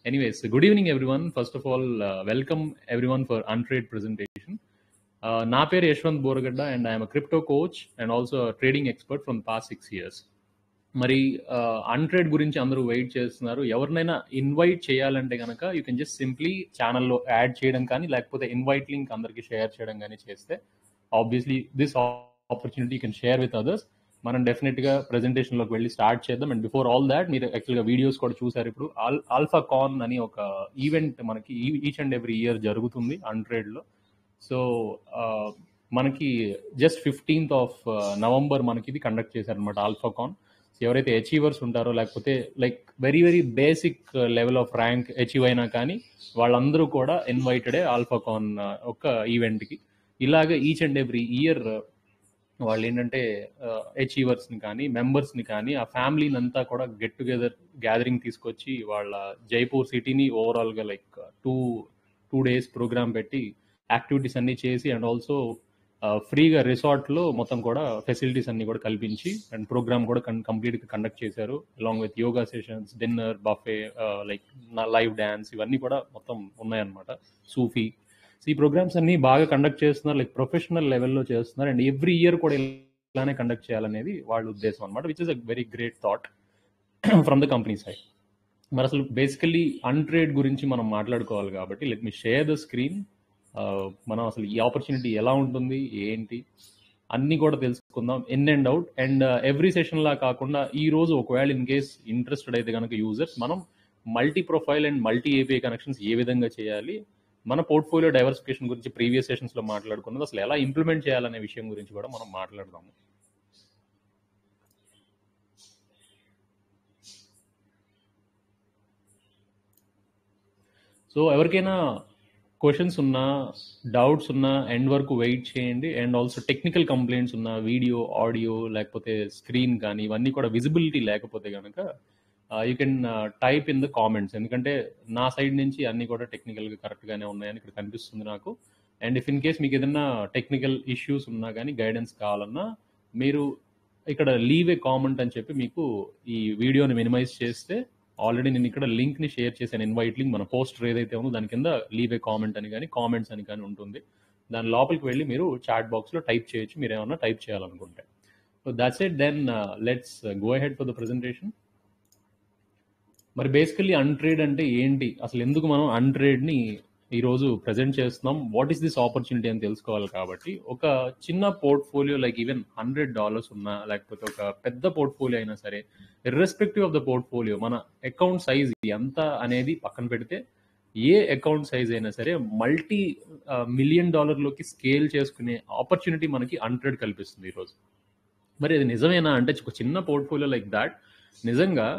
Anyways, good evening, everyone. First of all, uh, welcome everyone for Untrade presentation. Uh, నా పేరు Yashwant Boragadda and I'm crypto coach and also trading expert from past six years మరి అన్ట్రేడ్ గురించి అందరూ wait చేస్తున్నారు ఎవరినైనా invite చేయాలంటే కనుక యూ కెన్ జస్ట్ సింప్లీ ఛానల్లో యాడ్ చేయడం కానీ లేకపోతే ఇన్వైట్ లింక్ అందరికీ షేర్ చేయడం కానీ చేస్తే obviously this opportunity can share with others మనం డెఫినెట్గా ప్రెజెంటేషన్లోకి వెళ్ళి స్టార్ట్ చేద్దాం అండ్ బిఫోర్ ఆల్ దాట్ మీరు యాక్చువల్గా వీడియోస్ కూడా చూసారు ఇప్పుడు ఆల్ ఆల్ఫా కాన్ అని ఒక ఈవెంట్ మనకి ఈచ్ అండ్ ఎవ్రీ ఇయర్ జరుగుతుంది అన్ట్రేడ్లో సో మనకి జస్ట్ ఫిఫ్టీన్త్ ఆఫ్ నవంబర్ మనకి ఇది కండక్ట్ చేశారనమాట ఆల్ఫాకాన్ ఎవరైతే అచీవర్స్ ఉంటారో లేకపోతే like very very basic level of rank achieve అయినా కానీ వాళ్ళందరూ కూడా ఇన్వైటెడే ఆల్ఫాకాన్ ఒక ఈవెంట్కి ఇలాగ ఈచ్ అండ్ ఎవ్రీ ఇయర్ వాళ్ళు ఏంటంటే అచీవర్స్ని కానీ మెంబర్స్ని కానీ ఆ ఫ్యామిలీని అంతా కూడా గెట్ టుగెదర్ గ్యాదరింగ్ తీసుకొచ్చి వాళ్ళ జైపూర్ సిటీని ఓవరాల్గా like two two days programme పెట్టి యాక్టివిటీస్ అన్ని చేసి అండ్ ఆల్సో ఫ్రీగా రిసార్ట్లో మొత్తం కూడా ఫెసిలిటీస్ అన్ని కూడా కల్పించి అండ్ ప్రోగ్రామ్ కూడా కంప్లీట్గా కండక్ట్ చేశారు along with yoga sessions dinner buffet like live dance ఇవన్నీ కూడా మొత్తం ఉన్నాయన్నమాట సూఫీ సో ఈ ప్రోగ్రామ్స్ అన్ని బాగా కండక్ట్ చేస్తున్నారు లైక్ ప్రొఫెషనల్ లెవెల్లో చేస్తున్నారు అండ్ ఎవ్రీ ఇయర్ కూడా ఇలానే కండక్ట్ చేయాలనేది వాళ్ళ ఉద్దేశం అనమాట which is a very great thought from the company side మరి అసలు బేసికలీ అన్ట్రేడ్ గురించి మనం మాట్లాడుకోవాలి కాబట్టి let me share the screen మనం అసలు ఈ ఆపర్చునిటీ ఎలా ఉంటుంది ఏంటి అన్నీ కూడా తెలుసుకుందాం in and out and every session లా కాకుండా ఈ రోజు ఒకవేళ ఇన్ కేస్ ఇంట్రెస్టెడ్ అయితే కనుక యూజర్స్ మనం multi profile and multi API connections ఏ విధంగా చేయాలి మన పోర్ట్ఫోలియో డైవర్సిఫికేషన్ గురించి ప్రీవియస్ సెషన్స్ లో మాట్లాడుకున్నది అసలు ఎలా ఇంప్లిమెంట్ చేయాలనే విషయం గురించి కూడా మనం మాట్లాడదాము సో ఎవరికైనా క్వశ్చన్స్ ఉన్నా డౌట్స్ ఉన్నా ఎండ్ వరకు వెయిట్ చేయండి అండ్ ఆల్సో టెక్నికల్ కంప్లైంట్స్ ఉన్న వీడియో ఆడియో లేకపోతే స్క్రీన్ కానీ ఇవన్నీ కూడా విజిబిలిటీ లేకపోతే కనుక you can type in the comments ఎందుకంటే నా సైడ్ నుంచి అన్నీ కూడా టెక్నికల్గా కరెక్ట్గానే ఉన్నాయని ఇక్కడ కనిపిస్తుంది నాకు అండ్ ఇఫ్ ఇన్ కేస్ మీకు ఏదైనా టెక్నికల్ ఇష్యూస్ ఉన్నా కానీ గైడెన్స్ కావాలన్నా మీరు ఇక్కడ లీవ్ ఏ కామెంట్ అని చెప్పి మీకు ఈ వీడియోని మినిమైజ్ చేస్తే ఆల్రెడీ నేను ఇక్కడ లింక్ ని షేర్ చేశాను ఇన్వైట్ లింక్ మన పోస్టర్ ఏదైతే ఉందో దాని కింద లీవ్ ఏ కామెంట్ అని కానీ కామెంట్స్ అని కానీ ఉంటుంది దాని లోపలికి వెళ్ళి మీరు చాట్ బాక్స్ లో టైప్ చేయొచ్చు మీరు ఏమన్నా టైప్ చేయాలనుకుంటే so that's it then let's go head for the presentation మరి బేసికల్లీ అన్ట్రేడ్ అంటే ఏంటి అసలు ఎందుకు మనం అన్ట్రేడ్ ని ఈ రోజు ప్రజెంట్ చేస్తున్నాం వాట్ ఈస్ దిస్ ఆపర్చునిటీ అని తెలుసుకోవాలి కాబట్టి ఒక చిన్న portfolio like even hundred dollars ఉన్నా లేకపోతే ఒక పెద్ద పోర్ట్ఫోలియో అయినా సరే ఇర్రెస్పెక్టివ్ ఆఫ్ ద పోర్ట్ఫోలియో మన అకౌంట్ సైజ్ ఎంత అనేది పక్కన పెడితే ఏ అకౌంట్ సైజ్ అయినా సరే మల్టీ మిలియన్ డాలర్లోకి స్కేల్ చేసుకునే ఆపర్చునిటీ మనకి అన్ట్రేడ్ కల్పిస్తుంది ఈరోజు మరి అది నిజమేనా అంటే ఒక చిన్న పోర్ట్ఫోలియో లైక్ దాట్ నిజంగా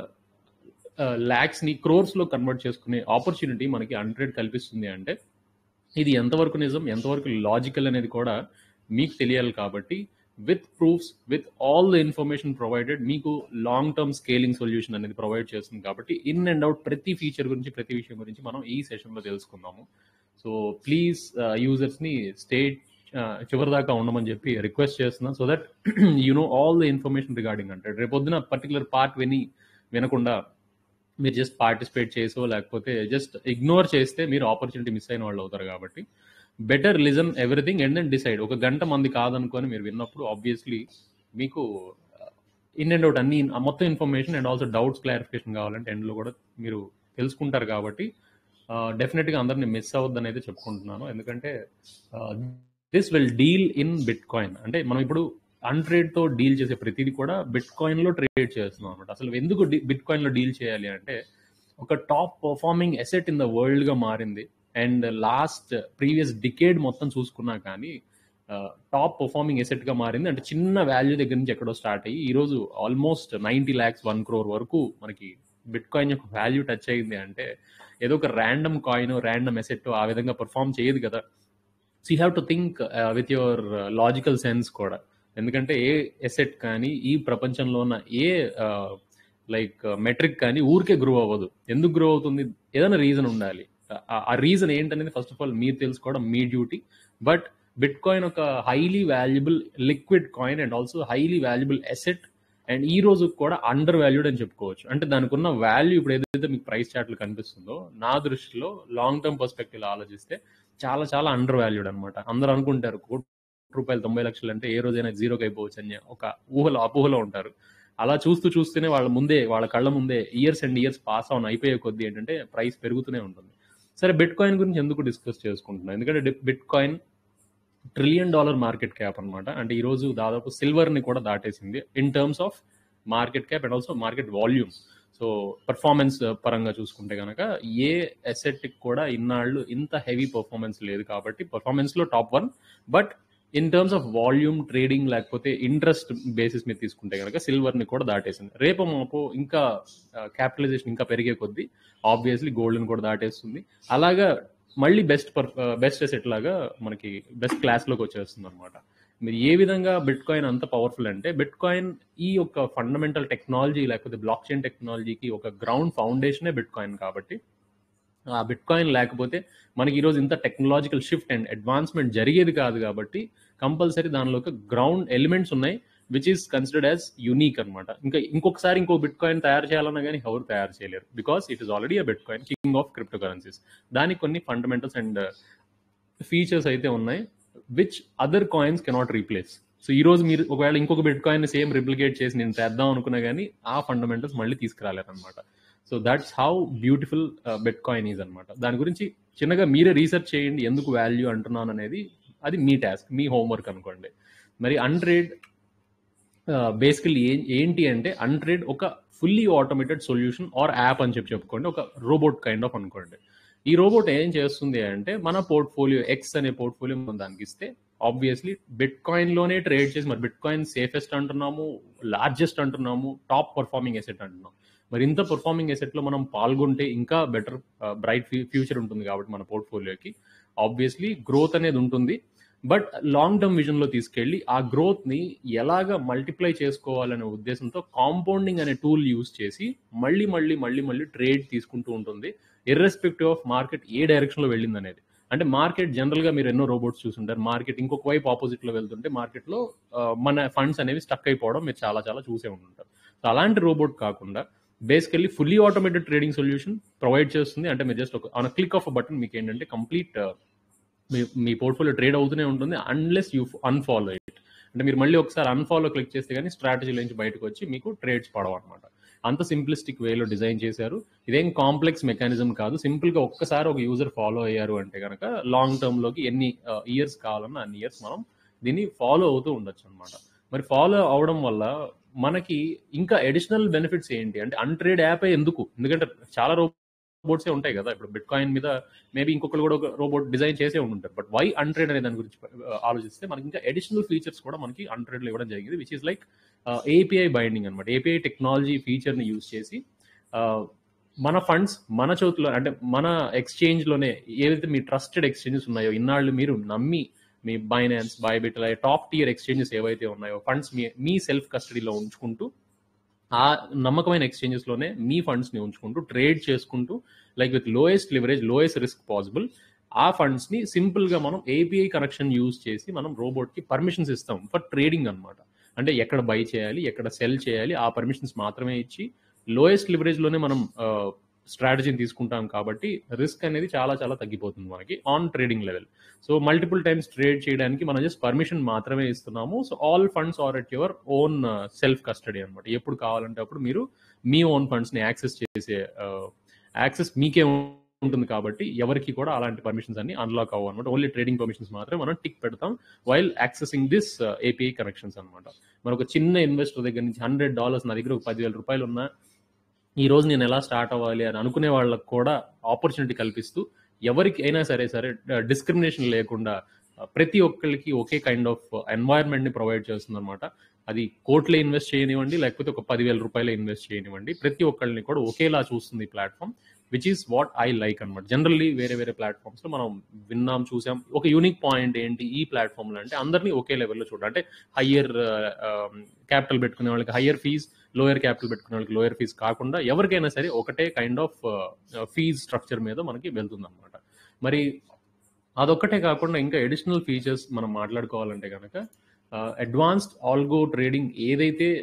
ల్యాక్స్ ని క్రోర్స్ లో కన్వర్ట్ చేసుకునే ఆపర్చునిటీ మనకి హండ్రెడ్ కల్పిస్తుంది అంటే ఇది ఎంతవరకు నిజం ఎంతవరకు లాజికల్ అనేది కూడా మీకు తెలియాలి కాబట్టి with proofs with all the information provided మీకు లాంగ్ టర్మ్ స్కేలింగ్ సొల్యూషన్ అనేది ప్రొవైడ్ చేస్తుంది కాబట్టి ఇన్ అండ్ అవుట్ ప్రతి ఫీచర్ గురించి ప్రతి విషయం గురించి మనం ఈ సెషన్లో తెలుసుకుందాము సో ప్లీజ్ యూజర్స్ని స్టేట్ చివరిదాకా ఉండమని చెప్పి రిక్వెస్ట్ చేస్తున్నాను so that you know all the information regarding అంటే రేపొద్దున పర్టికులర్ పార్ట్ విని వినకుండా మీరు జస్ట్ పార్టిసిపేట్ చేసో లేకపోతే జస్ట్ ఇగ్నోర్ చేస్తే మీరు ఆపర్చునిటీ మిస్ అయిన వాళ్ళు అవుతారు కాబట్టి better listen everything and then decide ఒక గంట మంది కాదనుకొని మీరు విన్నప్పుడు ఆబ్వియస్లీ మీకు ఇన్ అండ్ అవుట్ అన్ని మొత్తం information and also doubts clarification కావాలంటే ఎండ్లో కూడా మీరు తెలుసుకుంటారు కాబట్టి డెఫినెట్గా అందరిని మిస్ అవ్వద్దని అయితే చెప్పుకుంటున్నాను ఎందుకంటే this will deal in bitcoin అంటే మనం ఇప్పుడు అన్ట్రేడ్ తో డీల్ చేసే ప్రతిదీ కూడా బిట్ కాయిన్ లో ట్రేడ్ చేస్తున్నాం అనమాట అసలు ఎందుకు బిట్ కాయిన్ లో డీల్ చేయాలి అంటే ఒక top performing asset in the world గా మారింది అండ్ లాస్ట్ ప్రీవియస్ డికేడ్ మొత్తం చూసుకున్నా కానీ టాప్ పర్ఫార్మింగ్ ఎసెట్ గా మారింది అంటే చిన్న వాల్యూ దగ్గర నుంచి ఎక్కడో స్టార్ట్ అయ్యి ఈ రోజు almost ninety lakhs one crore వరకు మనకి బిట్ కాయిన్ యొక్క వాల్యూ టచ్ అయింది అంటే ఏదో ఒక ర్యాండమ్ కాయిన్ ర్యాండమ్ ఎసెట్ ఆ విధంగా పర్ఫామ్ చేయదు కదా so you have to think with your logical sense కూడా ఎందుకంటే ఏ ఎసెట్ కానీ ఈ ప్రపంచంలో ఉన్న ఏ లైక్ మెట్రిక్ కానీ ఊరికే గ్రో అవ్వదు ఎందుకు గ్రో అవుతుంది ఏదైనా రీజన్ ఉండాలి ఆ రీజన్ ఏంటనేది ఫస్ట్ ఆఫ్ ఆల్ మీరు తెలుసుకోవడం మీ డ్యూటీ బట్ బిట్ కాయిన్ ఒక highly valuable liquid coin and also highly valuable asset and ఈ రోజు కూడా అండర్ వాల్యూడ్ అని చెప్పుకోవచ్చు అంటే దానికి ఉన్న వాల్యూ ఇప్పుడు ఏదైతే మీకు ప్రైస్ చార్ట్లు కనిపిస్తుందో నా దృష్టిలో లాంగ్ టర్మ్ పర్స్పెక్టివ్ ఆలోచిస్తే చాలా చాలా అండర్ వాల్యూడ్ అనమాట అందరూ అనుకుంటారు కోటి రూపాయలు తొంభై లక్షలు అంటే ఏ రోజైనా జీరోకి అయిపోవచ్చు అని ఒక ఊహలో అపోహలో ఉంటారు అలా చూస్తూ చూస్తూనే వాళ్ళ ముందే వాళ్ళ కళ్ళ ముందే years and years pass on అయిపోయే కొద్దీ ఏంటంటే ప్రైస్ పెరుగుతూనే ఉంటుంది సరే బిట్ కాయిన్ గురించి ఎందుకు డిస్కస్ చేసుకుంటున్నాం ఎందుకంటే bitcoin trillion dollar market cap అనమాట అంటే ఈ రోజు దాదాపు సిల్వర్ ని కూడా దాటేసింది in terms of market cap and also market volume so performance పరంగా చూసుకుంటే కనుక ఏ అసెట్ కూడా ఇన్నాళ్ళు ఇంత హెవీ పర్ఫార్మెన్స్ లేదు కాబట్టి పర్ఫార్మెన్స్ లో top one but in terms of volume trading లేకపోతే ఇంట్రెస్ట్ బేసిస్ మీద తీసుకుంటే కనుక సిల్వర్ ని కూడా దాటేసింది రేపు మాపు ఇంకా క్యాపిటలైజేషన్ ఇంకా పెరిగే కొద్దీ ఆబ్వియస్లీ గోల్డ్ ని కూడా దాటేస్తుంది అలాగా మళ్ళీ బెస్ట్ పర్ బెస్ట్ అసెట్ లాగా మనకి బెస్ట్ క్లాస్ లోకి వచ్చేస్తుంది అనమాట మీరు ఏ విధంగా బిట్ కాయిన్ అంత పవర్ఫుల్ అంటే బిట్ కాయిన్ ఈ యొక్క ఫండమెంటల్ టెక్నాలజీ లేకపోతే బ్లాక్ చైన్ టెక్నాలజీకి ఒక గ్రౌండ్ ఫౌండేషనే బిట్ కాయిన్ కాబట్టి ఆ బిట్ కాయిన్ లేకపోతే మనకి ఈరోజు ఇంత టెక్నాలజికల్ షిఫ్ట్ అండ్ అడ్వాన్స్మెంట్ జరిగేది కాదు కాబట్టి కంపల్సరీ దానిలో ఒక గ్రౌండ్ ఎలిమెంట్స్ ఉన్నాయి which is considered as unique అనమాట ఇంకా ఇంకొకసారి ఇంకో బిట్ కాయిన్ తయారు చేయాలన్నా కానీ ఎవరు తయారు చేయలేరు because it is already a bitcoin king of cryptocurrencies దానికి కొన్ని ఫండమెంటల్స్ అండ్ ఫీచర్స్ అయితే ఉన్నాయి which other coins cannot replace so ఈ రోజు మీరు ఒకవేళ ఇంకొక బిట్ కాయిన్ సేమ్ రిప్లికేట్ చేసి నేను చేద్దాం అనుకున్నా కానీ ఆ ఫండమెంటల్స్ మళ్ళీ తీసుకురాలేరు అనమాట so that's how beautiful bitcoin is అనమాట దాని గురించి చిన్నగా మీరే రీసెర్చ్ చేయండి ఎందుకు వాల్యూ అంటున్నాను అనేది అది మీ టాస్క్ మీ హోంవర్క్ అనుకోండి మరి అన్ట్రేడ్ బేసికలీ ఏంటి అంటే అన్ట్రేడ్ ఒక fully automated solution or app అని చెప్పి చెప్పుకోండి ఒక రోబోట్ కైండ్ ఆఫ్ అనుకోండి ఈ రోబోట్ ఏం చేస్తుంది అంటే మన పోర్ట్ఫోలియో ఎక్స్ అనే పోర్ట్ఫోలియో మనం దానికి ఇస్తే ఆబ్వియస్లీ బిట్ కాయిన్ లోనే ట్రేడ్ చేసి మరి బిట్ కాయిన్ సేఫెస్ట్ అంటున్నాము లార్జెస్ట్ అంటున్నాము టాప్ పర్ఫార్మింగ్ ఎసెట్ అంటున్నాం మరి ఇంత పర్ఫార్మింగ్ ఎసెట్ లో మనం పాల్గొంటే ఇంకా బెటర్ బ్రైట్ ఫ్యూచర్ ఉంటుంది కాబట్టి మన పోర్ట్ఫోలియోకి ఆబ్వియస్లీ గ్రోత్ అనేది ఉంటుంది బట్ లాంగ్ టర్మ్ విజన్ లో తీసుకెళ్లి ఆ గ్రోత్ ని ఎలాగ మల్టిప్లై చేసుకోవాలనే ఉద్దేశంతో కాంపౌండింగ్ అనే టూల్ యూజ్ చేసి మళ్ళీ మళ్ళీ మళ్ళీ మళ్ళీ ట్రేడ్ తీసుకుంటూ ఉంటుంది ఇర్రెస్పెక్టివ్ ఆఫ్ మార్కెట్ ఏ డైరెక్షన్ లో వెళ్ళింది అనేది అంటే మార్కెట్ జనరల్ గా మీరు ఎన్నో రోబోట్స్ చూసుంటారు మార్కెట్ ఇంకొక వైపు ఆపోజిట్ లో వెళ్తుంటే మార్కెట్ లో మన ఫండ్స్ అనేవి స్టక్ అయిపోవడం మీరు చాలా చాలా చూసే ఉంటుంటారు సో అలాంటి రోబోట్ కాకుండా basically fully automated trading solution provide చేస్తుంది అంటే మీరు జస్ట్ ఒక ఆన్ క్లిక్ ఆఫ్ బటన్ మీకు ఏంటంటే కంప్లీట్ మీ మీ పోర్ట్ఫోలియో ట్రేడ్ అవుతూనే ఉంటుంది అన్లెస్ యూ అన్ఫాలో ఇట్ అంటే మీరు మళ్ళీ ఒకసారి అన్ఫాలో క్లిక్ చేస్తే కానీ స్ట్రాటజీ నుంచి బయటకు వచ్చి మీకు ట్రేడ్స్ పడవు అనమాట అంత సింప్లిస్టిక్ వేలో డిజైన్ చేశారు ఇదేం కాంప్లెక్స్ మెకానిజం కాదు సింపుల్ గా ఒక్కసారి ఒక యూజర్ ఫాలో అయ్యారు అంటే కనుక లాంగ్ టర్మ్ లోకి ఎన్ని ఇయర్స్ కావాలన్నా అన్ని ఇయర్స్ మనం దీన్ని ఫాలో అవుతూ ఉండొచ్చు అనమాట మరి ఫాలో అవడం వల్ల మనకి ఇంకా అడిషనల్ బెనిఫిట్స్ ఏంటి అంటే అన్ట్రేడ్ యాప్ ఎందుకు ఎందుకంటే చాలా రోబోట్సే ఉంటాయి కదా ఇప్పుడు బిట్ కాయిన్ మీద మేబీ ఇంకొకరు కూడా ఒక రోబోట్ డిజైన్ చేసే ఉంటారు బట్ వై అన్ట్రేడ్ అనే దాని గురించి ఆలోచిస్తే మనకి ఇంకా అడిషనల్ ఫీచర్స్ కూడా మనకి అన్ట్రేడ్ లో ఇవ్వడం జరిగింది which is like API binding అనమాట ఏపీఐ టెక్నాలజీ ఫీచర్ ని యూజ్ చేసి మన ఫండ్స్ మన చేతిలో అంటే మన ఎక్స్చేంజ్ లోనే ఏదైతే మీ ట్రస్టెడ్ ఎక్స్చేంజెస్ ఉన్నాయో ఇన్నాళ్ళు మీరు నమ్మి మీ బైనాన్స్ బైబిట్ అలా టాప్ టియర్ ఎక్స్చేంజెస్ ఏవైతే ఉన్నాయో ఫండ్స్ మీ మీ సెల్ఫ్ కస్టడీలో ఉంచుకుంటూ ఆ నమ్మకమైన ఎక్స్చేంజెస్ లోనే మీ ఫండ్స్ ని ఉంచుకుంటూ ట్రేడ్ చేసుకుంటూ like with lowest leverage lowest risk possible ఆ ఫండ్స్ ని సింపుల్ గా మనం ఏపీఐ కనెక్షన్ యూజ్ చేసి మనం రోబోట్ కి పర్మిషన్స్ ఇస్తాం ఫర్ ట్రేడింగ్ అనమాట అంటే ఎక్కడ బై చేయాలి ఎక్కడ సెల్ చేయాలి ఆ పర్మిషన్స్ మాత్రమే ఇచ్చి లోయెస్ట్ లివరేజ్ లోనే మనం స్ట్రాటజీని తీసుకుంటాం కాబట్టి రిస్క్ అనేది చాలా చాలా తగ్గిపోతుంది మనకి on trading level so multiple times trade చేయడానికి మనం జస్ట్ పర్మిషన్ మాత్రమే ఇస్తున్నాము so all funds are at your own self custody అనమాట ఎప్పుడు కావాలంటే అప్పుడు మీరు మీ ఓన్ ఫండ్స్ ని యాక్సెస్ చేసే యాక్సెస్ మీకే ఉంటుంది కాబట్టి ఎవరికి కూడా అలాంటి పర్మిషన్స్ అన్ని అన్లాక్ అవ్వ అనమాట ఓన్లీ ట్రేడింగ్ పర్మిషన్స్ మాత్రమే మనం టిక్ పెడతాం while accessing this API connections అనమాట మరి ఒక చిన్న ఇన్వెస్టర్ దగ్గర నుంచి హండ్రెడ్ డాలర్స్ నా దగ్గర ఒక పదివేల రూపాయలు ఉన్నా ఈ రోజు నేను ఎలా స్టార్ట్ అవ్వాలి అని అనుకునే వాళ్ళకి కూడా ఆపర్చునిటీ కల్పిస్తూ ఎవరికి అయినా సరే సరే డిస్క్రిమినేషన్ లేకుండా ప్రతి ఒక్కరికి ఒకే కైండ్ ఆఫ్ ఎన్వైరన్మెంట్ ని ప్రొవైడ్ చేస్తుంది అనమాట అది కోట్లే ఇన్వెస్ట్ చేయనివ్వండి లేకపోతే ఒక పదివేల రూపాయలు ఇన్వెస్ట్ చేయనివ్వండి ప్రతి ఒక్కరిని కూడా ఒకేలా చూస్తుంది ఈ platform which is what I like అనమాట జనరల్లీ వేరే వేరే ప్లాట్ఫామ్స్ లో మనం విన్నాం చూసాం ఒక యూనిక్ పాయింట్ ఏంటి ఈ ప్లాట్ఫామ్ లో అంటే అందరినీ ఒకే లెవెల్లో చూడాలి అంటే హయ్యర్ క్యాపిటల్ పెట్టుకునే వాళ్ళకి హయ్యర్ ఫీజ్ లోయర్ క్యాపిటల్ పెట్టుకునే వాళ్ళకి లోయర్ ఫీజ్ కాకుండా ఎవరికైనా సరే ఒకటే కైండ్ ఆఫ్ ఫీజ్ స్ట్రక్చర్ మీద మనకి వెళ్తుంది అనమాట మరి అదొక్కటే కాకుండా ఇంకా అడిషనల్ ఫీచర్స్ మనం మాట్లాడుకోవాలంటే కనుక అడ్వాన్స్డ్ ఆల్గో ట్రేడింగ్ ఏదైతే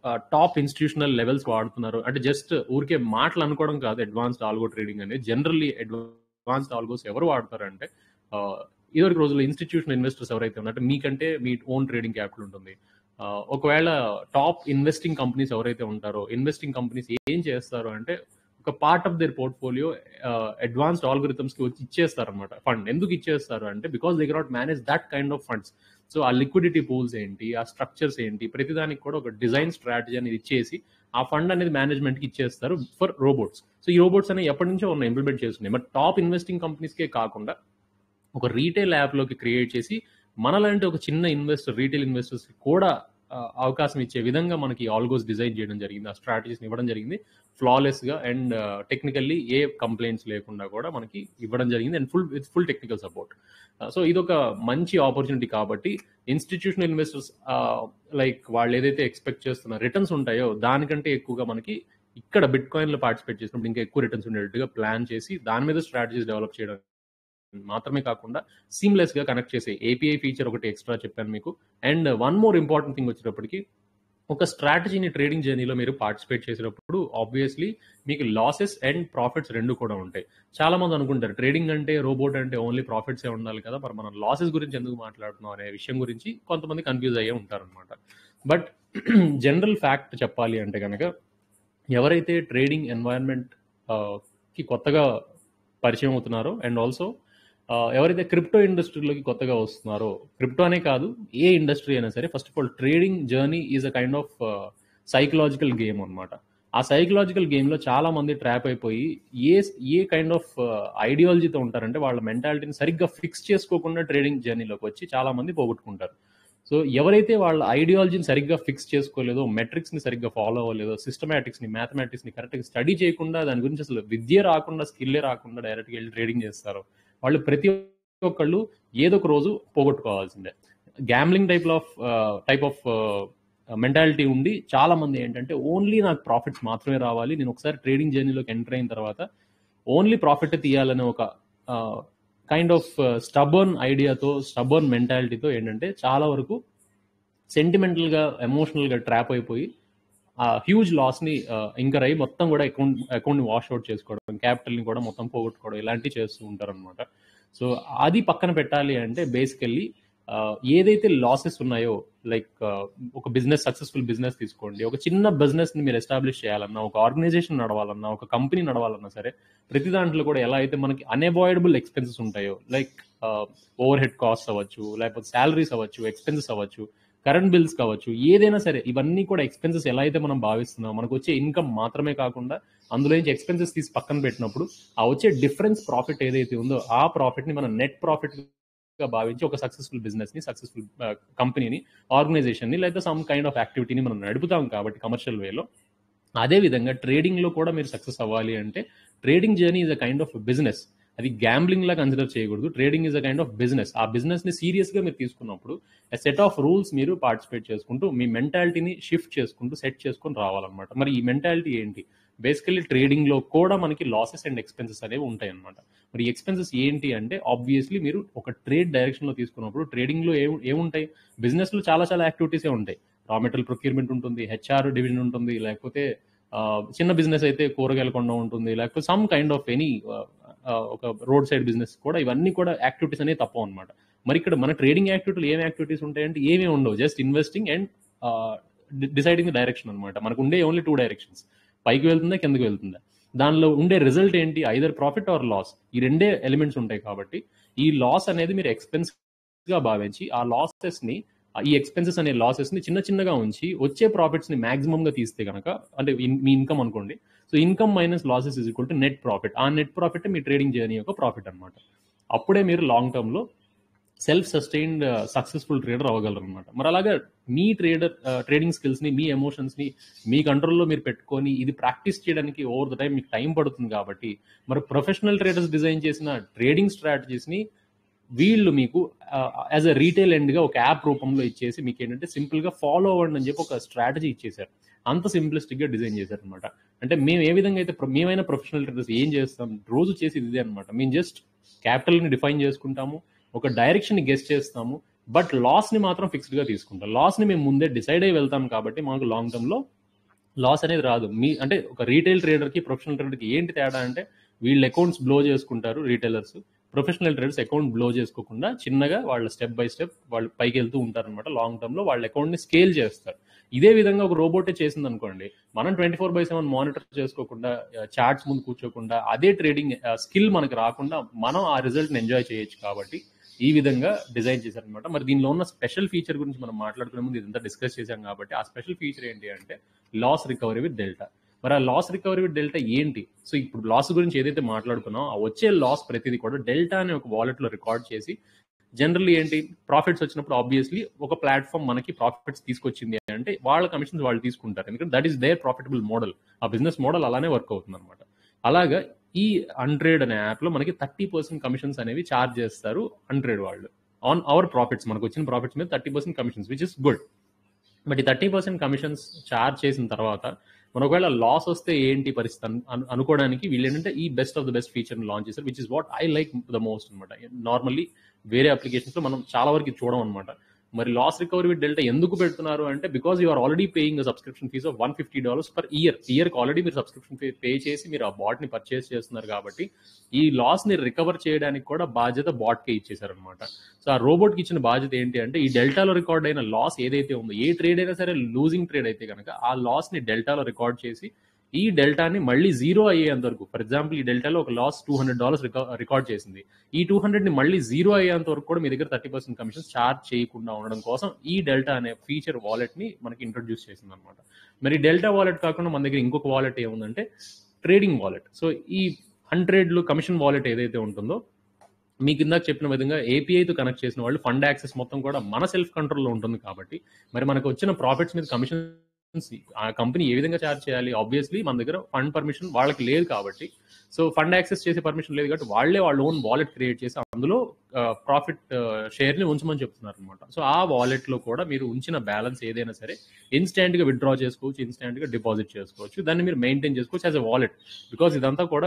టాప్ ఇన్స్టిట్యూషనల్ లెవెల్స్ వాడుతున్నారు అంటే జస్ట్ ఊరికే మాటలు అనుకోవడం కాదు అడ్వాన్స్డ్ ఆల్గో ట్రేడింగ్ అనేది జనరల్లీ అడ్వాన్స్డ్ ఆల్గోస్ ఎవరు వాడతారంటే ఇదివరకు రోజుల్లో ఇన్స్టిట్యూషనల్ ఇన్వెస్టర్స్ ఎవరైతే ఉన్నారో అంటే మీకంటే మీ ఓన్ ట్రేడింగ్ క్యాపిటల్ ఉంటుంది ఆ, ఒకవేళ టాప్ ఇన్వెస్టింగ్ కంపెనీస్ ఎవరైతే ఉంటారో ఇన్వెస్టింగ్ కంపెనీస్ ఏం చేస్తారు అంటే ఒక part of their portfolio advanced algorithms కి వచ్చి ఇచ్చేస్తారు అనమాట ఫండ్ ఎందుకు ఇచ్చేస్తారు అంటే because they cannot manage that kind of funds so ఆ లిక్విడిటీ పూల్స్ ఏంటి ఆ స్ట్రక్చర్స్ ఏంటి ప్రతిదానికి కూడా ఒక డిజైన్ స్ట్రాటజీ అనేది ఇచ్చేసి ఆ ఫండ్ అనేది మేనేజ్మెంట్ కి ఇచ్చేస్తారు ఫర్ రోబోట్స్ సో ఈ రోబోట్స్ అనేవి ఎప్పటి నుంచో ఉన్నాయి ఇంప్లిమెంట్ చేస్తున్నాయి బట్ టాప్ ఇన్వెస్టింగ్ కంపెనీస్కే కాకుండా ఒక రీటైల్ యాప్లోకి క్రియేట్ చేసి మనలాంటి ఒక చిన్న ఇన్వెస్టర్ రీటైల్ ఇన్వెస్టర్స్ కూడా ఆ, అవకాశం ఇచ్చే విధంగా మనకి ఆల్గోస్ డిజైన్ చేయడం జరిగింది ఆ స్ట్రాటజీస్ ఇవ్వడం జరిగింది ఫ్లాలెస్ గా అండ్ టెక్నికల్లీ ఏ కంప్లైంట్స్ లేకుండా కూడా మనకి ఇవ్వడం జరిగింది and full with full technical support so ఇది ఒక మంచి ఆపర్చునిటీ కాబట్టి ఇన్స్టిట్యూషనల్ ఇన్వెస్టర్స్ లైక్ వాళ్ళు ఏదైతే ఎక్స్పెక్ట్ చేస్తున్న రిటర్న్స్ ఉంటాయో దానికంటే ఎక్కువగా మనకి ఇక్కడ బిట్ కాయిన్ లో పార్టిసిపేట్ చేసినప్పుడు ఇంకా ఎక్కువ రిటర్న్స్ ఉండేట్టుగా ప్లాన్ చేసి దాని మీద స్ట్రాటజీస్ డెవలప్ చేయడం మాత్రమే కాకుండా సీమ్లెస్ గా కనెక్ట్ చేసే ఏపీఐ ఫీచర్ ఒకటి ఎక్స్ట్రా చెప్పాను మీకు and one more important thing వచ్చేటప్పటికి ఒక స్ట్రాటజీని ట్రేడింగ్ జర్నీలో మీరు పార్టిసిపేట్ చేసేటప్పుడు ఆబ్వియస్లీ మీకు లాసెస్ అండ్ ప్రాఫిట్స్ రెండు కూడా ఉంటాయి చాలా మంది అనుకుంటారు ట్రేడింగ్ అంటే రోబోట్ అంటే ఓన్లీ ప్రాఫిట్స్ ఏ ఉండాలి కదా మరి మనం లాసెస్ గురించి ఎందుకు మాట్లాడుతున్నాం అనే విషయం గురించి కొంతమంది కన్ఫ్యూజ్ అయ్యే ఉంటారు అనమాట బట్ జనరల్ ఫ్యాక్ట్ చెప్పాలి అంటే కనుక ఎవరైతే ట్రేడింగ్ ఎన్వైరన్మెంట్ కి కొత్తగా పరిచయం అవుతున్నారో అండ్ ఆల్సో ఎవరైతే క్రిప్టో ఇండస్ట్రీలోకి కొత్తగా వస్తున్నారో క్రిప్టో అనే కాదు ఏ ఇండస్ట్రీ అయినా సరే first of all trading journey is a kind of psychological game అన్నమాట ఆ సైకలాజికల్ గేమ్లో చాలా మంది ట్రాప్ అయిపోయి ఏ ఏ కైండ్ ఆఫ్ ఐడియాలజీతో ఉంటారంటే వాళ్ళ మెంటాలిటీని సరిగ్గా ఫిక్స్ చేసుకోకుండా ట్రేడింగ్ జర్నీలోకి వచ్చి చాలా మంది పోగొట్టుకుంటారు సో ఎవరైతే వాళ్ళ ఐడియాలజీని సరిగ్గా ఫిక్స్ చేసుకోలేదో మెట్రిక్స్ ని సరిగ్గా ఫాలో అవ్వలేదో సిస్టమేటిక్స్ ని మ్యాథమెటిక్స్ ని కరెక్ట్ గా స్టడీ చేయకుండా దాని గురించి అసలు విద్య రాకుండా స్కిల్లే రాకుండా డైరెక్ట్ గా వెళ్ళి ట్రేడింగ్ చేస్తారు వాళ్ళు ప్రతి ఒక్కళ్ళు ఏదో ఒక రోజు పోగొట్టుకోవాల్సిందే gambling type of type of mentality ఉండి చాలా మంది ఏంటంటే ఓన్లీ నాకు ప్రాఫిట్స్ మాత్రమే రావాలి నేను ఒకసారి ట్రేడింగ్ జర్నీలోకి ఎంటర్ అయిన తర్వాత ఓన్లీ ప్రాఫిట్ తీయాలనే ఒక కైండ్ ఆఫ్ స్టబర్న్ ఐడియాతో స్టబర్న్ మెంటాలిటీతో ఏంటంటే చాలా వరకు సెంటిమెంటల్ గా ఎమోషనల్ గా ట్రాప్ అయిపోయి ఆ హ్యూజ్ లాస్ ని ఇంకర్ అయ్యి మొత్తం కూడా అకౌంట్ అకౌంట్ ని వాష్ అవుట్ చేసుకోవడం క్యాపిటల్ ని కూడా మొత్తం పోగొట్టుకోవడం ఇలాంటివి చేస్తూ ఉంటారు అనమాట సో అది పక్కన పెట్టాలి అంటే బేసికల్లీ ఏదైతే లాసెస్ ఉన్నాయో లైక్ ఒక బిజినెస్ సక్సెస్ఫుల్ బిజినెస్ తీసుకోండి ఒక చిన్న బిజినెస్ ని మీరు ఎస్టాబ్లిష్ చేయాలన్నా ఒక ఆర్గనైజేషన్ నడవాలన్నా ఒక కంపెనీ నడవాలన్నా సరే ప్రతి దాంట్లో కూడా ఎలా అయితే మనకి అన్అవాయిడబుల్ ఎక్స్పెన్సెస్ ఉంటాయో లైక్ ఓవర్ హెడ్ కాస్ట్ అవ్వచ్చు లేకపోతే శాలరీస్ అవ్వచ్చు ఎక్స్పెన్సెస్ అవ్వచ్చు కరెంట్ బిల్స్ కావచ్చు ఏదైనా సరే ఇవన్నీ కూడా ఎక్స్పెన్సెస్ ఎలా అయితే మనం భావిస్తున్నాం మనకు వచ్చే ఇన్కమ్ మాత్రమే కాకుండా అందులో నుంచి ఎక్స్పెన్సెస్ తీసి పక్కన పెట్టినప్పుడు ఆ వచ్చే డిఫరెన్స్ ప్రాఫిట్ ఏదైతే ఉందో ఆ ప్రాఫిట్ ని మనం నెట్ ప్రాఫిట్ గా భావించి ఒక సక్సెస్ఫుల్ బిజినెస్ ని సక్సెస్ఫుల్ కంపెనీని ఆర్గనైజేషన్ ని లేదా సమ్ కైండ్ ఆఫ్ యాక్టివిటీని మనం నడుపుతాం కాబట్టి కమర్షియల్ వేలో అదే విధంగా ట్రేడింగ్ లో కూడా మీరు సక్సెస్ అవ్వాలి అంటే trading journey is a kind of business అది గ్యాంబ్లింగ్ లా కన్సిడర్ చేయకూడదు trading is a kind of business ఆ బిజినెస్ ని సీరియస్ గా మీరు తీసుకున్నప్పుడు సెట్ ఆఫ్ రూల్స్ మీరు పార్టిసిపేట్ చేసుకుంటూ మీ మెంటాలిటీని షిఫ్ట్ చేసుకుంటూ సెట్ చేసుకుని రావాలన్నమాట మరి ఈ మెంటాలిటీ ఏంటి బేసికల్లీ ట్రేడింగ్ లో కూడా మనకి లాసెస్ అండ్ ఎక్స్పెన్సెస్ అనేవి ఉంటాయి అనమాట మరి ఎక్స్పెన్సెస్ ఏంటి అంటే ఆబ్వియస్లీ మీరు ఒక ట్రేడ్ డైరెక్షన్ లో తీసుకున్నప్పుడు ట్రేడింగ్ లో ఏముంటాయి బిజినెస్ లో చాలా చాలా యాక్టివిటీసే ఉంటాయి రా మెటీరియల్ ప్రొక్యూర్మెంట్ ఉంటుంది హెచ్ఆర్ డివిజన్ ఉంటుంది లేకపోతే చిన్న బిజినెస్ అయితే కూరగాయల కొండ ఉంటుంది లేకపోతే సమ్ కైండ్ ఆఫ్ ఎనీ ఒక రోడ్ సైడ్ బిజినెస్ కూడా ఇవన్నీ కూడా యాక్టివిటీస్ అనేవి తప్పవు అనమాట మరి ఇక్కడ మన ట్రేడింగ్ యాక్టివిటీలు ఏం యాక్టివిటీస్ ఉంటాయంటే ఏమీ ఉండవు just investing and deciding the direction అనమాట మనకు ఉండే ఓన్లీ టూ డైరెక్షన్స్ పైకి వెళ్తుందా కిందకి వెళ్తుందా దానిలో ఉండే రిజల్ట్ ఏంటి ఐదర్ ప్రాఫిట్ ఆర్ లాస్ ఈ రెండే ఎలిమెంట్స్ ఉంటాయి కాబట్టి ఈ లాస్ అనేది మీరు ఎక్స్పెన్స్ గా భావించి ఆ లాసెస్ ని ఈ ఎక్స్పెన్సెస్ అనే లాసెస్ ని చిన్న చిన్నగా ఉంచి వచ్చే ప్రాఫిట్స్ ని మాక్సిమం గా తీస్తే కనుక అంటే మీ ఇన్కమ్ అనుకోండి so income minus losses is equal to net profit ఆ నెట్ ప్రాఫిట్ మీ ట్రేడింగ్ జర్నీ యొక్క ప్రాఫిట్ అనమాట అప్పుడే మీరు లాంగ్ టర్మ్ లో సెల్ఫ్ సస్టైన్డ్ సక్సెస్ఫుల్ ట్రేడర్ అవ్వగలరు అనమాట మరి అలాగా మీ ట్రేడర్ ట్రేడింగ్ స్కిల్స్ ని మీ ఎమోషన్స్ ని మీ కంట్రోల్లో మీరు పెట్టుకొని ఇది ప్రాక్టీస్ చేయడానికి ఓవర్ ద టైం మీకు టైం పడుతుంది కాబట్టి మరి ప్రొఫెషనల్ ట్రేడర్స్ డిజైన్ చేసిన ట్రేడింగ్ స్ట్రాటజీస్ ని వీళ్ళు మీకు యాజ్ అ రీటైల్ ఎండ్ గా ఒక యాప్ రూపంలో ఇచ్చేసి మీకు ఏంటంటే సింపుల్ గా ఫాలో అవ్వండి అని చెప్పి ఒక స్ట్రాటజీ ఇచ్చేసారు అంత సింప్లిస్టిక్ గా డిజైన్ చేశారు అనమాట అంటే మేము ఏ విధంగా అయితే మేమైనా ప్రొఫెషనల్ ట్రేడర్స్ ఏం చేస్తాం రోజు చేసి ఇదే అనమాట మేము జస్ట్ క్యాపిటల్ ని డిఫైన్ చేసుకుంటాము ఒక డైరెక్షన్ ని గెస్ట్ చేస్తాము బట్ లాస్ని మాత్రం ఫిక్స్డ్గా తీసుకుంటాం లాస్ని మేము ముందే డిసైడ్ అయ్యి వెళ్తాం కాబట్టి మాకు లాంగ్ టర్మ్లో లాస్ అనేది రాదు మీ అంటే ఒక రీటైల్ ట్రేడర్కి ప్రొఫెషనల్ ట్రేడర్కి ఏంటి తేడా అంటే వీళ్ళు అకౌంట్స్ బ్లో చేసుకుంటారు retailers professional traders account blow చేసుకోకుండా చిన్నగా వాళ్ళ స్టెప్ బై స్టెప్ వాళ్ళు పైకి వెళ్తూ ఉంటారు అనమాట లాంగ్ టర్మ్ లో వాళ్ళ అకౌంట్ ని స్కేల్ చేస్తారు ఇదే విధంగా ఒక రోబోటే చేసింది అనుకోండి మనం twenty four by seven monitor చేసుకోకుండా చార్ట్స్ ముందు కూర్చోకుండా అదే ట్రేడింగ్ స్కిల్ మనకు రాకుండా మనం ఆ రిజల్ట్ ఎంజాయ్ చేయొచ్చు కాబట్టి ఈ విధంగా డిజైన్ చేశారనమాట మరి దీనిలో ఉన్న స్పెషల్ ఫీచర్ గురించి మనం మాట్లాడుకునే ముందు ఇదంతా డిస్కస్ చేశాం కాబట్టి ఆ స్పెషల్ ఫీచర్ ఏంటి అంటే లాస్ రికవరీ విత్ డెల్టా మరి ఆ లాస్ రికవరీ విత్ డెల్టా ఏంటి సో ఇప్పుడు లాస్ గురించి ఏదైతే మాట్లాడుకున్నాం ఆ వచ్చే లాస్ ప్రతిదీ కూడా డెల్టా అనే ఒక వాలెట్ లో రికార్డ్ చేసి జనరల్లీ ఏంటి ప్రాఫిట్స్ వచ్చినప్పుడు ఆబ్వియస్లీ ఒక ప్లాట్ఫామ్ మనకి ప్రాఫిట్స్ తీసుకొచ్చింది అంటే వాళ్ళ కమిషన్స్ వాళ్ళు తీసుకుంటారు ఎందుకంటే that is their profitable model ఆ బిజినెస్ మోడల్ అలానే వర్క్ అవుతుంది అనమాట అలాగా ఈ హండ్రెడ్ అనే యాప్ లో మనకి థర్టీ పర్సెంట్ కమిషన్స్ అనేవి చార్జ్ చేస్తారు హండ్రెడ్ వాళ్ళు ఆన్ అవర్ ప్రాఫిట్స్ మనకు వచ్చిన ప్రాఫిట్స్ మీద thirty percent commissions which is good but ఈ థర్టీ పర్సెంట్ కమిషన్స్ చార్జ్ చేసిన తర్వాత మన ఒకవేళ లాస్ వస్తే ఏంటి పరిస్థితి అను- అను- అనుకోవడానికి వీళ్ళు ఏంటంటే ఈ best of the best feature launch చేశారు which is what I like the most అనమాట నార్మల్లీ వేరే అప్లికేషన్స్ లో మనం చాలా వరకు ఇది చూడం అనమాట మరి లాస్ రికవరీ విత్ డెల్టా ఎందుకు పెడుతున్నారు అంటే because you are already paying subscription fees of one fifty dollars per year year already మీరు సబ్స్క్రిప్షన్ ఫీ పే చేసి మీరు ఆ బాట్ ని పర్చేస్ చేస్తున్నారు కాబట్టి ఈ లాస్ ని రికవర్ చేయడానికి కూడా బాధ్యత బాట్ కే ఇచ్చేసారు అనమాట సో ఆ రోబోట్ కి ఇచ్చిన బాధ్యత ఏంటి అంటే ఈ డెల్టాలో రికార్డ్ అయిన లాస్ ఏదైతే ఉందో ఏ ట్రేడ్ అయినా సరే లూజింగ్ ట్రేడ్ అయితే కనుక ఆ లాస్ ని డెల్టాలో రికార్డ్ చేసి ఈ డెల్టాని మళ్ళీ జీరో అయ్యేంత వరకు ఫర్ ఎగ్జాంపుల్ ఈ డెల్టాలో ఒక loss two hundred dollars record చేసింది ఈ టూ హండ్రెడ్ ని మళ్ళీ జీరో అయ్యేంత వరకు కూడా మీ దగ్గర థర్టీ పర్సెంట్ కమిషన్ చార్జ్ చేయకుండా ఉండడం కోసం ఈ డెల్టా అనే ఫీచర్ వాలెట్ ని మనకి ఇంట్రొడ్యూస్ చేసింది అనమాట మరి డెల్టా వాలెట్ కాకుండా మన దగ్గర ఇంకొక వాలెట్ ఏముందంటే ట్రేడింగ్ వాలెట్ సో ఈ హండ్రెడ్ లో కమిషన్ వాలెట్ ఏదైతే ఉంటుందో మీకు ఇందాక చెప్పిన విధంగా ఏపీఐతో కనెక్ట్ చేసిన వాళ్ళు ఫండ్ యాక్సెస్ మొత్తం కూడా మన సెల్ఫ్ కంట్రోల్లో ఉంటుంది కాబట్టి మరి మనకు వచ్చిన ప్రాఫిట్స్ మీద కమిషన్ ఆ కంపెనీ ఏ విధంగా ఛార్జ్ చేయాలి ఆబ్వియస్లీ మన దగ్గర ఫండ్ పర్మిషన్ వాళ్ళకి లేదు కాబట్టి సో ఫండ్ యాక్సెస్ చేసే పర్మిషన్ లేదు కాబట్టి వాళ్ళే వాళ్ళ ఓన్ వాలెట్ క్రియేట్ చేసి అందులో ప్రాఫిట్ షేర్ ని ఉంచమని చెప్తున్నారు అనమాట సో ఆ వాలెట్ లో కూడా మీరు ఉంచిన బ్యాలెన్స్ ఏదైనా సరే ఇన్స్టెంట్ గా విత్డ్రా చేసుకోవచ్చు ఇన్స్టెంట్ గా డిపాజిట్ చేసుకోవచ్చు దాన్ని మీరు మెయింటైన్ చేసుకోవచ్చు యాజ్ అ వాలెట్ బికాస్ ఇదంతా కూడా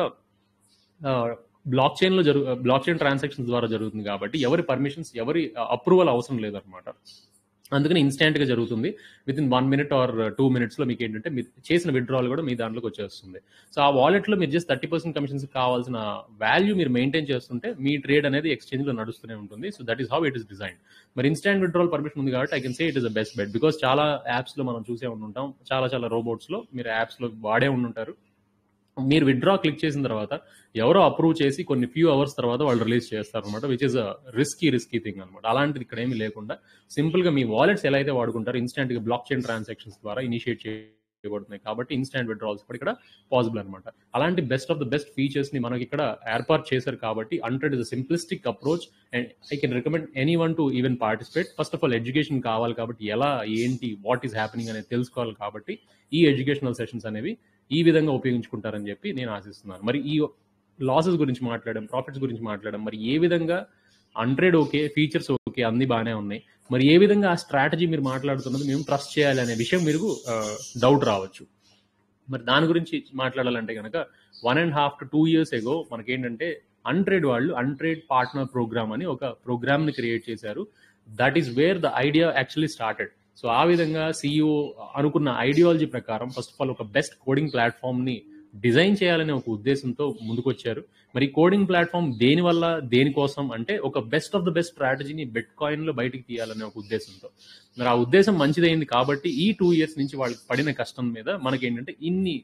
బ్లాక్ చైన్ లో జరుగు బ్లాక్ చైన్ ట్రాన్సాక్షన్స్ ద్వారా జరుగుతుంది కాబట్టి ఎవరి పర్మిషన్స్ ఎవరి అప్రూవల్ అవసరం లేదనమాట అందుకని ఇన్స్టెంట్ గా జరుగుతుంది within one minute or two minutes లో మీకు ఏంటంటే మీరు చేసిన విత్డ్రాల్ కూడా మీ దాంట్లోకి వచ్చేస్తుంది సో ఆ వాలెట్ లో మీరు జస్ట్ థర్టీ పర్సెంట్ కమిషన్స్ కావాల్సిన వాల్యూ మీరు మెయింటైన్ చేస్తుంటే మీ ట్రేడ్ అనేది ఎక్స్చేంజ్ లో నడుస్తూనే ఉంటుంది so that is how it is design మరి ఇన్స్టెంట్ విత్డ్రాల్ పర్మిషన్ ఉంది కాబట్టి I can say it is the best bet because చాలా యాప్స్ లో మనం చూసే ఉంటుంటాం చాలా చాలా రోబోట్స్ లో మీరు యాప్స్ లో వాడే ఉండుంటారు మీరు విత్డ్రా క్లిక్ చేసిన తర్వాత ఎవరో అప్రూవ్ చేసి కొన్ని ఫ్యూ అవర్స్ తర్వాత వాళ్ళు రిలీజ్ చేస్తారు అనమాట which is risky risky thing అనమాట అలాంటిది ఇక్కడ ఏమీ లేకుండా సింపుల్ గా మీ వాలెట్స్ ఎలా అయితే వాడుకుంటారో ఇన్స్టెంట్ గా బ్లాక్ చైన్ ట్రాన్సాక్షన్స్ ద్వారా ఇనిషియేట్ చేయబడుతున్నాయి కాబట్టి ఇన్స్టెంట్ విత్డ్రాల్స్ కూడా ఇక్కడ పాసిబుల్ అనమాట అలాంటి best of the best features ని మనకి ఇక్కడ ఏర్పాటు చేశారు కాబట్టి అంటెడ్ is simplistic approach and I can recommend anyone to even participate first of all education కావాలి కాబట్టి ఎలా ఏంటి వాట్ ఈస్ హ్యాపెనింగ్ అనేది తెలుసుకోవాలి కాబట్టి ఈ ఎడ్యుకేషనల్ సెషన్స్ అనేవి ఈ విధంగా ఉపయోగించుకుంటారని చెప్పి నేను ఆశిస్తున్నాను మరి ఈ లాసెస్ గురించి మాట్లాడడం ప్రాఫిట్స్ గురించి మాట్లాడడం మరి ఏ విధంగా హండ్రెడ్ ఓకే ఫీచర్స్ ఓకే అన్ని బాగానే ఉన్నాయి మరి ఏ విధంగా ఆ స్ట్రాటజీ మీరు మాట్లాడుతున్నది మేము ట్రస్ట్ చేయాలి అనే విషయం మీరు డౌట్ రావచ్చు మరి దాని గురించి మాట్లాడాలంటే కనుక one and half to two years ago మనకేంటంటే అన్ట్రేడ్ వాళ్ళు అన్ట్రేడ్ పార్ట్నర్ ప్రోగ్రామ్ అని ఒక ప్రోగ్రామ్ ని క్రియేట్ చేశారు that is where the idea actually started so ఆ విధంగా సిఇఓ అనుకున్న ఐడియాలజీ ప్రకారం ఫస్ట్ ఆఫ్ ఆల్ ఒక బెస్ట్ కోడింగ్ ప్లాట్ఫామ్ ని డిజైన్ చేయాలనే ఒక ఉద్దేశంతో ముందుకొచ్చారు మరి కోడింగ్ ప్లాట్ఫామ్ దేని వల్ల దేనికోసం అంటే ఒక బెస్ట్ ఆఫ్ ద బెస్ట్ స్ట్రాటజీని బెట్ కాయిన్ లో బయటికి తీయాలనే ఒక ఉద్దేశంతో మరి ఆ ఉద్దేశం మంచిదైంది కాబట్టి ఈ టూ ఇయర్స్ నుంచి వాళ్ళకి పడిన కష్టం మీద మనకి ఏంటంటే ఇన్ని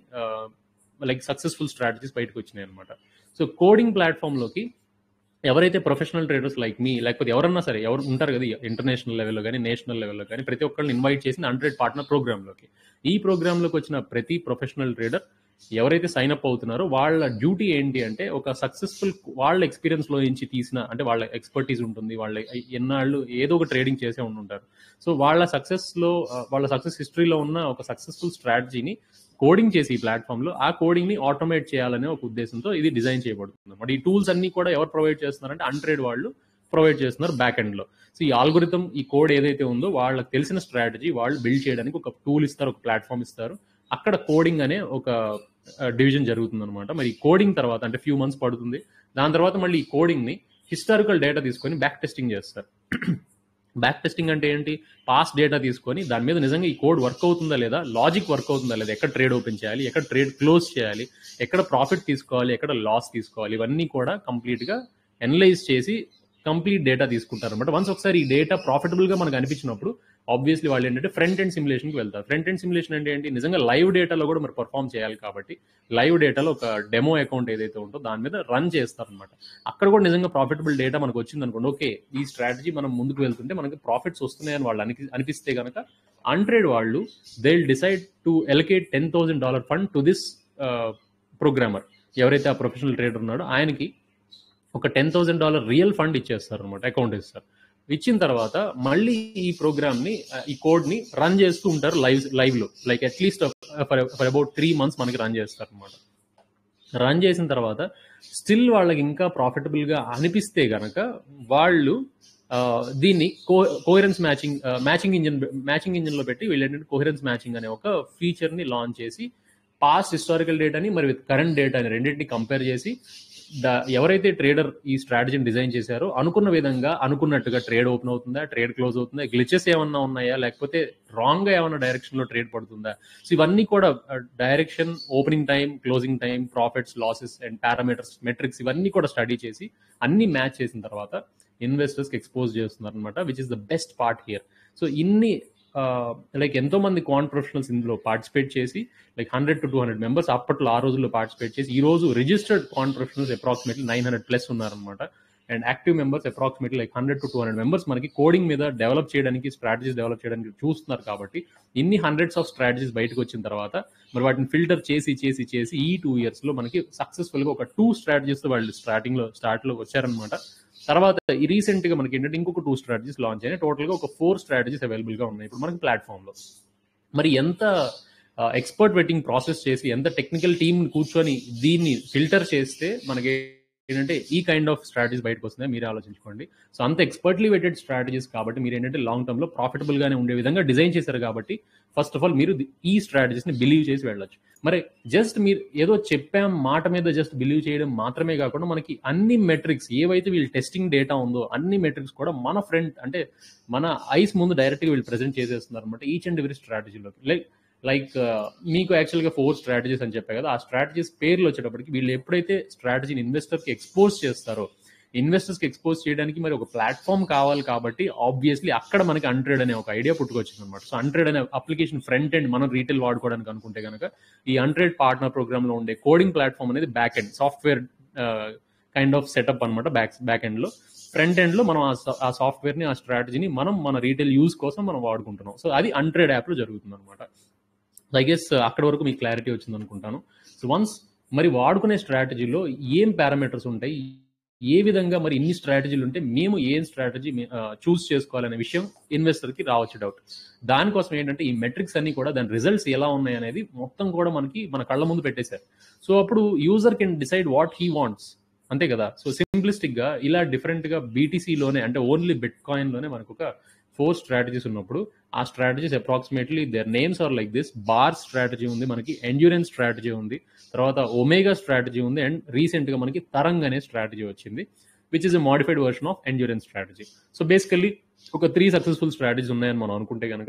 లైక్ సక్సెస్ఫుల్ స్ట్రాటజీస్ బయటకు వచ్చినాయి అనమాట సో కోడింగ్ ప్లాట్ఫామ్ లోకి ఎవరైతే ప్రొఫెషనల్ ట్రేడర్స్ లైక్ మీ లేకపోతే ఎవరన్నా సరే ఎవరు ఉంటారు కదా ఇంటర్నేషనల్ లెవెల్లో కానీ నేషనల్ లెవెల్లో కానీ ప్రతి ఒక్కరిని ఇన్వైట్ చేసిన హండ్రెడ్ పార్ట్నర్ ప్రోగ్రామ్లోకి ఈ ప్రోగ్రాంలోకి వచ్చిన ప్రతి ప్రొఫెషనల్ ట్రేడర్ ఎవరైతే సైన్ అప్ అవుతున్నారో వాళ్ళ డ్యూటీ ఏంటి అంటే ఒక సక్సెస్ఫుల్ వాళ్ళ ఎక్స్పీరియన్స్ లో నుంచి తీసిన అంటే వాళ్ళ ఎక్స్పర్టీస్ ఉంటుంది వాళ్ళ ఎన్నాళ్ళు ఏదో ఒక ట్రేడింగ్ చేసే ఉంటుంటారు సో వాళ్ళ సక్సెస్ లో వాళ్ళ సక్సెస్ హిస్టరీలో ఉన్న ఒక సక్సెస్ఫుల్ స్ట్రాటజీని కోడింగ్ చేసి ఈ ప్లాట్ఫామ్ లో ఆ కోడింగ్ ని ఆటోమేట్ చేయాలనే ఒక ఉద్దేశంతో ఇది డిజైన్ చేయబడుతుంది మరి ఈ టూల్స్ అన్ని కూడా ఎవరు ప్రొవైడ్ చేస్తున్నారంటే అన్ట్రేడ్ వాళ్ళు ప్రొవైడ్ చేస్తున్నారు బ్యాక్ ఎండ్ లో సో ఈ ఆల్గోరిథం ఈ కోడ్ ఏదైతే ఉందో వాళ్ళకి తెలిసిన స్ట్రాటజీ వాళ్ళు బిల్డ్ చేయడానికి ఒక టూల్ ఇస్తారు ఒక ప్లాట్ఫామ్ ఇస్తారు అక్కడ కోడింగ్ అనే ఒక డివిజన్ జరుగుతుంది అనమాట మరి కోడింగ్ తర్వాత అంటే ఫ్యూ మంత్స్ పడుతుంది దాని తర్వాత మళ్ళీ ఈ కోడింగ్ ని హిస్టారికల్ డేటా తీసుకొని బ్యాక్ టెస్టింగ్ చేస్తారు బ్యాక్ టెస్టింగ్ అంటే ఏంటి పాస్ డేటా తీసుకొని దాని మీద నిజంగా ఈ కోడ్ వర్క్ అవుతుందా లేదా లాజిక్ వర్క్ అవుతుందా లేదా ఎక్కడ ట్రేడ్ ఓపెన్ చేయాలి ఎక్కడ ట్రేడ్ క్లోజ్ చేయాలి ఎక్కడ ప్రాఫిట్ తీసుకోవాలి ఎక్కడ లాస్ తీసుకోవాలి ఇవన్నీ కూడా కంప్లీట్గా ఎనలైజ్ చేసి కంప్లీట్ డేటా తీసుకుంటారు అనమాట వన్స్ ఒకసారి ఈ డేటా ప్రాఫిటబుల్ గా మనకు అనిపించినప్పుడు ఆబ్వియస్లీ వాళ్ళు ఏంటంటే ఫ్రంట్ ఎండ్ సిమ్యులేషన్ కి వెళ్తారు ఫ్రంట్ ఎండ్ సిమ్యులేషన్ అంటే ఏంటి నిజంగా లైవ్ డేటాలో కూడా మరి పర్ఫామ్ చేయాలి కాబట్టి లైవ్ డేటాలో ఒక డెమో అకౌంట్ ఏదైతే ఉందో దాని మీద రన్ చేస్తారు అనమాట అక్కడ కూడా నిజంగా ప్రాఫిటబుల్ డేటా మనకు వచ్చింది అనుకోండి ఓకే ఈ స్ట్రాటజీ మనం ముందుకు వెళ్తుంటే మనకి ప్రాఫిట్స్ వస్తున్నాయని వాళ్ళు అనిపి అనిపిస్తే కనుక అన్ట్రేడ్ వాళ్ళు they decide to allocate ten thousand dollar fund to this programmer ఎవరైతే ఆ ప్రొఫెషనల్ ట్రేడర్ ఉన్నాడో ఆయనకి ఒక ten thousand dollar real fund ఇచ్చేస్తారు అనమాట అకౌంట్ ఇస్తారు ఇచ్చిన తర్వాత మళ్ళీ ఈ ప్రోగ్రామ్ ని ఆ, ఈ కోడ్ ని రన్ చేస్తూ ఉంటారు లైవ్ లైవ్ లో like at least for about three months మనకి రన్ చేస్తారు అనమాట రన్ చేసిన తర్వాత స్టిల్ వాళ్ళకి ఇంకా ప్రాఫిటబుల్ గా అనిపిస్తే గనక వాళ్ళు ఆ, దీన్ని coherence matching matching engine matching engine లో పెట్టి వీళ్ళు ఏంటంటే కోహరెన్స్ మ్యాచింగ్ అనే ఒక ఫీచర్ ని లాంచ్ చేసి పాస్ట్ హిస్టారికల్ డేటాని మరి విత్ కరెంట్ డేటాని రెండింటిని కంపేర్ చేసి ద- ఎవరైతే ట్రేడర్ ఈ స్ట్రాటజీని డిజైన్ చేశారో అనుకున్న విధంగా అనుకున్నట్టుగా ట్రేడ్ ఓపెన్ అవుతుందా ట్రేడ్ క్లోజ్ అవుతుందా గ్లిచెస్ ఏమన్నా ఉన్నాయా లేకపోతే రాంగ్ గా ఏమన్నా డైరెక్షన్ లో ట్రేడ్ పడుతుందా సో ఇవన్నీ కూడా direction opening time closing time profits losses and parameters metrics ఇవన్నీ కూడా స్టడీ చేసి అన్ని మ్యాచ్ చేసిన తర్వాత ఇన్వెస్టర్స్ కి ఎక్స్పోజ్ చేస్తున్నారు అనమాట which is the best part here so ఇన్ని లైక్ ఎంతో మంది క్వాంట్ ప్రొఫెషనల్స్ ఇందులో పార్టిసిపేట్ చేసి like hundred to two hundred members అప్పట్లో ఆ రోజుల్లో పార్టిసిపేట్ చేసి ఈ రోజు registered quant professionals approximately nine hundred plus ఉన్నారనమాట and active members approximately like hundred to two hundred members మనకి కోడింగ్ మీద డెవలప్ చేయడానికి స్ట్రాటజీస్ డెవలప్ చేయడానికి చూస్తున్నారు కాబట్టి ఇన్ని హండ్రెడ్స్ ఆఫ్ స్ట్రాటజీస్ బయటకు వచ్చిన తర్వాత మరి వాటిని ఫిల్టర్ చేసి చేసి చేసి ఈ టూ ఇయర్స్ లో మనకి సక్సెస్ఫుల్ గా ఒక టూ స్ట్రాటజీస్ వాళ్ళు స్టార్టింగ్ లో స్టార్ట్ లో వచ్చారనమాట తర్వాత ఈ రీసెంట్ గా మనకి ఏంటంటే ఇంకొక టూ స్ట్రాటజీస్ లాంచ్ అయినాయి టోటల్ గా ఒక ఫోర్ స్ట్రాటజీస్ అవైలబుల్ గా ఉన్నాయి ఇప్పుడు మనకి ప్లాట్ఫామ్ లో మరి ఎంత ఎక్స్పర్ట్ వెట్టింగ్ ప్రాసెస్ చేసి ఎంత టెక్నికల్ టీమ్ కూర్చొని దీన్ని ఫిల్టర్ చేస్తే మనకి ఏంటంటే ఈ కైండ్ ఆఫ్ స్ట్రాటజీస్ బయటకు వస్తున్నాయి మీరు ఆలోచించుకోండి సో అంత ఎక్స్పర్ట్లీ వెటెడ్ స్ట్రాటజీస్ కాబట్టి మీరు ఏంటంటే లాంగ్ టర్మ్ లో ప్రాఫిటబుల్ గానే ఉండే విధంగా డిజైన్ చేశారు కాబట్టి ఫస్ట్ ఆఫ్ ఆల్ మీరు ది- ఈ స్ట్రాటజీస్ ని బిలీవ్ చేసి వెళ్ళొచ్చు మరి జస్ట్ మీరు ఏదో చెప్పాం మాట మీద జస్ట్ బిలీవ్ చేయడం మాత్రమే కాకుండా మనకి అన్ని మెట్రిక్స్ ఏవైతే వీళ్ళు టెస్టింగ్ డేటా ఉందో అన్ని మెట్రిక్స్ కూడా మన ఫ్రెండ్ అంటే మన ఐస్ ముందు డైరెక్ట్ గా వీళ్ళు ప్రెజెంట్ చేసేస్తున్నారు అనమాట ఈచ్ అండ్ ఎవరీ స్ట్రాటజీలోకి లైక్ లైక్ మీకు యాక్చువల్గా ఫోర్ స్ట్రాటజీస్ అని చెప్పా కదా ఆ స్ట్రాటజీస్ పేర్లు వచ్చేటప్పటికి వీళ్ళు ఎప్పుడైతే స్ట్రాటజీని ఇన్వెస్టర్కి ఎక్స్పోజ్ చేస్తారో ఇన్వెస్టర్స్కి ఎక్స్పోజ్ చేయడానికి మరి ఒక ప్లాట్ఫామ్ కావాలి కాబట్టి ఆబ్వియస్లీ అక్కడ మనకి అంట్రేడ్ అనే ఒక ఐడియా పుట్టుకొచ్చింది అనమాట సో అంట్రేడ్ అనే అప్లికేషన్ ఫ్రంట్ ఎండ్ మనం రీటైల్ వాడుకోవడానికి అనుకుంటే కనుక ఈ అంట్రేడ్ పార్ట్నర్ ప్రోగ్రామ్ లో ఉండే కోడింగ్ ప్లాట్ఫామ్ అనేది back end software kind of setup అనమాట బ్యాక్ బ్యాక్ ఎండ్ లో ఫ్రంట్ ఎండ్ లో మనం ఆ సా- ఆ సాఫ్ట్వేర్ ని ఆ స్ట్రాటజీని మనం మన రీటైల్ యూజ్ కోసం మనం వాడుకుంటున్నాం సో అది అంట్రేడ్ యాప్ లో జరుగుతుంది అనమాట ఐ గెస్ అక్కడ వరకు మీకు క్లారిటీ వచ్చింది అనుకుంటాను సో వన్స్ మరి వాడుకునే స్ట్రాటజీలో ఏం పారామీటర్స్ ఉంటాయి ఏ విధంగా మరి ఇన్ని స్ట్రాటజీలు ఉంటే మేము ఏం స్ట్రాటజీ చూస్ చేసుకోవాలనే విషయం ఇన్వెస్టర్ కి రావచ్చు డౌట్ దానికోసం ఏంటంటే ఈ మెట్రిక్స్ అన్ని కూడా దాని రిజల్ట్స్ ఎలా ఉన్నాయి అనేది మొత్తం కూడా మనకి మన కళ్ళ ముందు పెట్టేశారు సో అప్పుడు user can decide what he wants అంతే కదా సో సింప్లిస్టిక్ గా ఇలా డిఫరెంట్ గా BTC లోనే అంటే ఓన్లీ బిట్ కాయిన్ లోనే మనకు ఒక ఫోర్ స్ట్రాటజీస్ ఉన్నప్పుడు ఆ strategies approximately their names are like this Bar strategy ఉంది మనకి ఎండ్యూరెన్స్ స్ట్రాటజీ ఉంది తర్వాత ఒమేగా స్ట్రాటజీ ఉంది అండ్ రీసెంట్ గా మనకి తరంగ్ అనే స్ట్రాటజీ వచ్చింది which is a modified version of Endurance strategy so basically ఒక త్రీ సక్సెస్ఫుల్ స్ట్రాటజీస్ ఉన్నాయని మనం అనుకుంటే కనుక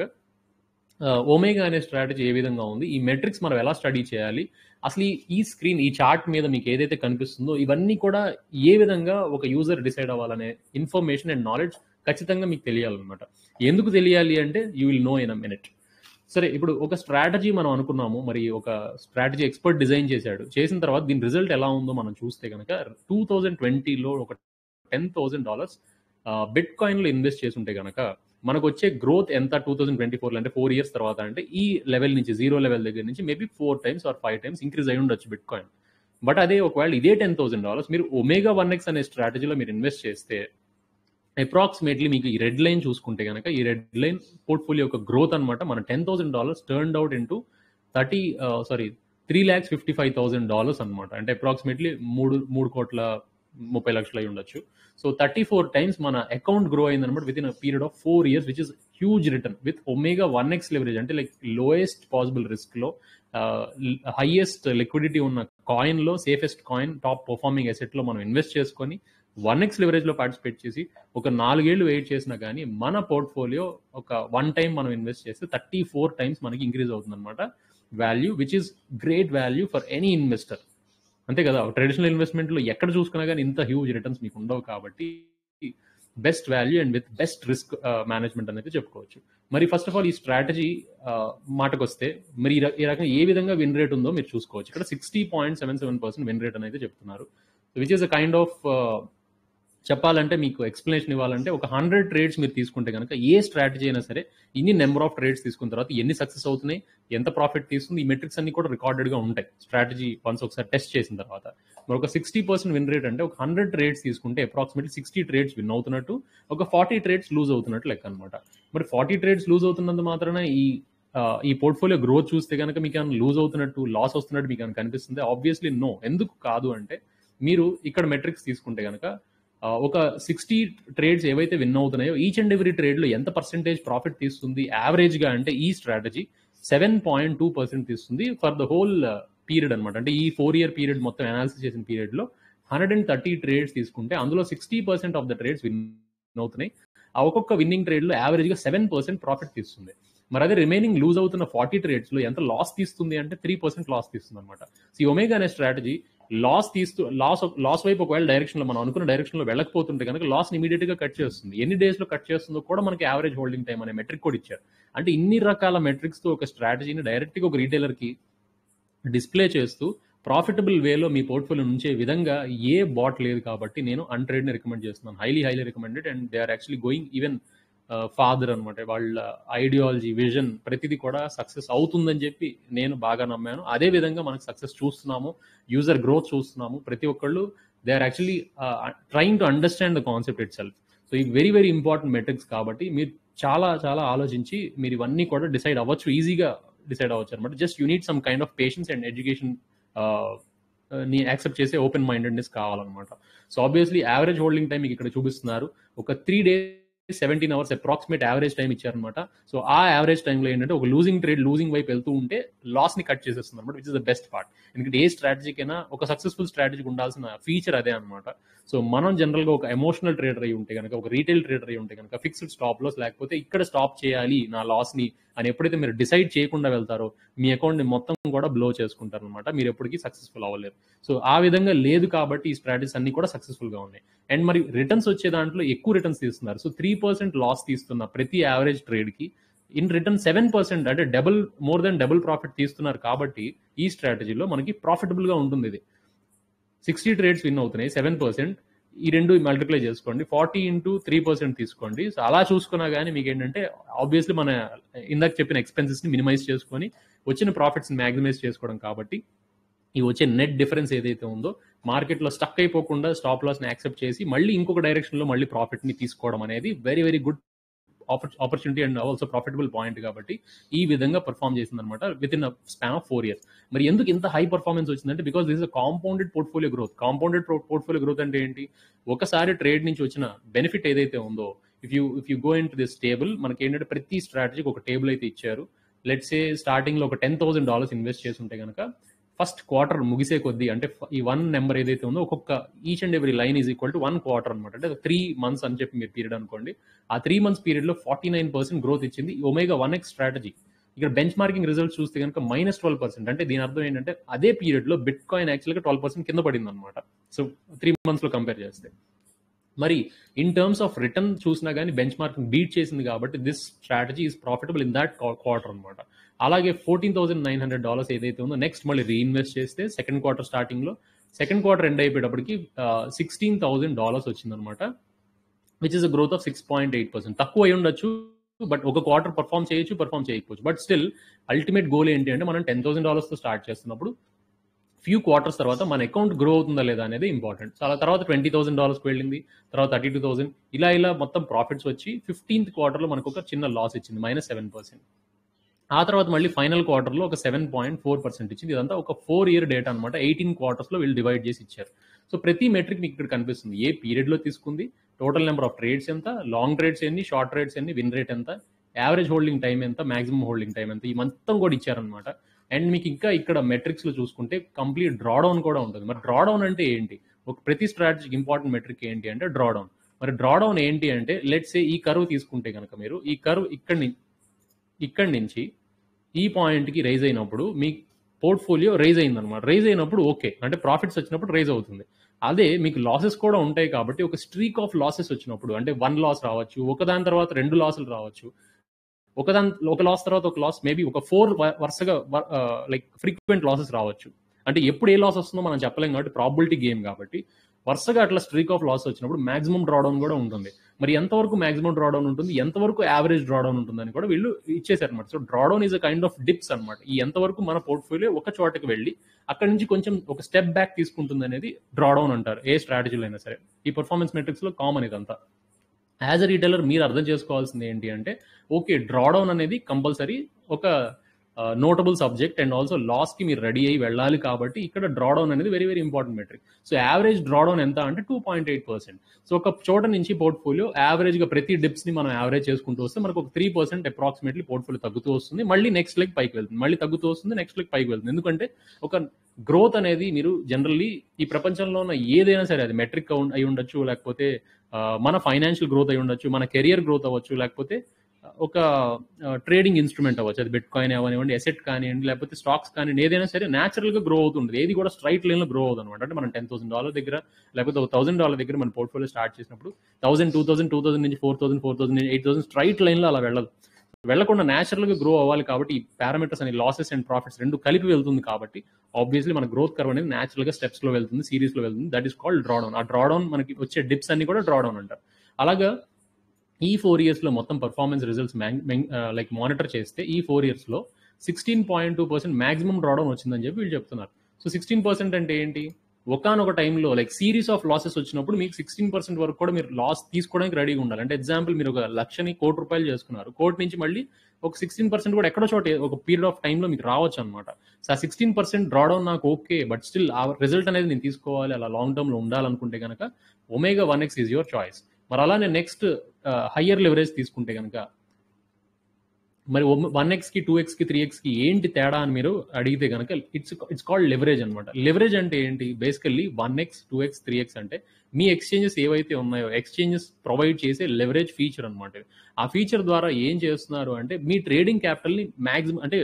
ఒమేగా అనే స్ట్రాటజీ ఏ విధంగా ఉంది ఈ మెట్రిక్స్ మనం ఎలా స్టడీ చేయాలి అసలు ఈ- ఈ స్క్రీన్ ఈ చార్ట్ మీద మీకు ఏదైతే కనిపిస్తుందో ఇవన్నీ కూడా ఏ విధంగా ఒక యూజర్ డిసైడ్ అవ్వాలనే ఇన్ఫర్మేషన్ అండ్ నాలెడ్జ్ ఖచ్చితంగా మీకు తెలియాలన్నమాట ఎందుకు తెలియాలి అంటే you will know in a minute సరే ఇప్పుడు ఒక స్ట్రాటజీ మనం అనుకున్నాము మరి ఒక స్ట్రాటజీ ఎక్స్పర్ట్ డిజైన్ చేశాడు చేసిన తర్వాత దీని రిజల్ట్ ఎలా ఉందో మనం చూస్తే కనుక టూ థౌజండ్ ట్వంటీలో ఒక టెన్ థౌసండ్ డాలర్స్ బిట్ కాయిన్లో ఇన్వెస్ట్ చేసి ఉంటే కనుక మనకు వచ్చే గ్రోత్ ఎంత టూ థౌసండ్ ట్వంటీ ఫోర్లో అంటే ఫోర్ ఇయర్స్ తర్వాత అంటే ఈ లెవెల్ నుంచి జీరో లెవెల్ దగ్గర నుంచి maybe four times or five times increase అయి ఉండొచ్చు బిట్ కాయిన్ బట్ అదే ఒకవేళ ఇదే టెన్ థౌసండ్ డాలర్స్ మీరు ఒమేగా వన్ ఎక్స్ అనే స్ట్రాటజీలో మీరు ఇన్వెస్ట్ చేస్తే అప్రాక్సిమేట్లీ మీకు ఈ రెడ్ లైన్ చూసుకుంటే కనుక ఈ రెడ్ లైన్ పోర్ట్ఫోలియో యొక్క గ్రోత్ అనమాట మన ten thousand dollars turn out into thirty sorry three lakhs fifty five thousand dollars అనమాట అంటే అప్రాక్సిమేట్లీ మూడు మూడు కోట్ల ముప్పై లక్షలు అయి ఉండొచ్చు సో థర్టీ ఫోర్ టైమ్స్ మన అకౌంట్ గ్రో అయింది అనమాట within period of four years which is huge return with Omega one X leverage అంటే లైక్ లోయెస్ట్ పాసిబుల్ రిస్క్ లో హైయెస్ట్ లిక్విడిటీ ఉన్న కాయిన్లో సేఫెస్ట్ కాయిన్ టాప్ పర్ఫార్మింగ్ ఎసెట్లో మనం invest చేసుకొని వన్ ఎక్స్ లివరేజ్లో పార్టిసిపేట్ చేసి ఒక నాలుగేళ్లు వెయిట్ చేసినా కానీ మన పోర్ట్ఫోలియో ఒక వన్ టైం మనం ఇన్వెస్ట్ చేస్తే థర్టీ ఫోర్ టైమ్స్ మనకి ఇంక్రీజ్ అవుతుంది అనమాట value which is great value for any investor అంతే కదా ట్రెడిషనల్ ఇన్వెస్ట్మెంట్లో ఎక్కడ చూసుకున్నా కానీ ఇంత హ్యూజ్ రిటర్న్స్ మీకు ఉండవు కాబట్టి best value and with best risk management అనేది చెప్పుకోవచ్చు మరి ఫస్ట్ ఆఫ్ ఆల్ ఈ స్ట్రాటజీ మాటకు వస్తే మరి ఈ ర- ఈ రకంగా ఏ విధంగా విన్ రేట్ ఉందో మీరు చూసుకోవచ్చు ఇక్కడ sixty point seven seven percent win rate అనేది చెప్తున్నారు which is a kind of చెప్పాలంటే మీకు ఎక్స్ప్లెనేషన్ ఇవ్వాలంటే ఒక హండ్రెడ్ ట్రేడ్స్ మీరు తీసుకుంటే కనుక ఏ స్ట్రాటజీ అయినా సరే ఇన్ని నెంబర్ ఆఫ్ ట్రేడ్స్ తీసుకున్న తర్వాత ఎన్ని సక్సెస్ అవుతున్నాయి ఎంత ప్రాఫిట్ తీసుకుంది ఈ మెట్రిక్స్ అన్ని కూడా రికార్డెడ్ గా ఉంటాయి స్ట్రాటజీ వన్స్ ఒకసారి టెస్ట్ చేసిన తర్వాత మరి ఒక సిక్స్టీ పర్సెంట్ విన్ రేట్ అంటే ఒక హండ్రెడ్ ట్రేడ్స్ తీసుకుంటే అప్రాక్సిమేట్లీ సిక్స్టీ ట్రేడ్స్ విన్ అవుతున్నట్టు ఒక ఫార్టీ ట్రేడ్స్ లూజ్ అవుతున్నట్టు లెక్క అనమాట మరి ఫార్టీ ట్రేడ్స్ లూజ్ అవుతున్నంత మాత్రాన ఈ ఆ, ఈ పోర్ట్ఫోలియో గ్రోత్ చూస్తే కనుక మీకు ఏమైనా లూజ్ అవుతున్నట్టు లాస్ వస్తున్నట్టు మీకు ఏమైనా కనిపిస్తుంది ఆబ్వియస్లీ నో ఎందుకు కాదు అంటే మీరు ఇక్కడ మెట్రిక్స్ తీసుకుంటే కనుక ఆ, ఒక సిక్స్టీ ట్రేడ్స్ ఏవైతే విన్ అవుతున్నాయో ఈచ్ అండ్ ఎవ్రీ ట్రేడ్ లో ఎంత పర్సెంటేజ్ ప్రాఫిట్ తీస్తుంది యావరేజ్ గా అంటే ఈ strategy seven point two percent తీస్తుంది ఫర్ ద హోల్ పీరియడ్ అనమాట అంటే ఈ ఫోర్ ఇయర్ పీరియడ్ మొత్తం అనాలిసిస్ చేసిన పీరియడ్ లో హండ్రెడ్ అండ్ థర్టీ ట్రేడ్స్ తీసుకుంటే అందులో sixty percent of the trades win అవుతున్నాయి ఆ ఒక్కొక్క విన్నింగ్ ట్రేడ్ లో యావరేజ్ గా సెవెన్ పర్సెంట్ ప్రాఫిట్ తీస్తుంది మరి అదే రిమైనింగ్ లూజ్ అవుతున్న ఫార్టీ ట్రేడ్స్ లో ఎంత లాస్ తీస్తుంది అంటే త్రీ పర్సెంట్ లాస్ తీస్తుంది అనమాట ఈ ఒమేగా అనే స్ట్రాటజీ లాస్ తీస్తూ లాస్ లాస్ వైపు ఒకవేళ డైరెక్షన్ లో మనం అనుకున్న డైరెక్షన్ లో వెళ్ళకపోతుంటే కనుక లాస్ ఇమీడియట్ గా కట్ చేస్తుంది ఎన్ని డేస్ లో కట్ చేస్తుందో కూడా మనకి యావరేజ్ హోల్డింగ్ టైం అనే మెట్రిక్ కూడా ఇచ్చారు అంటే ఇన్ని రకాల మెట్రిక్స్ తో ఒక స్ట్రాటజీని డైరెక్ట్ గా ఒక రీటైలర్ కి డిస్ప్లే చేస్తూ ప్రాఫిటబుల్ వేలో మీ పోర్ట్ఫోలియో ఉంచే విధంగా ఏ బాట్ లేదు కాబట్టి నేను అన్ట్రేడ్ ని రికమెండ్ చేస్తున్నాను highly highly recommended and they are actually going even further అనమాట వాళ్ళ ఐడియాలజీ విజన్ ప్రతిదీ కూడా సక్సెస్ అవుతుందని చెప్పి నేను బాగా నమ్మాను అదే విధంగా మనకు సక్సెస్ చూస్తున్నాము యూజర్ గ్రోత్ చూస్తున్నాము ప్రతి ఒక్కళ్ళు they are actually trying to understand the concept itself so ఈ వెరీ వెరీ ఇంపార్టెంట్ మెట్రిక్స్ కాబట్టి మీరు చాలా చాలా ఆలోచించి మీరు ఇవన్నీ కూడా డిసైడ్ అవ్వచ్చు ఈజీగా డిసైడ్ అవ్వచ్చు అనమాట just you need some kind of patience and education ని యాక్సెప్ట్ చేసే ఓపెన్ మైండెడ్నెస్ కావాలన్నమాట so obviously average holding time మీకు ఇక్కడ చూపిస్తున్నారు ఒక three days seventeen hours approximate average time ఇచ్చారనమాట సో ఆ యావరేజ్ టైంలో ఏంటంటే ఒక లూజింగ్ ట్రేడ్ లూజింగ్ వైపు వెళ్తూ ఉంటే లాస్ ని కట్ చేసేస్తుంది అనమాట which is the best part ఎందుకంటే ఏ స్ట్రాటజీకైనా ఒక సక్సెస్ఫుల్ స్ట్రాటజీకి ఉండాల్సిన ఫీచర్ అదే అనమాట సో మనం జనరల్ గా ఒక ఎమోషనల్ ట్రేడర్ అయి ఉంటే కనుక ఒక రీటైల్ ట్రేడర్ అయి ఉంటే కనుక ఫిక్స్డ్ స్టాప్ లాస్ లేకపోతే ఇక్కడ స్టాప్ చేయాలి నా లాస్ ని అని ఎప్పుడైతే మీరు డిసైడ్ చేయకుండా వెళ్తారో మీ అకౌంట్ ని మొత్తం కూడా బ్లో చేసుకుంటారు అనమాట మీరు ఎప్పటికీ సక్సెస్ఫుల్ అవ్వలేరు సో ఆ విధంగా లేదు కాబట్టి ఈ స్ట్రాటజీస్ అన్ని కూడా సక్సెస్ఫుల్ గా ఉన్నాయి అండ్ మరి రిటర్న్స్ వచ్చే దాంట్లో ఎక్కువ రిటర్న్స్ తీస్తున్నారు సో త్రీ పర్సెంట్ లాస్ తీస్తున్న ప్రతి యావరేజ్ ట్రేడ్ కి ఇన్ రిటర్న్ సెవెన్ పర్సెంట్ అంటే double more than double profit తీస్తున్నారు కాబట్టి ఈ స్ట్రాటజీలో మనకి ప్రాఫిటబుల్ గా ఉంటుంది ఇది సిక్స్టీ ట్రేడ్స్ విన్ అవుతున్నాయి సెవెన్ పర్సెంట్ ఈ రెండు మల్టిప్లై చేసుకోండి ఫార్టీ ఇంటూ త్రీ పర్సెంట్ తీసుకోండి సో అలా చూసుకున్నా కానీ మీకు ఏంటంటే ఆబ్వియస్లీ మన ఇందాక చెప్పిన ఎక్స్పెన్సెస్ ని మినిమైజ్ చేసుకొని వచ్చిన ప్రాఫిట్స్ మ్యాక్సిమైజ్ చేసుకోవడం కాబట్టి ఈ వచ్చే నెట్ డిఫరెన్స్ ఏదైతే ఉందో మార్కెట్లో స్టక్ అయిపోకుండా స్టాప్ లాస్ ని యాక్సెప్ట్ చేసి మళ్ళీ ఇంకొక డైరెక్షన్ లో మళ్ళీ ప్రాఫిట్ ని తీసుకోవడం అనేది very very good opportunity and also profitable point కాబట్టి ఈ విధంగా పర్ఫామ్ చేసింది అనమాట within span of four years మరి ఎందుకు ఇంత హై పర్ఫార్మెన్స్ వచ్చిందంటే because this compounded portfolio growth compounded portfolio growth అంటే ఏంటి ఒకసారి ట్రేడ్ నుంచి వచ్చిన బెనిఫిట్ ఏదైతే ఉందో if you if you go into this table మనకి ఏంటంటే ప్రతి స్ట్రాటజీకి ఒక టేబుల్ అయితే ఇచ్చారు లెట్స్ ఏ స్టార్టింగ్ లో ఒక టెన్ థౌసండ్ డాలర్స్ ఇన్వెస్ట్ చేసి ఉంటే కనుక ఫస్ట్ క్వార్టర్ ముగిసే కొద్దీ అంటే ఈ వన్ నెంబర్ ఏదైతే ఉందో ఒక్కొక్క each and every line is equal to one quarter అనమాట అంటే త్రీ మంత్స్ అని చెప్పి మీరు పీరియడ్ అనుకోండి ఆ త్రీ మంత్స్ పీరియడ్ లో ఫార్టీ నైన్ పర్సెంట్ గ్రోత్ ఇచ్చింది ఒమేగా వన్ ఎక్స్ స్ట్రాటజీ ఇక్కడ బెంచ్ మార్కింగ్ రిజల్ట్స్ చూస్తే కనుక మైనస్ ట్వెల్వ్ పర్సెంట్ అంటే దీని అర్థం ఏంటంటే అదే పీరియడ్ లో బిట్ కాయిన్ యాక్చువల్గా ట్వెల్వ్ పర్సెంట్ కింద పడింది అనమాట సో త్రీ మంత్స్ లో కంపేర్ చేస్తే మరి ఇన్ టర్మ్స్ ఆఫ్ రిటర్న్ చూసినా కానీ బెంచ్ మార్కింగ్ బీట్ చేసింది కాబట్టి this strategy is profitable in that quarter అనమాట అలాగే fourteen thousand nine hundred dollars ఏదైతే ఉందో నెక్స్ట్ మళ్ళీ రీఇన్వెస్ట్ చేస్తే సెకండ్ క్వార్టర్ స్టార్టింగ్ లో సెకండ్ క్వార్టర్ ఎండ్ అయిపోయేటప్పటికి సిక్స్టీన్ థౌసండ్ డాలర్స్ వచ్చిందనమాట which is a growth of six point eight percent తక్కువ అయి ఉండొచ్చు బట్ ఒక క్వార్టర్ పర్ఫామ్ చేయొచ్చు పర్ఫామ్ చేయకపోవచ్చు బట్ స్టిల్ అల్టిమేట్ గోల్ ఏంటి అంటే మనం టెన్ థౌసండ్ డాలర్స్ తో స్టార్ట్ చేస్తున్నప్పుడు ఫ్యూ క్వార్టర్స్ తర్వాత మన అకౌంట్ గ్రో అవుతుందా లేదా అనేది ఇంపార్టెంట్ చాలా తర్వాత ట్వంటీ థౌసండ్ డాలర్స్కి వెళ్ళింది తర్వాత థర్టీ టూ థౌసండ్ ఇలా ఇలా మొత్తం ప్రాఫిట్స్ వచ్చి ఫిఫ్టీన్త్ క్వార్టర్లో మనకు ఒక చిన్న లాస్ ఇచ్చింది మైనస్ సెవెన్ పర్సెంట్ ఆ తర్వాత మళ్ళీ ఫైనల్ క్వార్టర్లో ఒక సెవెన్ పాయింట్ ఫోర్ పర్సెంట్ ఇచ్చింది ఇదంతా ఒక ఫోర్ ఇయర్ డేటా అనమాట ఎయిటీన్ క్వార్టర్స్లో వీళ్ళు డివైడ్ చేసి ఇచ్చారు సో ప్రతి మెట్రిక్ మీకు ఇక్కడ కనిపిస్తుంది ఏ పీరియడ్లో తీసుకుంది టోటల్ నెంబర్ ఆఫ్ ట్రేడ్స్ ఎంత లాంగ్ ట్రేడ్స్ ఎన్ని షార్ట్ ట్రేడ్స్ ఎన్ని విన్ రేట్ ఎంత యావరేజ్ హోల్డింగ్ టైం ఎంత మాక్సిమం హోల్డింగ్ టైం ఎంత ఈ మొత్తం కూడా ఇచ్చారనమాట అండ్ మీకు ఇంకా ఇక్కడ మెట్రిక్స్ లో చూసుకుంటే కంప్లీట్ డ్రాడౌన్ కూడా ఉంటుంది మరి డ్రాడౌన్ అంటే ఏంటి ఒక ప్రతి స్ట్రాటజీకి ఇంపార్టెంట్ మెట్రిక్ ఏంటి అంటే డ్రాడౌన్ మరి డ్రాడౌన్ ఏంటి అంటే లెట్స్ ఏ ఈ కరువు తీసుకుంటే కనుక మీరు ఈ కరువు ఇక్కడి నుంచి ఇక్కడి నుంచి ఈ పాయింట్కి రైజ్ అయినప్పుడు మీ పోర్ట్ఫోలియో రైజ్ అయింది అనమాట రైజ్ అయినప్పుడు ఓకే అంటే ప్రాఫిట్స్ వచ్చినప్పుడు రైజ్ అవుతుంది అదే మీకు లాసెస్ కూడా ఉంటాయి కాబట్టి ఒక స్ట్రీక్ ఆఫ్ లాసెస్ వచ్చినప్పుడు అంటే వన్ లాస్ రావచ్చు ఒకదాని తర్వాత రెండు లాసులు రావచ్చు ఒకదాని ఒక లాస్ తర్వాత ఒక లాస్ మేబీ ఒక ఫోర్ వరుసగా లైక్ ఫ్రీక్వెంట్ లాసెస్ రావచ్చు అంటే ఎప్పుడు ఏ లాస్ వస్తుందో మనం చెప్పలేం కాబట్టి ప్రాబిలిటీ గేమ్ కాబట్టి వరుసగా అట్లా స్ట్రీక్ ఆఫ్ లాస్ వచ్చినప్పుడు మాక్సిమం డ్రాడౌన్ కూడా ఉంటుంది మరి ఎంతవరకు మాక్సిమం డ్రాడౌన్ ఉంటుంది ఎంతవరకు యావరేజ్ డ్రాడౌన్ ఉంటుందని కూడా వీళ్ళు ఇచ్చేసారు అనమాట so drawdown is a kind of dips అనమాట ఈ ఎంతవరకు మన పోర్ట్ఫోలియో ఒక చోటకి వెళ్ళి అక్కడ నుంచి కొంచెం ఒక స్టెప్ బ్యాక్ తీసుకుంటుంది అనేది డ్రాడౌన్ అంటారు ఏ స్ట్రాటజీలో అయినా సరే ఈ పర్ఫార్మెన్స్ మెట్రిక్స్ లో కామన్ ఇదంతా యాజ్ అ రీటైలర్ మీరు అర్థం చేసుకోవాల్సింది ఏంటి అంటే ఓకే డ్రాడౌన్ అనేది కంపల్సరీ ఒక notable subject and also loss కి మీరు రెడీ అయ్యి వెళ్ళాలి కాబట్టి ఇక్కడ డ్రాడౌన్ అనేది very very important metric so average drawdown ఎంత అంటే two point eight percent so ఒక చోట నుంచి పోర్ట్ఫోలియో యావరేజ్ గా ప్రతి డిప్స్ ని మనం యావరేజ్ చేసుకుంటూ వస్తే మనకు ఒక త్రీ పర్సెంట్ అప్రాక్సిమేట్లీ పోర్ట్ఫోలియో తగ్గుతూ వస్తుంది మళ్ళీ నెక్స్ట్ లెగ్ పైకి వెళ్తుంది మళ్ళీ తగ్గుతూ వస్తుంది నెక్స్ట్ లెగ్ పైకి వెళ్తుంది ఎందుకంటే ఒక గ్రోత్ అనేది మీరు జనరల్లీ ఈ ప్రపంచంలో ఉన్న ఏదైనా సరే అది మెట్రిక్ అయి ఉండొచ్చు లేకపోతే మన ఫైనాన్షియల్ గ్రోత్ అయి ఉండొచ్చు మన కెరియర్ గ్రోత్ అవ్వచ్చు లేకపోతే ఒక ట్రేడింగ్ ఇన్స్ట్రుమెంట్ అవ్వచ్చు అది బిట్ కాయిన్ అవనివ్వండి ఎసెట్ కానివ్వండి లేకపోతే స్టాక్స్ కానివ్వండి ఏదైనా సరే న్యాచురల్ గా గ్రో అవుతుంది ఏది కూడా స్ట్రైట్ లైన్ లో గ్రో అవుతుంది అనమాట అంటే మనం టెన్ థౌసండ్ డాలర్ దగ్గర లేకపోతే ఒక థౌసండ్ డాలర్ దగ్గర మన పోర్ట్ఫోలియో స్టార్ట్ చేసినప్పుడు thousand two thousand two thousand నుంచి four thousand four thousand eight thousand straight line లో అలా వెళ్ళదు వెళ్లకుండా న్యాచురల్ గా గ్రో అవ్వాలి కాబట్టి ఈ పారామీటర్స్ అని లాసెస్ అండ్ ప్రాఫిట్స్ రెండు కలిపి వెళ్తుంది కాబట్టి ఆబ్వియస్లీ మన గ్రోత్ కర్వ్ అనేది న్యాచురల్ గా స్టెప్స్ లో వెళ్తుంది సిరీస్ లో వెళ్తుంది దట్ ఈస్ కాల్డ్ డ్రాడౌన్ ఆ డ్రాడౌన్ మనకి వచ్చే డిప్స్ అన్ని కూడా డ్రాడౌన్ అంటారు అలాగా ఈ ఫోర్ ఇయర్స్ లో మొత్తం పర్ఫార్మెన్స్ రిజల్ట్స్ లైక్ మానిటర్ చేస్తే ఈ ఫోర్ ఇయర్స్ లో sixteen point two percent maximum drawdown వచ్చిందని చెప్పి వీళ్ళు చెప్తున్నారు సో సిక్స్టీన్ పర్సెంట్ అంటే ఏంటి ఒకనొక టైంలో లైక్ సిరీస్ ఆఫ్ లాసెస్ వచ్చినప్పుడు మీకు సిక్స్టీన్ పర్సెంట్ వరకు కూడా మీరు లాస్ తీసుకోవడానికి రెడీగా ఉండాలి అంటే ఎగ్జాంపుల్ మీరు ఒక లక్షని కోటి రూపాయలు చేసుకున్నారు కోటి నుంచి మళ్ళీ ఒక సిక్స్టీన్ పర్సెంట్ కూడా ఎక్కడో చోట ఒక పీరియడ్ ఆఫ్ టైంలో మీకు రావచ్చు అనమాట సో ఆ సిక్స్టీన్ పర్సెంట్ డ్రాడౌన్ నాకు ఓకే బట్ స్టిల్ ఆ రిజల్ట్ అనేది నేను తీసుకోవాలి అలా లాంగ్ టర్మ్ లో ఉండాలనుకుంటే కనుక Omega one x is your choice మరి అలానే నెక్స్ట్ హయ్యర్ లెవరేజ్ తీసుకుంటే కనుక మరి వన్ ఎక్స్ కి టూ ఎక్స్ కి త్రీ ఎక్స్ కి ఏంటి తేడా అని మీరు అడిగితే కనుక ఇట్స్ ఇట్స్ కాల్డ్ లెవరేజ్ అనమాట లెవరేజ్ అంటే ఏంటి basically one x two x three x అంటే మీ ఎక్స్చేంజెస్ ఏవైతే ఉన్నాయో ఎక్స్చేంజెస్ ప్రొవైడ్ చేసే లెవరేజ్ ఫీచర్ అనమాట ఆ ఫీచర్ ద్వారా ఏం చేస్తున్నారు అంటే మీ ట్రేడింగ్ క్యాపిటల్ ని మాక్సిమం అంటే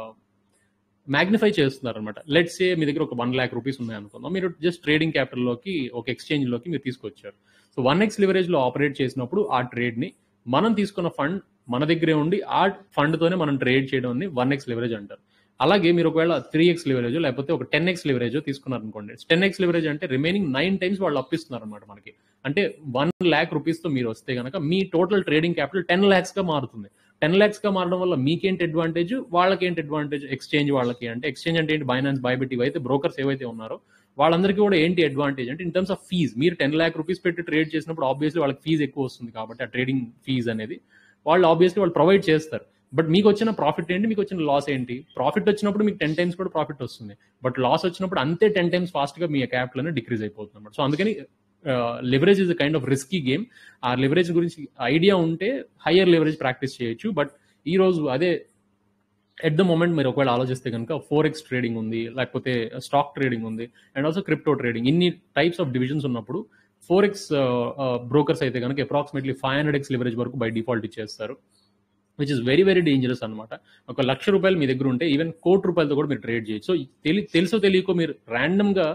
మ్యాగ్నిఫై చేస్తున్నారు అనమాట లెట్స్ ఏ మీ దగ్గర ఒక వన్ ల్యాక్ రూపీస్ ఉన్నాయి అనుకుందాం మీరు జస్ట్ ట్రేడింగ్ క్యాపిటల్లోకి ఒక ఎక్స్చేంజ్ లోకి మీరు తీసుకొచ్చారు సో వన్ ఎక్స్ లివరేజ్ లో ఆపరేట్ చేసినప్పుడు ఆ ట్రేడ్ ని మనం తీసుకున్న ఫండ్ మన దగ్గరే ఉండి ఆ ఫండ్ తోనే మనం ట్రేడ్ చేయడం వన్ ఎక్స్ లివరేజ్ అంటారు అలాగే మీరు ఒకవేళ త్రీ ఎక్స్ లివరేజ్ లేకపోతే ఒక టెన్ ఎక్స్ లివరేజ్ తీసుకున్నారు అనుకోండి టెన్ ఎక్స్ లివరేజ్ అంటే రిమైనింగ్ నైన్ టైమ్స్ వాళ్ళు అప్పిస్తున్నారు అనమాట మనకి అంటే వన్ ల్యాక్ రూపీస్ తో మీరు వస్తే కనుక మీ total trading capital ten lakhs గా మారుతుంది టెన్ ల్యాక్స్ గా మారడం వల్ల మీకేంటి అడ్వాంటేజ్ వాళ్ళకేంటి అడ్వాంటేజ్ ఎక్స్చేంజ్ వాళ్ళకి అంటే ఎక్స్చేంజ్ అంటే ఏంటి బైనాన్స్ బైబిట్ ఇవైతే బ్రోకర్స్ ఏవైతే ఉన్నారో వాళ్ళందరికీ కూడా ఏంటి అడ్వాంటేజ్ అంటే ఇన్ టర్మ్స్ ఆఫ్ ఫీజ్ మీరు టెన్ ల్యాక్ రూపీస్ పెట్టి ట్రేడ్ చేసినప్పుడు ఆబ్వియస్లీ వాళ్ళకి ఫీజ్ ఎక్కువ వస్తుంది కాబట్టి ఆ ట్రేడింగ్ ఫీజ్ అనేది వాళ్ళు ఆబ్వియస్లీ వాళ్ళు ప్రొవైడ్ చేస్తారు బట్ మీకు వచ్చిన ప్రాఫిట్ ఏంటి మీకు వచ్చిన లాస్ ఏంటి ప్రాఫిట్ వచ్చినప్పుడు మీకు టెన్ టైమ్స్ కూడా ప్రాఫిట్ వస్తుంది బట్ లాస్ వచ్చినప్పుడు అంతే టెన్ టైమ్స్ ఫాస్ట్ గా మీ క్యాపిటల్ అనేది డిక్రీజ్ అయిపోతుంది అనమాట సో అందుకని leverage is kind of risky game ఆ లివరేజ్ గురించి ఐడియా ఉంటే హయ్యర్ లివరేజ్ ప్రాక్టీస్ చేయొచ్చు బట్ ఈ రోజు అదే ఎట్ ద మూమెంట్ మీరు ఒకవేళ ఆలోచిస్తే కనుక ఫోర్ ఎక్స్ ట్రేడింగ్ ఉంది లేకపోతే స్టాక్ ట్రేడింగ్ ఉంది అండ్ ఆల్సో క్రిప్టో ట్రేడింగ్ ఇన్ని టైప్స్ ఆఫ్ డివిజన్స్ ఉన్నప్పుడు ఫోర్ ఎక్స్ బ్రోకర్స్ అయితే కనుక approximately five hundred x leverage వరకు బై డిఫాల్ట్ ఇచ్చేస్తారు which is very very dangerous అనమాట ఒక లక్ష రూపాయలు మీ దగ్గర ఉంటే ఈవెన్ కోటి రూపాయలతో కూడా మీరు ట్రేడ్ చేయొచ్చు సో తెలి తెలుసో తెలియకో మీరు ర్యాండమ్గా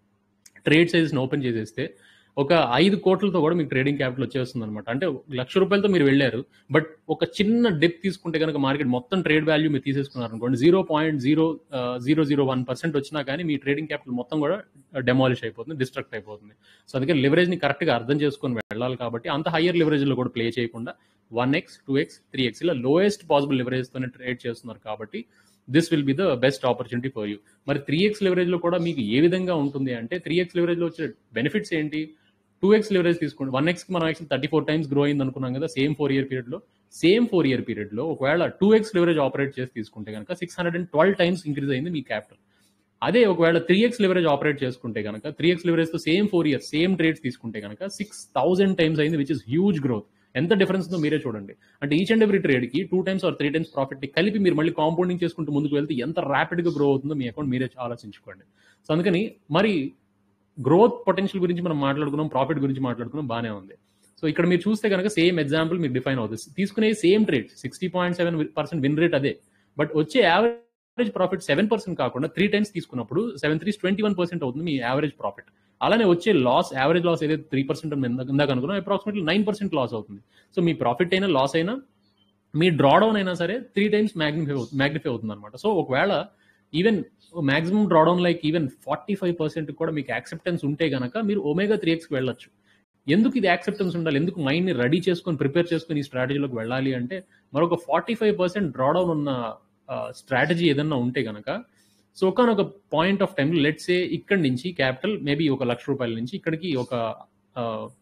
ట్రేడ్ సైజెస్ని ఓపెన్ చేసేస్తే ఒక ఐదు కోట్లతో కూడా మీకు ట్రేడింగ్ క్యాపిటల్ వచ్చేస్తుంది అనమాట అంటే లక్ష రూపాయలతో మీరు వెళ్ళారు బట్ ఒక చిన్న డెప్ తీసుకుంటే కనుక మార్కెట్ మొత్తం ట్రేడ్ వాల్యూ మీరు తీసేసుకున్నారు అనుకోండి zero point zero zero zero one percent వచ్చినా కానీ మీ ట్రేడింగ్ క్యాపిటల్ మొత్తం కూడా డెమాలిష్ అయిపోతుంది డిస్ట్రక్ట్ అయిపోతుంది సో అందుకే లివరేజ్ ని కరెక్ట్ గా అర్థం చేసుకొని వెళ్ళాలి కాబట్టి అంత హయ్యర్ లివరేజ్ లో కూడా ప్లే చేయకుండా one x two x three x ఇలా లోయెస్ట్ పాసిబుల్ లివరేజ్ తోనే ట్రేడ్ చేస్తున్నారు కాబట్టి this will be the best opportunity for you మరి త్రీ ఎక్స్ లివరేజ్ లో కూడా మీకు ఏ విధంగా ఉంటుంది అంటే త్రీ ఎక్స్ లివరేజ్ లో వచ్చే బెనిఫిట్స్ ఏంటి టూ ఎక్స్ లివరేజ్ తీసుకోండి వన్ ఎక్స్ మనం actual thirty four times grow అయింది అనుకున్నాం కదా సేమ్ ఫోర్ ఇయర్ పీరియడ్ లో సేమ్ ఫోర్ ఇయర్ పీరియడ్ లో ఒకవేళ టూ ఎక్స్ లివరేజ్ ఆపరేట్ చేసి తీసుకుంటే కనుక six hundred and twelve times increase అయింది మీ క్యాపిటల్ అదే ఒకవేళ త్రీ ఎక్స్ లివరేజ్ ఆపరేట్ చేసుకుంటే కనుక త్రీ ఎక్స్ లివరేజ్ తో same four years same trades తీసుకుంటే కనుక సిక్స్ థౌసండ్ టైమ్స్ అయింది విచ్ ఇస్ హ్యూజ్ గ్రోత్ ఎంత డిఫరెన్స్ ఉందో మీరే చూడండి అంటే ఈచ్ అండ్ ఎవ్రీ ట్రేడ్కి two times or three times profit కలిపి మీరు మళ్ళీ కాంపౌండింగ్ చేసుకుంటూ ముందుకు వెళ్తే ఎంత ర్యాపిడ్గా గ్రో అవుతుందో మీ అకౌంట్ మీరే ఆలోచించుకోండి సో అందుకని మరి గ్రోత్ పొటెన్షియల్ గురించి మనం మాట్లాడుకున్నాం ప్రాఫిట్ గురించి మాట్లాడుకున్నాం బాగానే ఉంది సో ఇక్కడ మీరు చూస్తే కనుక సేమ్ ఎగ్జాంపుల్ మీకు డిఫైన్ అవుతుంది తీసుకునే same trade sixty point seven percent win rate అదే బట్ వచ్చే యావరేజ్ ప్రాఫిట్ సెవెన్ పర్సెంట్ కాకుండా త్రీ టైమ్స్ తీసుకున్నప్పుడు seven three twenty one percent అవుతుంది మీ యావరేజ్ ప్రాఫిట్ అలానే వచ్చే లాస్ యావరేజ్ లాస్ ఏదైతే త్రీ పర్సెంట్ ఇందాక అనుకున్నాం అప్రాక్సిమేట్లీ నైన్ పర్సెంట్ లాస్ అవుతుంది సో మీ ప్రాఫిట్ అయినా లాస్ అయినా మీ డ్రాడౌన్ అయినా సరే త్రీ టైమ్స్ మ్యాగ్నిఫై మ్యాగ్నిఫై అవుతుంది అనమాట సో ఒకవేళ even maximum drawdown like even forty five percent కూడా మీకు యాక్సెప్టెన్స్ ఉంటే గనక మీరు ఒమేగా త్రీ ఎక్స్కి వెళ్ళొచ్చు ఎందుకు ఇది యాక్సెప్టెన్స్ ఉండాలి ఎందుకు మైండ్ని రెడీ చేసుకొని ప్రిపేర్ చేసుకొని ఈ స్ట్రాటజీలోకి వెళ్ళాలి అంటే మరొక ఫార్టీ ఫైవ్ పర్సెంట్ డ్రాడౌన్ ఉన్న స్ట్రాటజీ ఏదన్నా ఉంటే గనక సో ఒకనొక పాయింట్ ఆఫ్ టైం లెట్స్ ఏ ఇక్కడి నుంచి క్యాపిటల్ మేబీ ఒక లక్ష రూపాయల నుంచి ఇక్కడికి ఒక ఆ,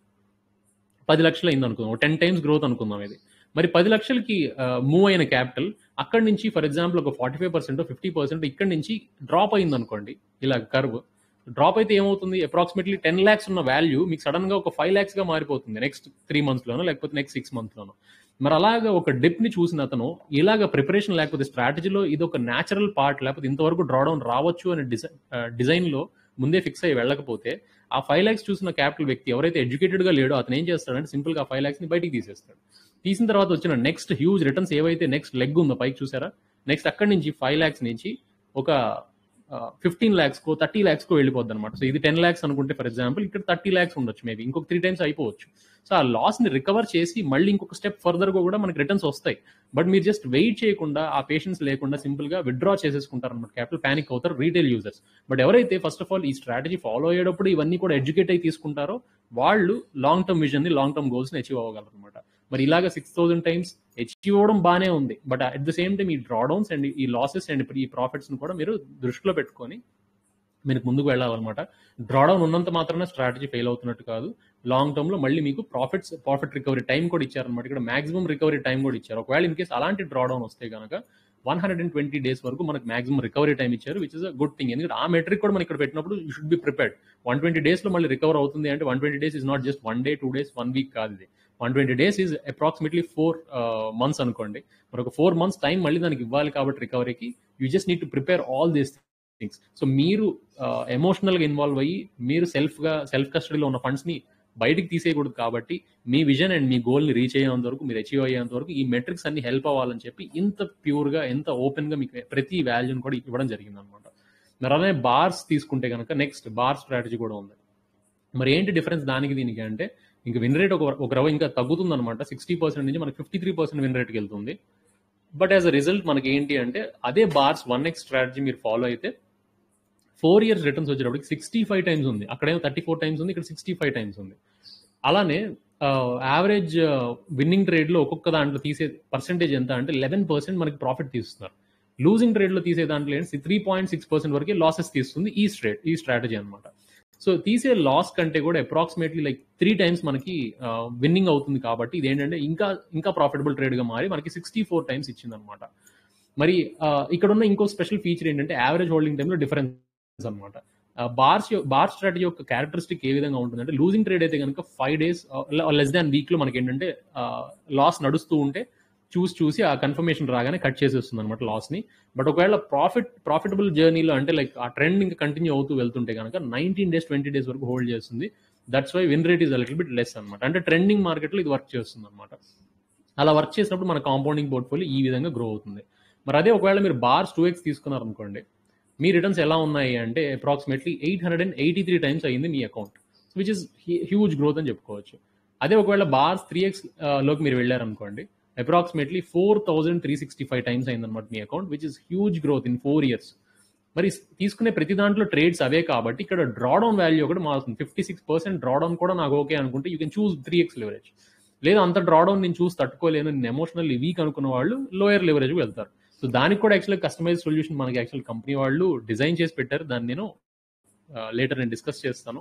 పది లక్షలు అయింది అనుకుందాం టెన్ టైమ్స్ గ్రోత్ అనుకుందాం ఇది మరి పది లక్షలకి మూవ్ అయిన క్యాపిటల్ అక్కడి నుంచి ఫర్ ఎగ్జాంపుల్ ఒక forty five percent fifty percent ఇక్కడి నుంచి డ్రాప్ అయింది అనుకోండి ఇలా కర్వ్ డ్రాప్ అయితే ఏమవుతుంది అప్రాక్సిమేట్లీ టెన్ ల్యాక్స్ ఉన్న వాల్యూ మీకు సడన్ గా ఒక ఫైవ్ ల్యాక్స్ గా మారిపోతుంది నెక్స్ట్ త్రీ మంత్స్ లోనో లేకపోతే నెక్స్ట్ సిక్స్ మంత్స్ లోనో మరి అలాగా ఒక డిప్ ని చూసిన అతను ఇలాగ ప్రిపరేషన్ లేకపోతే స్ట్రాటజీలో ఇది ఒక న్యాచురల్ పార్ట్ లేకపోతే ఇంతవరకు డ్రాడౌన్ రావచ్చు అనే డిజైన్ డిజైన్ లో ముందే ఫిక్స్ అయ్యి వెళ్ళకపోతే ఆ ఫైవ్ ల్యాక్స్ చూసిన క్యాపిటల్ వ్యక్తి ఎవరైతే ఎడ్యుకేటెడ్ గా లేడో అతను ఏం చేస్తాడంటే సింపుల్ గా ఫైవ్ ల్యాక్స్ ని బయటికి తీసేస్తాడు తీసిన తర్వాత వచ్చిన నెక్స్ట్ హ్యూజ్ రిటర్న్స్ ఏవైతే నెక్స్ట్ లెగ్ ఉందో పైకి చూసారా నెక్స్ట్ అక్కడి నుంచి ఫైవ్ ల్యాక్స్ నుంచి ఒక ఫిఫ్టీన్ ల్యాక్స్ కో థర్టీ ల్యాక్స్ కో వెళ్ళిపోద్ది అనమాట సో ఇది టెన్ ల్యాక్స్ అనుకుంటే ఫర్ ఎగ్జాంపుల్ ఇక్కడ థర్టీ ల్యాక్స్ ఉండొచ్చు మేబీ ఇంకొక త్రీ టైమ్స్ అయిపోవచ్చు సో ఆ లాస్ ని రికవర్ చేసి మళ్ళీ ఇంకొక స్టెప్ ఫర్దర్ గా కూడా మనకి రిటర్న్స్ వస్తాయి బట్ మీరు జస్ట్ వెయిట్ చేయకుండా ఆ పేషెన్స్ లేకుండా సింపుల్ గా విత్డ్రా చేసేసుకుంటారు అనమాట క్యాపిటల్ ప్యానిక్ అవుతారు రీటైల్ యూజర్స్ బట్ ఎవరైతే ఫస్ట్ ఆఫ్ ఆల్ ఈ స్ట్రాటజీ ఫాలో అయ్యేటప్పుడు ఇవన్నీ కూడా ఎడ్యుకేట్ అయి తీసుకుంటారో వాళ్ళు లాంగ్ టర్మ్ విజన్ ని లాంగ్ టర్మ్ గోల్స్ ని అచీవ్ అవ్వగలరు అనమాట మరి ఇలాగ సిక్స్ థౌసండ్ టైమ్స్ అచీవ్ అవ్వడం బానే ఉంది but at the same time ఈ డ్రాడౌన్స్ అండ్ ఈ లాసెస్ అండ్ ఈ ప్రాఫిట్స్ ని కూడా మీరు దృష్టిలో పెట్టుకొని మీరు ముందుకు వెళ్ళాలన్నమాట డ్రాడౌన్ ఉన్నంత మాత్రమే స్ట్రాటజీ ఫెయిల్ అవుతున్నట్టు కాదు లాంగ్ టర్మ్ లో మళ్ళీ మీకు ప్రాఫిట్స్ ప్రాఫిట్ రికవరీ టైం కూడా ఇచ్చారనమాట ఇక్కడ మాక్సిమం రికవరీ టైం కూడా ఇచ్చారు ఒకవేళ ఇన్ కేసు అలాంటి డ్రాడౌన్ వస్తే కనుక one hundred and twenty days వరకు మనకు మాక్సిమం రికవరీ టైం ఇచ్చారు which is a good thing ఎందుకంటే ఆ మెట్రిక్ కూడా మనం ఇక్కడ పెట్టినప్పుడు you should be prepared one twenty days లో మళ్ళీ రికవర్ అవుతుంది అంటే one twenty days is not just one day two days one week కాదు ఇది one twenty days is approximately four months అనుకోండి మరి ఒక ఫోర్ మంత్స్ టైం మళ్ళీ దానికి ఇవ్వాలి కాబట్టి రికవరీకి you just need to prepare all these things so మీరు ఎమోషనల్ గా ఇన్వాల్వ్ అయ్యి మీరు సెల్ఫ్ గా సెల్ఫ్ కస్టడీలో ఉన్న ఫండ్స్ ని బయటికి తీసేయకూడదు కాబట్టి మీ విజన్ అండ్ మీ గోల్ ని రీచ్ అయ్యేంత వరకు మీరు అచీవ్ అయ్యేంత వరకు ఈ మెట్రిక్స్ అన్ని హెల్ప్ అవ్వాలని చెప్పి ఇంత ప్యూర్ గా ఎంత ఓపెన్ గా మీకు ప్రతి వాల్యూని కూడా ఇవ్వడం జరిగింది అనమాట మరి అలానే బార్స్ తీసుకుంటే కనుక నెక్స్ట్ బార్ స్ట్రాటజీ కూడా ఉంది మరి ఏంటి డిఫరెన్స్ దానికి దీనికి అంటే ఇంకా విన్ రేట్ ఒక ఒక రవ ఇంకా తగ్గుతుంది అనమాట సిక్స్టీ పర్సెంట్ నుంచి మనకి ఫిఫ్టీ త్రీ పర్సెంట్ విన్ రేట్కి వెళ్తుంది బట్ యాజ్ అ రిజల్ట్ మనకి ఏంటి అంటే అదే బార్స్ వన్ ఎక్స్ స్ట్రాటజీ మీరు ఫాలో అయితే ఫోర్ ఇయర్స్ రిటర్న్స్ వచ్చేటప్పటికి సిక్స్టీ ఫైవ్ టైమ్స్ ఉంది అక్కడేమో థర్టీ ఫోర్ టైమ్స్ ఉంది ఇక్కడ సిక్స్టీ ఫైవ్ టైమ్స్ ఉంది అలానే యావరేజ్ విన్నింగ్ ట్రేడ్లో ఒక్కొక్క దాంట్లో తీసే పర్సెంటేజ్ ఎంత అంటే లెవెన్ పర్సెంట్ మనకి ప్రాఫిట్ తీస్తున్నారు లూజింగ్ ట్రేడ్లో తీసే దాంట్లో ఏంటి త్రీ పాయింట్ సిక్స్ పర్సెంట్ వరకు లాసెస్ తీస్తుంది ఈ స్ట్రేట్ ఈ స్ట్రాటజీ అనమాట సో తీసే లాస్ కంటే కూడా అప్రాక్సిమేట్లీ లైక్ త్రీ టైమ్స్ మనకి విన్నింగ్ అవుతుంది కాబట్టి ఇది ఏంటంటే ఇంకా ఇంకా ప్రాఫిటబుల్ ట్రేడ్ గా మారి మనకి సిక్స్టీ ఫోర్ టైమ్స్ ఇచ్చింది అనమాట మరి ఇక్కడ ఉన్న ఇంకో స్పెషల్ ఫీచర్ ఏంటంటే యావరేజ్ హోల్డింగ్ టైంలో డిఫరెన్స్ అనమాట బార్స్ బార్ స్ట్రాటజీ యొక్క క్యారెక్టరిస్టిక్ ఏ విధంగా ఉంటుందంటే లూజింగ్ ట్రేడ్ అయితే కనుక five days less than week లో మనకి ఏంటంటే లాస్ నడుస్తూ ఉంటే చూసి చూసి ఆ కన్ఫర్మేషన్ రాగానే కట్ చేసేస్తుంది అనమాట లాస్ ని బట్ ఒకవేళ ప్రాఫిట్ ప్రాఫిటబుల్ జర్నీలో అంటే లైక్ ఆ ట్రెండ్ ఇంకా కంటిన్యూ అవుతూ వెళ్తుంటే కనుక నైన్టీన్ డేస్ ట్వంటీ డేస్ వరకు హోల్డ్ చేస్తుంది that's why win rate is little bit less అనమాట అంటే ట్రెండింగ్ మార్కెట్లో ఇది వర్క్ చేస్తుంది అనమాట అలా వర్క్ చేసినప్పుడు మన కాంపౌండింగ్ పోర్ట్ఫోలియో ఈ విధంగా గ్రో అవుతుంది మరి అదే ఒకవేళ మీరు బార్స్ టూ ఎక్స్ తీసుకున్నారు అనుకోండి మీ రిటర్న్స్ ఎలా ఉన్నాయి అంటే approximately eight hundred and eighty three times అయ్యింది మీ account which is huge growth అని చెప్పుకోవచ్చు అదే ఒకవేళ బార్స్ త్రీ ఎక్స్ లోకి మీరు వెళ్ళారనుకోండి approximately four thousand three sixty five times అయిందన్నమాట మీ account which is huge growth in four years మరి తీసుకునే ప్రతి దాంట్లో ట్రేడ్స్ అవే కాబట్టి ఇక్కడ డ్రాడౌన్ వాల్యూ కూడా మారుతుంది ఫిఫ్టీ సిక్స్ పర్సెంట్ డ్రాడౌన్ కూడా నాకు ఓకే అనుకుంటే you can choose three x leverage లేదా అంత డ్రాడౌన్ నేను చూసి తట్టుకోలేను నేను ఎమోషనల్లీ వీక్ అనుకున్న వాళ్ళు లోయర్ లెవరేజ్ వెళ్తారు సో దానికి కూడా యాక్చువల్గా కస్టమైజ్ సొల్యూషన్ మనకి యాక్చువల్ కంపెనీ వాళ్ళు డిజైన్ చేసి పెట్టారు దాన్ని నేను లేటర్ నేను డిస్కస్ చేస్తాను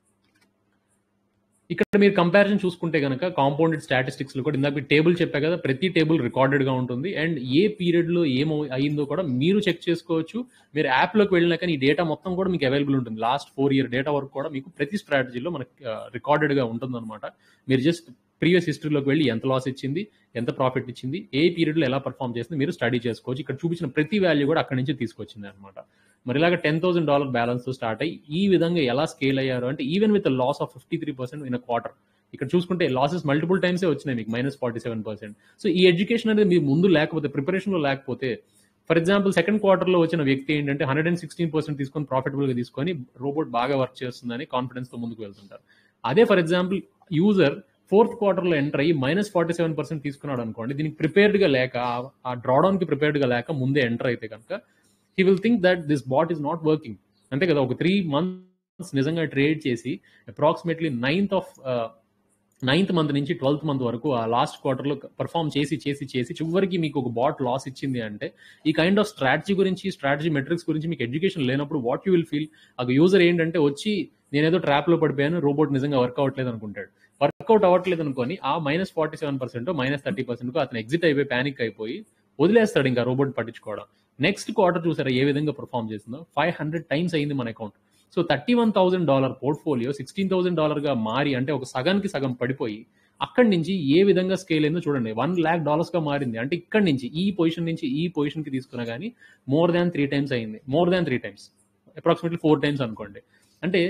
ఇక్కడ మీరు కంపారిజన్ చూసుకుంటే కనుక కాంపౌండెడ్ స్టాటిస్టిక్స్ లో కూడా ఇందాక టేబుల్ చెప్పా కదా ప్రతి టేబుల్ రికార్డెడ్ గా ఉంటుంది అండ్ ఏ పీరియడ్ లో ఏమో అయిందో కూడా మీరు చెక్ చేసుకోవచ్చు మీరు యాప్ లోకి వెళ్ళినాక ఈ డేటా మొత్తం కూడా మీకు అవైలబుల్ ఉంటుంది లాస్ట్ ఫోర్ ఇయర్ డేటా వరకు కూడా మీకు ప్రతి స్ట్రాటజీలో మనకి రికార్డెడ్ గా ఉంటుంది అనమాట మీరు జస్ట్ ప్రీవియస్ హిస్టరీలోకి వెళ్ళి ఎంత లాస్ ఇచ్చింది ఎంత ప్రాఫిట్ ఇచ్చింది ఏ పీరియడ్లో ఎలా పర్ఫామ్ చేస్తుంది మీరు స్టడీ చేసుకోవచ్చు ఇక్కడ చూపించిన ప్రతి వాల్యూ కూడా అక్కడి నుంచి తీసుకొచ్చింది అనమాట మరి ఇలాగ ten thousand dollar balance start అయ్యి ఈ విధంగా ఎలా స్కేల్ అయ్యారు అంటే even with loss of fifty three percent in quarter ఇక్కడ చూసుకుంటే లాసెస్ మల్టిపుల్ టైమ్సే వచ్చినాయి మీకు minus forty seven percent so ఈ ఎడ్యుకేషన్ అనేది మీరు ముందు లేకపోతే ప్రిపరేషన్లో లేకపోతే ఫర్ ఎగ్జాంపుల్ సెకండ్ క్వార్టర్లో వచ్చిన వ్యక్తి ఏంటంటే హండ్రెడ్ అండ్ సిక్స్టీన్ పర్సెంట్ తీసుకొని ప్రాఫిటబుల్గా తీసుకొని రోబోట్ బాగా వర్క్ చేస్తుందని కాన్ఫిడెన్స్తో ముందుకు వెళ్తుంటారు అదే ఫర్ ఎగ్జాంపుల్ యూజర్ ఫోర్త్ క్వార్టర్లో ఎంటర్ అయ్యి మైనస్ ఫార్టీ సెవెన్ పర్సెంట్ తీసుకున్నాడు అనుకోండి దీనికి ప్రిపేర్డ్గా లేక ఆ- ఆ డ్రాడౌన్కి ప్రిపేర్డ్గా లేక ముందే ఎంటర్ అయితే కనుక he will think that this bot is not working అంతే కదా ఒక త్రీ మంత్స్ నిజంగా ట్రేడ్ చేసి approximately ninth of ninth month నుంచి ట్వెల్త్ మంత్ వరకు ఆ లాస్ట్ క్వార్టర్లో పర్ఫామ్ చేసి చేసి చేసి చివరికి మీకు ఒక బాట్ లాస్ ఇచ్చింది అంటే ఈ కైండ్ ఆఫ్ స్ట్రాటజీ గురించి స్ట్రాటజీ మెట్రిక్స్ గురించి మీకు ఎడ్యుకేషన్ లేనప్పుడు వాట్ యూ విల్ ఫీల్ ఆ యూజర్ ఏంటంటే వచ్చి నేనేదో ట్రాప్ లో పడిపోయాను రోబోట్ నిజంగా వర్క్ అవ్వట్లేదు అనుకుంటాడు వర్కౌట్ అవ్వట్లేదు అనుకొని ఆ minus forty seven percent minus thirty percent అతను ఎగ్జిట్ అయిపోయి ప్యానిక్ అయిపోయి వదిలేస్తాడు ఇంకా రోబోట్ పట్టించుకోవడం నెక్స్ట్ క్వార్టర్ చూసారా ఏ విధంగా పర్ఫామ్ చేసిందో ఫైవ్ హండ్రెడ్ టైమ్స్ అయింది మన account so thirty one thousand dollar portfolio sixteen thousand dollar గా మారి అంటే ఒక సగానికి సగం పడిపోయి అక్కడి నుంచి ఏ విధంగా స్కేల్ అయిందో చూడండి వన్ ల్యాక్ డాలర్స్ గా మారింది అంటే ఇక్కడి నుంచి ఈ పొజిషన్ నుంచి ఈ పొజిషన్ కి తీసుకున్నా కానీ మోర్ దాన్ త్రీ టైమ్స్ అయింది more than three times approximately four times అనుకోండి అంటే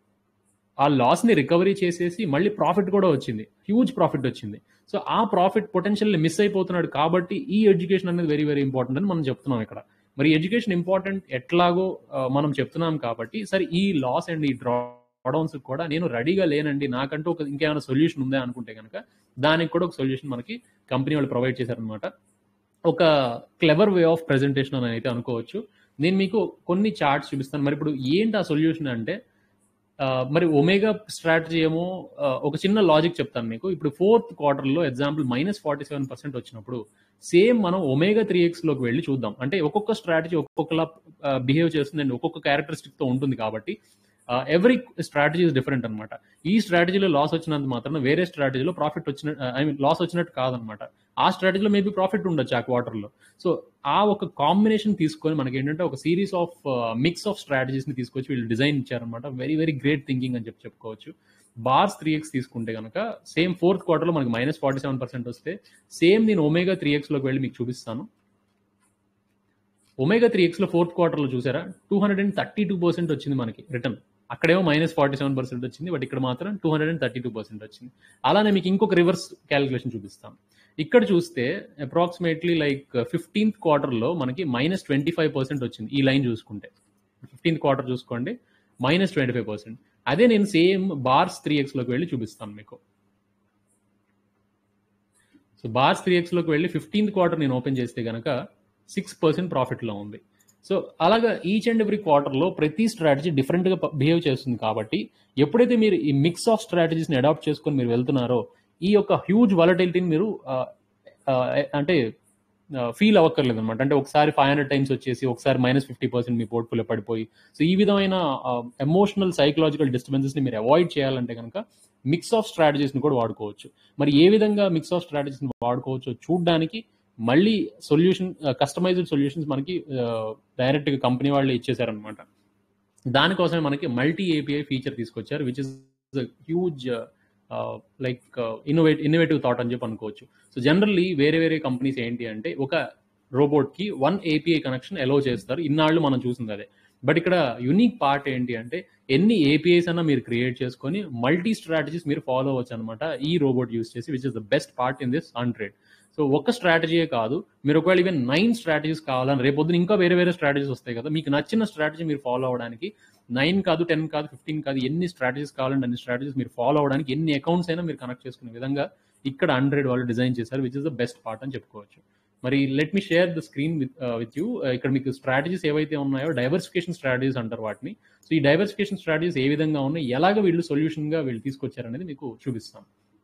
ఆ లాస్ ని రికవరీ చేసేసి మళ్ళీ ప్రాఫిట్ కూడా వచ్చింది హ్యూజ్ ప్రాఫిట్ వచ్చింది సో ఆ ప్రాఫిట్ పొటెన్షియల్ మిస్ అయిపోతున్నాడు కాబట్టి ఈ ఎడ్యుకేషన్ అనేది వెరీ వెరీ ఇంపార్టెంట్ అని మనం చెప్తున్నాం ఇక్కడ మరి ఎడ్యుకేషన్ ఇంపార్టెంట్ ఎట్లాగో ఆ, మనం చెప్తున్నాం కాబట్టి సరే ఈ లాస్ అండ్ ఈ డ్రాడౌన్స్ కూడా నేను రెడీగా లేనండి నాకంటూ ఒక ఇంకేమైనా సొల్యూషన్ ఉందా అనుకుంటే కనుక దానికి కూడా ఒక సొల్యూషన్ మనకి కంపెనీ వాళ్ళు ప్రొవైడ్ చేశారనమాట ఒక క్లెవర్ వే ఆఫ్ ప్రెజెంటేషన్ అని అయితే అనుకోవచ్చు నేను మీకు కొన్ని చార్ట్స్ చూపిస్తాను మరి ఇప్పుడు ఏంటి ఆ సొల్యూషన్ అంటే ఆ, మరి ఒమేగా స్ట్రాటజీ ఏమో ఆ, ఒక చిన్న లాజిక్ చెప్తాను మీకు ఇప్పుడు ఫోర్త్ క్వార్టర్లో example minus forty seven percent వచ్చినప్పుడు సేమ్ మనం ఒమేగా త్రీ ఎక్స్ లోకి వెళ్ళి చూద్దాం అంటే ఒక్కొక్క స్ట్రాటజీ ఒక్కొక్కలా బిహేవ్ చేస్తుంది అండ్ ఒక్కొక్క క్యారెక్టరిస్టిక్ తో ఉంటుంది కాబట్టి ఎవ్రీ స్ట్రాటజీ ఇస్ డిఫరెంట్ అనమాట ఈ స్ట్రాటజీలో లాస్ వచ్చినంత మాత్రం వేరే స్ట్రాటజీలో ప్రాఫిట్ వచ్చిన ఐ మీన్ లాస్ వచ్చినట్టు కాదనమాట ఆ స్ట్రాటజీలో మేబీ ప్రాఫిట్ ఉండొచ్చు ఆ క్వార్టర్లో సో ఆ ఒక కాంబినేషన్ తీసుకొని మనకి ఏంటంటే ఒక series of mix of strategies ని తీసుకొచ్చి వీళ్ళు డిజైన్ ఇచ్చారనమాట వెరీ వెరీ గ్రేట్ థింకింగ్ అని చెప్పి చెప్పుకోవచ్చు బార్స్ త్రీ ఎక్స్ తీసుకుంటే కనుక సేమ్ ఫోర్త్ క్వార్టర్లో మనకి మైనస్ ఫార్టీ సెవెన్ పర్సెంట్ వస్తే సేమ్ నేను ఒమేగా త్రీ ఎక్స్లోకి వెళ్ళి మీకు చూపిస్తాను ఒమేగా త్రీ ఎక్స్లో ఫోర్త్ క్వార్టర్లో చూసారా two hundred and thirty two percent వచ్చింది మనకి రిటర్న్ అక్కడేమో మైనస్ ఫార్టీ సెవెన్ పర్సెంట్ వచ్చింది బట్ ఇక్కడ మాత్రం two hundred and thirty two percent వచ్చింది అలానే మీకు ఇంకొక రివర్స్ క్యాలిక్యులేషన్ చూపిస్తాం ఇక్కడ చూస్తే అప్రాక్సిమేట్లీ లైక్ ఫిఫ్టీన్త్ క్వార్టర్లో మనకి మైనస్ ట్వంటీ ఫైవ్ పర్సెంట్ వచ్చింది ఈ లైన్ చూసుకుంటే ఫిఫ్టీన్త్ క్వార్టర్ చూసుకోండి మైనస్ ట్వంటీ ఫైవ్ పర్సెంట్ అదే నేను సేమ్ బార్స్ త్రీ ఎక్స్లోకి వెళ్ళి చూపిస్తాను మీకు సో బార్స్ త్రీ ఎక్స్లోకి వెళ్ళి ఫిఫ్టీన్త్ క్వార్టర్ నేను ఓపెన్ చేస్తే కనుక సిక్స్ పర్సెంట్ ప్రాఫిట్లో ఉంది సో అలాగా ఈచ్ అండ్ ఎవ్రీ క్వార్టర్లో ప్రతి స్ట్రాటజీ డిఫరెంట్గా బిహేవ్ చేస్తుంది కాబట్టి ఎప్పుడైతే మీరు ఈ మిక్స్ ఆఫ్ స్ట్రాటజీస్ని అడాప్ట్ చేసుకొని మీరు వెళ్తున్నారో ఈ యొక్క హ్యూజ్ వాలటిలిటీని మీరు ఆ, ఆ, అంటే ఫీల్ అవ్వక్కర్లేదు అనమాట అంటే ఒకసారి ఫైవ్ హండ్రెడ్ టైమ్స్ వచ్చేసి ఒకసారి మైనస్ ఫిఫ్టీ పర్సెంట్ మీ పోర్ట్ఫోలియో పడిపోయి సో ఈ విధమైన ఎమోషనల్ సైకలాజికల్ డిస్టర్బెన్సెస్ని మీరు అవాయిడ్ చేయాలంటే కనుక మిక్స్ ఆఫ్ స్ట్రాటజీస్ని కూడా వాడుకోవచ్చు మరి ఏ విధంగా మిక్స్ ఆఫ్ స్ట్రాటజీస్ని వాడుకోవచ్చో చూడడానికి మళ్ళీ సొల్యూషన్ కస్టమైజ్డ్ సొల్యూషన్స్ మనకి డైరెక్ట్గా కంపెనీ వాళ్ళే ఇచ్చేసారనమాట దానికోసమే మనకి మల్టీ ఏపీఐ ఫీచర్ తీసుకొచ్చారు which is huge like innovate innovative thought అని చెప్పి అనుకోవచ్చు సో జనరల్లీ వేరే వేరే కంపెనీస్ ఏంటి అంటే ఒక రోబోట్కి వన్ ఏపీఐ కనెక్షన్ అలో చేస్తారు ఇన్నాళ్ళు మనం చూసింది అదే బట్ ఇక్కడ యునిక్ పార్ట్ ఏంటి అంటే ఎన్ని ఏపీఐస్ అన్నా మీరు క్రియేట్ చేసుకొని మల్టీ స్ట్రాటజీస్ మీరు ఫాలో అవ్వచ్చు అనమాట ఈ రోబోట్ యూస్ చేసి which is the best part in this hundred so ఒక స్ట్రాటజీయే కాదు మీరు ఒకవేళ ఈవెన్ నైన్ స్ట్రాటజీస్ కావాలని రేపొద్దున ఇంకా వేరే వేరే స్ట్రాటజీస్ వస్తాయి కదా మీకు నచ్చిన స్ట్రాటజీ మీరు ఫాలో అవడానికి నైన్ కాదు టెన్ కాదు ఫిఫ్టీన్ కాదు ఎన్ని స్ట్రాటజీస్ కావాలంటే అన్ని స్ట్రాటజీస్ మీరు ఫాలో అవడానికి ఎన్ని అకౌంట్స్ అయినా మీరు కనెక్ట్ చేసుకునే విధంగా ఇక్కడ హండ్రెడ్ వాళ్ళు డిజైన్ చేశారు which is the best part అని చెప్పుకోవచ్చు మరి let me share the screen with with you ఇక్కడ మీకు స్ట్రాటజీస్ ఏవైతే ఉన్నాయో డైవర్సిఫికేషన్ స్ట్రాటజీస్ అంటారు వాటిని సో ఈ డైవర్సిఫికేషన్ స్ట్రాటజీస్ ఏ విధంగా ఉన్నాయి ఎలాగ వీళ్ళు సొల్యూషన్ గా వీళ్ళు తీసుకొచ్చారనేది మీకు చూపిస్తాం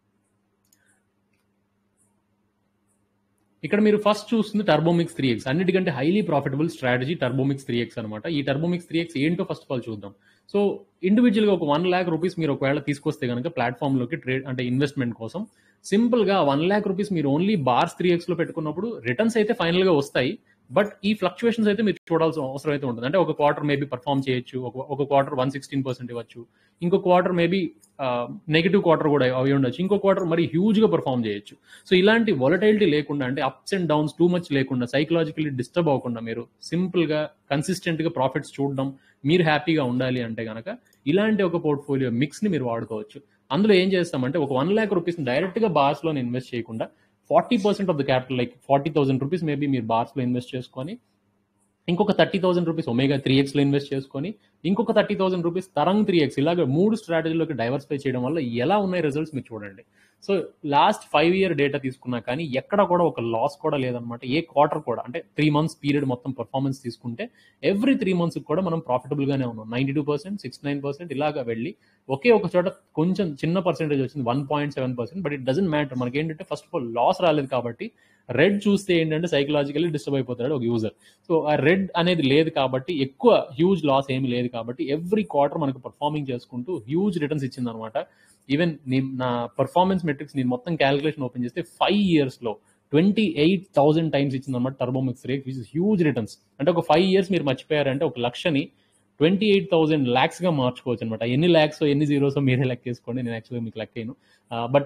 ఇక్కడ మీరు ఫస్ట్ చూస్తుంది టర్బోమిక్స్ త్రీ ఎక్స్ అన్నిటికంటే highly profitable strategy Turbomix three X అనమాట ఈ టర్బోమిక్స్ త్రీ ఎక్స్ ఏంటో ఫస్ట్ ఆఫ్ ఆల్ చూద్దాం సో ఇండివిజువల్ గా ఒక వన్ ల్యాక్ రూపీస్ మీరు ఒకవేళ తీసుకొస్తే కనుక ప్లాట్ఫామ్ లోకి ట్రేడ్ అంటే ఇన్వెస్ట్మెంట్ కోసం సింపుల్ గా వన్ ల్యాక్ రూపీస్ మీరు ఓన్లీ బార్స్ త్రీ ఎక్స్ లో పెట్టుకున్నప్పుడు రిటర్న్స్ అయితే ఫైనల్ గా వస్తాయి బట్ ఈ ఫ్లక్చుయేషన్స్ అయితే మీరు చూడాల్సిన అవసరం అయితే ఉంటుంది అంటే ఒక క్వార్టర్ మేబీ పర్ఫామ్ చేయొచ్చు ఒక ఒక క్వార్టర్ వన్ సిక్స్టీన్ పర్సెంట్ ఇవ్వచ్చు ఇంకో క్వార్టర్ మేబీ నెగిటివ్ క్వార్టర్ కూడా అవి ఉండొచ్చు ఇంకో క్వార్టర్ మరి హ్యూజ్ గా పర్ఫామ్ చేయొచ్చు సో ఇలాంటి వాలటైలిటీ లేకుండా అంటే ups and downs too much లేకుండా సైకలాజికల్లీ డిస్టర్బ్ అవ్వకుండా మీరు సింపుల్ గా కన్సిస్టెంట్ గా ప్రాఫిట్స్ చూడడం మీరు హ్యాపీగా ఉండాలి అంటే గనక ఇలాంటి ఒక పోర్ట్ఫోలియో మిక్స్ ని మీరు వాడుకోవచ్చు అందులో ఏం చేస్తామంటే ఒక వన్ ల్యాక్ రూపీస్ డైరెక్ట్ గా బార్స్ లో ఇన్వెస్ట్ చేయకుండా forty percent of the capital like forty thousand rupees maybe మీరు బార్స్ లో ఇన్వెస్ట్ చేసుకొని ఇంకొక thirty thousand rupees omega three X లో ఇన్వెస్ట్ చేసుకొని ఇంకొక thirty thousand rupees Tarang three X ఇలాగ మూడు స్ట్రాటజీలోకి డైవర్సిఫై చేయడం వల్ల ఎలా ఉన్నాయి రిజల్ట్స్ మీరు చూడండి so last five year data తీసుకున్నా కానీ ఎక్కడ కూడా ఒక లాస్ కూడా లేదనమాట ఏ క్వార్టర్ కూడా అంటే త్రీ మంత్స్ పీరియడ్ మొత్తం పర్ఫార్మెన్స్ తీసుకుంటే ఎవ్రీ త్రీ మంత్స్ కూడా మనం ప్రాఫిటబుల్ గానే ఉన్నాం ninety two percent six nine percent ఇలాగా వెళ్ళి ఒకే ఒక చోట కొంచెం చిన్న పర్సెంటేజ్ వచ్చింది one point seven percent but it doesn't matter మనకి ఏంటంటే ఫస్ట్ ఆఫ్ ఆల్ లాస్ రాలేదు కాబట్టి రెడ్ చూస్తే ఏంటంటే సైకలాజికల్లీ డిస్టర్బ్ అయిపోతాడు ఒక యూజర్ సో ఆ రెడ్ అనేది లేదు కాబట్టి ఎక్కువ హ్యూజ్ లాస్ ఏమి లేదు కాబట్టి ఎవ్రీ క్వార్టర్ మనకు పర్ఫార్మింగ్ చేసుకుంటూ హ్యూజ్ రిటర్న్స్ ఇచ్చింది అనమాట ఈవెన్ నా పర్ఫార్మెన్స్ మెట్రిక్స్ నేను మొత్తం క్యాలిక్యులేషన్ ఓపెన్ చేస్తే ఫైవ్ ఇయర్స్ లో ట్వంటీ ఎయిట్ థౌసండ్ టైమ్స్ ఇచ్చింది అనమాట Turbomix rate which is huge returns అంటే ఒక ఫైవ్ ఇయర్స్ మీరు మర్చిపోయారంటే ఒక లక్షని ట్వంటీ ఎయిట్ థౌసండ్ ల్యాక్స్ గా మార్చుకోవచ్చు అనమాట ఎన్ని ల్యాక్స్ ఎన్ని జీరోస్ మీరే లెక్కేసుకోండి నేను యాక్చువల్గా మీకు లెక్కను బట్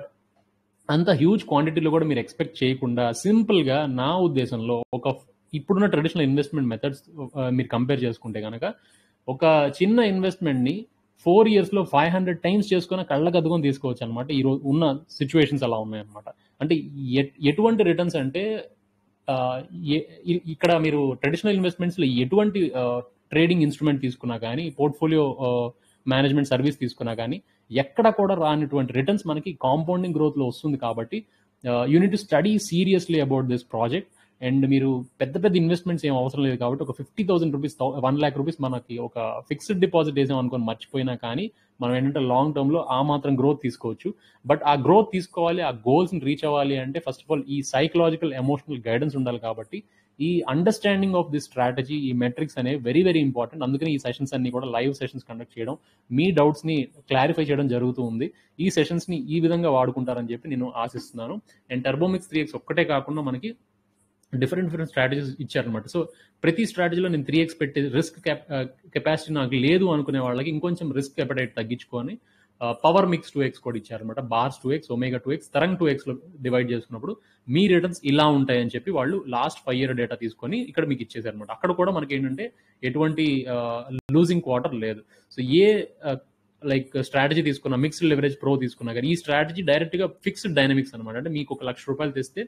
అంత హ్యూజ్ క్వాంటిటీలో కూడా మీరు ఎక్స్పెక్ట్ చేయకుండా సింపుల్ గా నా ఉద్దేశంలో ఒక ఇప్పుడున్న ట్రెడిషనల్ ఇన్వెస్ట్మెంట్ మెథడ్స్ మీరు కంపేర్ చేసుకుంటే కనుక ఒక చిన్న ఇన్వెస్ట్మెంట్ ని ఫోర్ ఇయర్స్ లో ఫైవ్ హండ్రెడ్ టైమ్స్ చేసుకుని కళ్ళకు అద్దుకొని తీసుకోవచ్చు అనమాట ఈ రోజు ఉన్న సిచ్యువేషన్స్ అలా ఉన్నాయన్నమాట అంటే ఎ- ఎటువంటి రిటర్న్స్ అంటే ఆ, ఏ- ఇ- ఇక్కడ మీరు ట్రెడిషనల్ ఇన్వెస్ట్మెంట్స్ లో ఎటువంటి ట్రేడింగ్ ఇన్స్ట్రుమెంట్ తీసుకున్నా కానీ పోర్ట్ఫోలియో మేనేజ్మెంట్ సర్వీస్ తీసుకున్నా కానీ ఎక్కడ కూడా రానిటువంటి రిటర్న్స్ మనకి కాంపౌండింగ్ గ్రోత్ లో వస్తుంది కాబట్టి you need to study seriously about this project and మీరు పెద్ద పెద్ద ఇన్వెస్ట్మెంట్స్ ఏం అవసరం లేదు కాబట్టి ఒక fifty thousand rupees one lakh rupees మనకి ఒక ఫిక్స్డ్ డిపాజిట్ వేసాం అనుకొని మర్చిపోయినా కానీ మనం ఏంటంటే లాంగ్ టర్మ్ లో ఆ మాత్రం గ్రోత్ తీసుకోవచ్చు బట్ ఆ గ్రోత్ తీసుకోవాలి ఆ గోల్స్ ని రీచ్ అవ్వాలి అంటే ఫస్ట్ ఆఫ్ ఆల్ ఈ సైకలాజికల్ ఎమోషనల్ గైడెన్స్ ఉండాలి కాబట్టి ఈ అండర్స్టాండింగ్ ఆఫ్ దిస్ స్ట్రాటజీ ఈ మెట్రిక్స్ అనేవి వెరీ వెరీ ఇంపార్టెంట్ అందుకని ఈ సెషన్స్ అన్ని కూడా లైవ్ సెషన్స్ కండక్ట్ చేయడం మీ డౌట్స్ ని క్లారిఫై చేయడం జరుగుతూ ఉంది ఈ సెషన్స్ ని ఈ విధంగా వాడుకుంటారని చెప్పి నేను ఆశిస్తున్నాను అండ్ టర్బోమిక్స్ త్రీ ఎక్స్ ఒక్కటే కాకుండా మనకి డిఫరెంట్ డిఫరెంట్ స్ట్రాటజీస్ ఇచ్చారనమాట సో ప్రతి స్ట్రాటజీలో నేను త్రీ ఎక్స్ పెట్టే రిస్క్ కెపాసిటీ నాకు లేదు అనుకునే వాళ్ళకి ఇంకొంచెం రిస్క్ ఎపటైట్ తగ్గించుకొని పవర్ మిక్స్ టూ ఎక్స్ కూడా ఇచ్చారనమాట bars two X omega two X Tarang two X లో డివైడ్ చేసుకున్నప్పుడు మీ రిటర్న్స్ ఇలా ఉంటాయని చెప్పి వాళ్ళు లాస్ట్ ఫైవ్ ఇయర్ డేటా తీసుకొని ఇక్కడ మీకు ఇచ్చేసారనమాట అక్కడ కూడా మనకి ఏంటంటే ఎటువంటి లూజింగ్ క్వార్టర్ లేదు సో ఏ లైక్ స్ట్రాటజీ తీసుకున్న మిక్స్డ్ లెవరేజ్ ప్రో తీసుకున్నా కానీ ఈ స్ట్రాటజీ డైరెక్ట్ గా ఫిక్స్డ్ డైనమిక్స్ అనమాట అంటే మీకు ఒక లక్ష రూపాయలు తెస్తే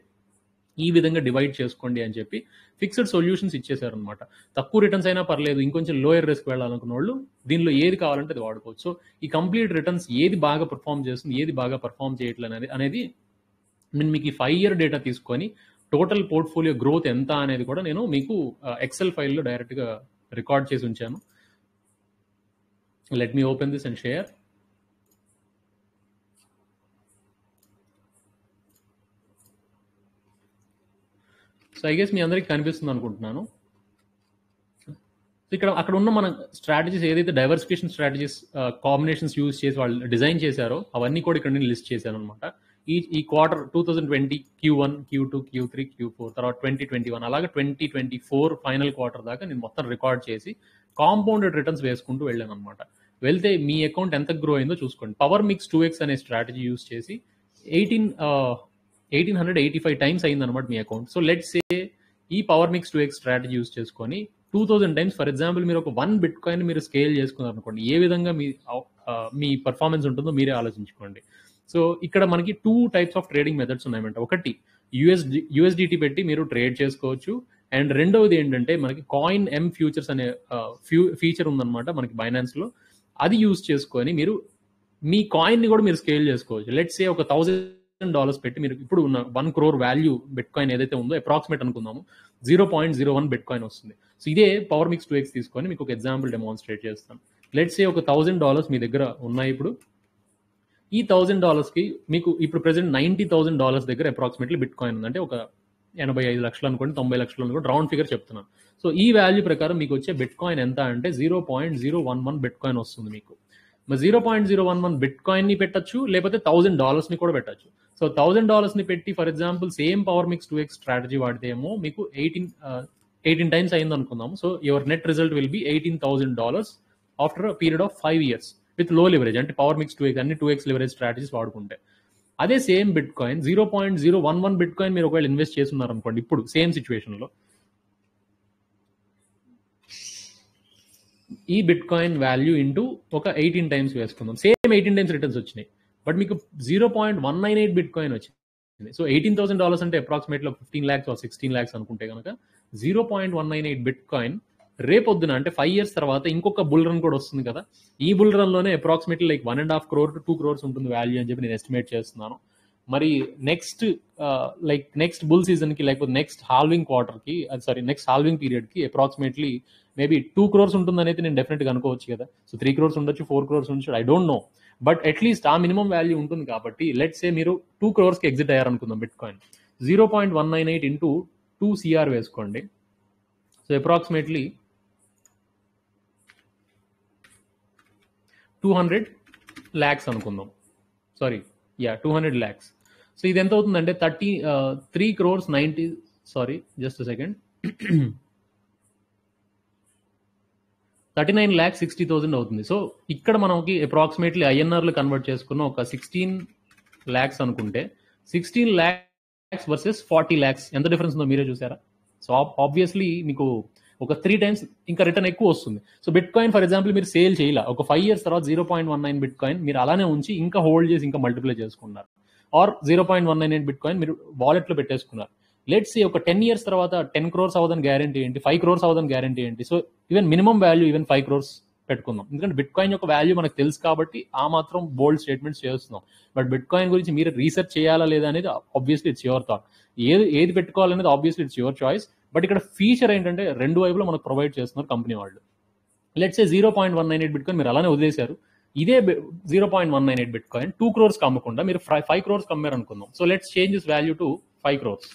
ఈ విధంగా డివైడ్ చేసుకోండి అని చెప్పి ఫిక్స్డ్ సొల్యూషన్స్ ఇచ్చేసారు అనమాట తక్కువ రిటర్న్స్ అయినా పర్లేదు ఇంకొంచెం లోయర్ రిస్క్ వెళ్ళాలనుకున్న వాళ్ళు దీనిలో ఏది కావాలంటే అది వాడుకోవచ్చు సో ఈ కంప్లీట్ రిటర్న్స్ ఏది బాగా పర్ఫామ్ చేస్తుంది ఏది బాగా పర్ఫామ్ చేయట్లేదు అనేది అనేది నేను మీకు ఈ ఫైవ్ ఇయర్ డేటా తీసుకొని టోటల్ పోర్ట్ఫోలియో గ్రోత్ ఎంత అనేది కూడా నేను మీకు ఎక్సెల్ ఫైల్లో డైరెక్ట్గా రికార్డ్ చేసి ఉంచాను let me open this and share so I guess మీ అందరికి కనిపిస్తుంది అనుకుంటున్నాను సో ఇక్కడ అక్కడ ఉన్న మన స్ట్రాటజీస్ ఏదైతే డైవర్సిఫికేషన్ స్ట్రాటజీస్ కాంబినేషన్స్ యూజ్ చేసి వాళ్ళు డిజైన్ చేశారో అవన్నీ కూడా ఇక్కడ నేను లిస్ట్ చేశాను అనమాట ఈ ఈ quarter two thousand twenty Q one Q two Q three Q four తర్వాత ట్వంటీ ట్వంటీ వన్ అలాగే twenty twenty four final quarter దాకా నేను మొత్తం రికార్డ్ చేసి కాంపౌండెడ్ రిటర్న్స్ వేసుకుంటూ వెళ్ళాను అనమాట వెళ్తే మీ అకౌంట్ ఎంత గ్రో అయిందో చూసుకోండి పవర్ మిక్స్ టూ ఎక్స్ అనే స్ట్రాటజీ యూస్ చేసి eighteen eighteen hundred eighty five times అయింది అనమాట మీ అకౌంట్ సో లెట్ సే ఈ power mix two X strategy use చేసుకొని two thousand times for example మీరు ఒక వన్ బిట్ కాయిన్ మీరు స్కేల్ చేసుకున్నారు అనుకోండి ఏ విధంగా మీ ఆ, మీ పర్ఫార్మెన్స్ ఉంటుందో మీరే ఆలోచించుకోండి సో ఇక్కడ మనకి two types of trading methods ఉన్నాయన్నమాట ఒకటి యుఎస్డి యుఎస్డిటి పెట్టి మీరు ట్రేడ్ చేసుకోవచ్చు అండ్ రెండవది ఏంటంటే మనకి కాయిన్ ఎం ఫ్యూచర్స్ అనే ఫ్యూ ఫీచర్ ఉందన్నమాట మనకి బైనాన్స్ లో అది యూజ్ చేసుకొని మీరు మీ కాయిన్ ని కూడా మీరు స్కేల్ చేసుకోవచ్చు లెట్స్ సే ఒక థౌసండ్ డాలర్స్ పెట్టి మీరు ఇప్పుడు ఉన్న one crore value bitcoin ఏదైతే ఉందో అప్రాక్సిమేట్ అనుకుందాము zero point zero one bitcoin వస్తుంది సో ఇదే పవర్ మిక్స్ టూ ఎక్స్ తీసుకొని మీకు ఒక ఎగ్జాంపుల్ డెమాన్స్ట్రేట్ చేస్తాను లెట్స్ సే ఒక థౌసండ్ డాలర్స్ మీ దగ్గర ఉన్నాయి ఇప్పుడు ఈ థౌసండ్ డాలర్స్ కి మీకు ఇప్పుడు ప్రెసెంట్ నైన్టీ థౌసండ్ డాలర్స్ దగ్గర అప్రాక్సిమేట్లీ బిట్ కాయిన్ ఉంది అంటే ఒక ఎనభై ఐదు లక్షలు అనుకోండి తొంభై లక్షలు అనుకోండి రౌండ్ ఫిగర్ చెప్తున్నాను సో ఈ వాల్యూ ప్రకారం మీకు వచ్చే బిట్ కాయిన్ ఎంత అంటే zero point zero one one bitcoin వస్తుంది మీకు మరి zero point zero one one bitcoin ని పెట్టచ్చు లేకపోతే థౌసండ్ డాలర్స్ ని కూడా పెట్టచ్చు సో థౌసండ్ డాలర్స్ ని పెట్టి for example same power mix two X strategy వాడితే ఏమో మీకు ఎయిటీన్ ఎయిటీన్ టైమ్స్ అయింది అనుకుందాం so your net result will be eighteen thousand dollars after period of five years with low leverage అంటే power mix two X అన్ని two X leverage strategies వాడుకుంటే అదే same bitcoin zero point zero one one bit coin మీరు ఒకవేళ invest చేస్తున్నారు అనుకోండి ఇప్పుడు same situation లో ఈ బిట్ కాయిన్ వాల్యూ ఇంటూ ఒక ఎయిటీన్ టైమ్స్ వేసుకుందాం సేమ్ ఎయిటీన్ టైమ్స్ రిటర్న్స్ వచ్చినాయి బట్ మీకు zero point one nine eight bit bitcoin వచ్చింది సో ఎయిటీన్ థౌసండ్ డాలర్స్ అంటే approximately fifteen lakhs sixteen lakhs అనుకుంటే కనుక zero point one nine eight bit bitcoin రేపొద్దున అంటే ఫైవ్ ఇయర్స్ తర్వాత ఇంకొక బుల్ రన్ కూడా వస్తుంది కదా ఈ బుల్ రన్ లోనే approximately like one and half crore to two crores ఉంటుంది వాల్యూ అని చెప్పి నేను ఎస్టిమేట్ చేస్తున్నాను మరి next like next bull season కి లేకపోతే నెక్స్ట్ హాల్వింగ్ క్వార్టర్ కి సారీ నెక్స్ట్ హాల్వింగ్ పీరియడ్ కి అప్రాక్సిమేట్లీ మేబీ టూ క్రోర్స్ ఉంటుందని అయితే నేను డెఫినెట్ గా అనుకోవచ్చు కదా సో త్రీ క్రోర్స్ ఉండొచ్చు ఫోర్ క్రోర్స్ ఉండొచ్చు I don't know but at least uh minimum value ఉంటుంది కాబట్టి లెట్ సే మీరు టూ క్రోర్స్ కి ఎగ్జిట్ అయ్యారనుకుందాం bitcoin zero point one nine eight into two CR వేసుకోండి so approximately two hundred lakhs అనుకుందాం sorry yeah two hundred lakhs so ఇది ఎంత అవుతుందంటే thirty three crores ninety sorry just second thirty nine lakhs sixty thousand అవుతుంది so ఇక్కడ మనకి approximately ఐఎన్ఆర్లు convert చేసుకున్న ఒక సిక్స్టీన్ ల్యాక్స్ అనుకుంటే sixteen lakhs versus forty lakhs ఎంత డిఫరెన్స్ ఉందో మీరే చూసారా సో ఆబ్వియస్లీ మీకు ఒక త్రీ టైమ్స్ ఇంకా రిటర్న్ ఎక్కువ వస్తుంది so bit coin for example మీరు సేల్ చేయాల ఒక ఫైవ్ ఇయర్స్ తర్వాత zero point one nine bit coin మీరు అలానే ఉంచి ఇంకా హోల్డ్ చేసి ఇంకా మల్టిప్లై చేసుకున్నారు or zero point one nine eight bit coin మీరు వాలెట్లో పెట్టేసుకున్నారు లెట్స్ ఒక టెన్ ఇయర్స్ తర్వాత టెన్ క్రోర్స్ అవ్వదని గ్యారంటీ ఏంటి ఫైవ్ క్రోర్స్ అవ్వదని గ్యారంటీ ఏంటి so even minimum value even five crores పెట్టుకుందాం ఎందుకంటే బిట్ కాయిన్ యొక్క వాల్యూ మనకు తెలుసు కాబట్టి ఆ మాత్రం బోల్డ్ స్టేట్మెంట్స్ చేస్తున్నాం బట్ బిట్ కాయిన్ గురించి మీరు రీసెర్చ్ చేయాలా లేదా అనేది ఆబ్వియస్లీ ఇట్స్ యువర్ థాట్ ఏది ఏది పెట్టుకోవాలనేది obviously it's your choice but ఇక్కడ ఫీచర్ ఏంటంటే రెండు వైపులో మనకు ప్రొవైడ్ చేస్తున్నారు కంపెనీ వాళ్ళు let's a zero point one nine eight bit coin మీరు అలానే వదిలేశారు ఇదే zero point one nine eight bit coin two crores అమ్మకుండా మీరు ఫైవ్ క్రోర్స్ కమ్మారు అనుకుందాం so let's change this value to five crores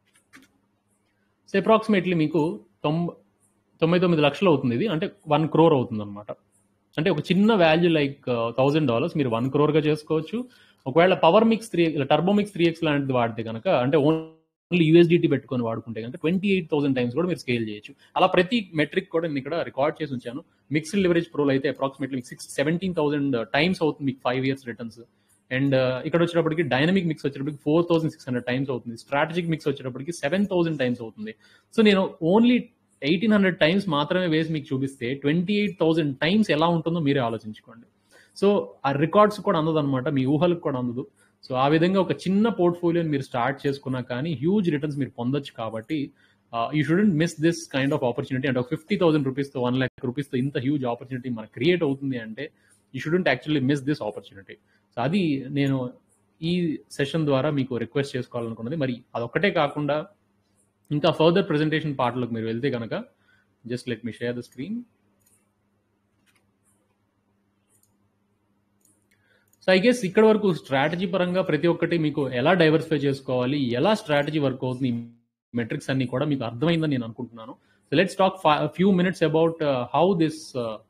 so approximately మీకు తొంభై తొంభై తొమ్మిది లక్షలు అవుతుంది ఇది అంటే వన్ క్రోర్ అవుతుంది అనమాట అంటే ఒక చిన్న వాల్యూ లైక్ థౌసండ్ డాలర్స్ మీరు వన్ క్రోర్గా చేసుకోవచ్చు ఒకవేళ power mix three turbo mix three X లాంటిది వాడితే కనుక అంటే ఓన్లీ యూఎస్డిటీ పెట్టుకొని వాడుకుంటే కనుక ట్వంటీ ఎయిట్ థౌసండ్ టైమ్స్ కూడా మీరు స్కేల్ చేయొచ్చు అలా ప్రతి మెట్రిక్ కూడా నేను ఇక్కడ రికార్డ్ చేసి ఉంచాను మిక్స్డ్ లివరేజ్ ప్రోలో అయితే approximately six seventeen thousand times అవుతుంది మీకు ఫైవ్ ఇయర్స్ రిటర్న్స్ అండ్ ఇక్కడ వచ్చేటప్పటికి డైనమిక్ మిక్స్ వచ్చేటప్పటికి four thousand six hundred times అవుతుంది స్ట్రాటజిక్ మిక్స్ వచ్చేటప్పటికి సెవెన్ థౌసండ్ టైమ్స్ అవుతుంది సో నేను ఓన్లీ ఎయిటీన్ హండ్రెడ్ టైమ్స్ మాత్రమే వేసి మీకు చూపిస్తే ట్వంటీ ఎయిట్ థౌసండ్ టైమ్స్ ఎలా ఉంటుందో మీరే ఆలోచించుకోండి సో ఆ రికార్డ్స్ కూడా అందదు అనమాట మీ ఊహలకు కూడా అందదు సో ఆ విధంగా ఒక చిన్న పోర్ట్ఫోలియోని మీరు స్టార్ట్ చేసుకున్నా కానీ హ్యూజ్ రిటర్న్స్ మీరు పొందొచ్చు కాబట్టి you shouldn't miss this kind of opportunity అంటే ఒక ఫిఫ్టీ థౌసండ్ రూపీస్తో వన్ ల్యాక్ రూపీస్తో ఇంత హ్యూజ్ ఆపర్చునిటీ మనకు క్రియేట్ అవుతుంది అంటే you shouldn't actually miss this opportunity so అది నేను ఈ సెషన్ ద్వారా మీకు రిక్వెస్ట్ చేసుకోవాలనుకున్నది మరి అదొక్కటే కాకుండా ఇంకా ఫర్దర్ ప్రెజెంటేషన్ పార్ట్లోకి మీరు వెళ్తే కనుక just let me share the screen so I guess ఇక్కడ వరకు స్ట్రాటజీ పరంగా ప్రతి ఒక్కటి మీకు ఎలా డైవర్సిఫై చేసుకోవాలి ఎలా స్ట్రాటజీ వర్క్ అవుతుంది మెట్రిక్స్ అన్ని కూడా మీకు అర్థమైందని నేను అనుకుంటున్నాను so let's talk few minutes about how this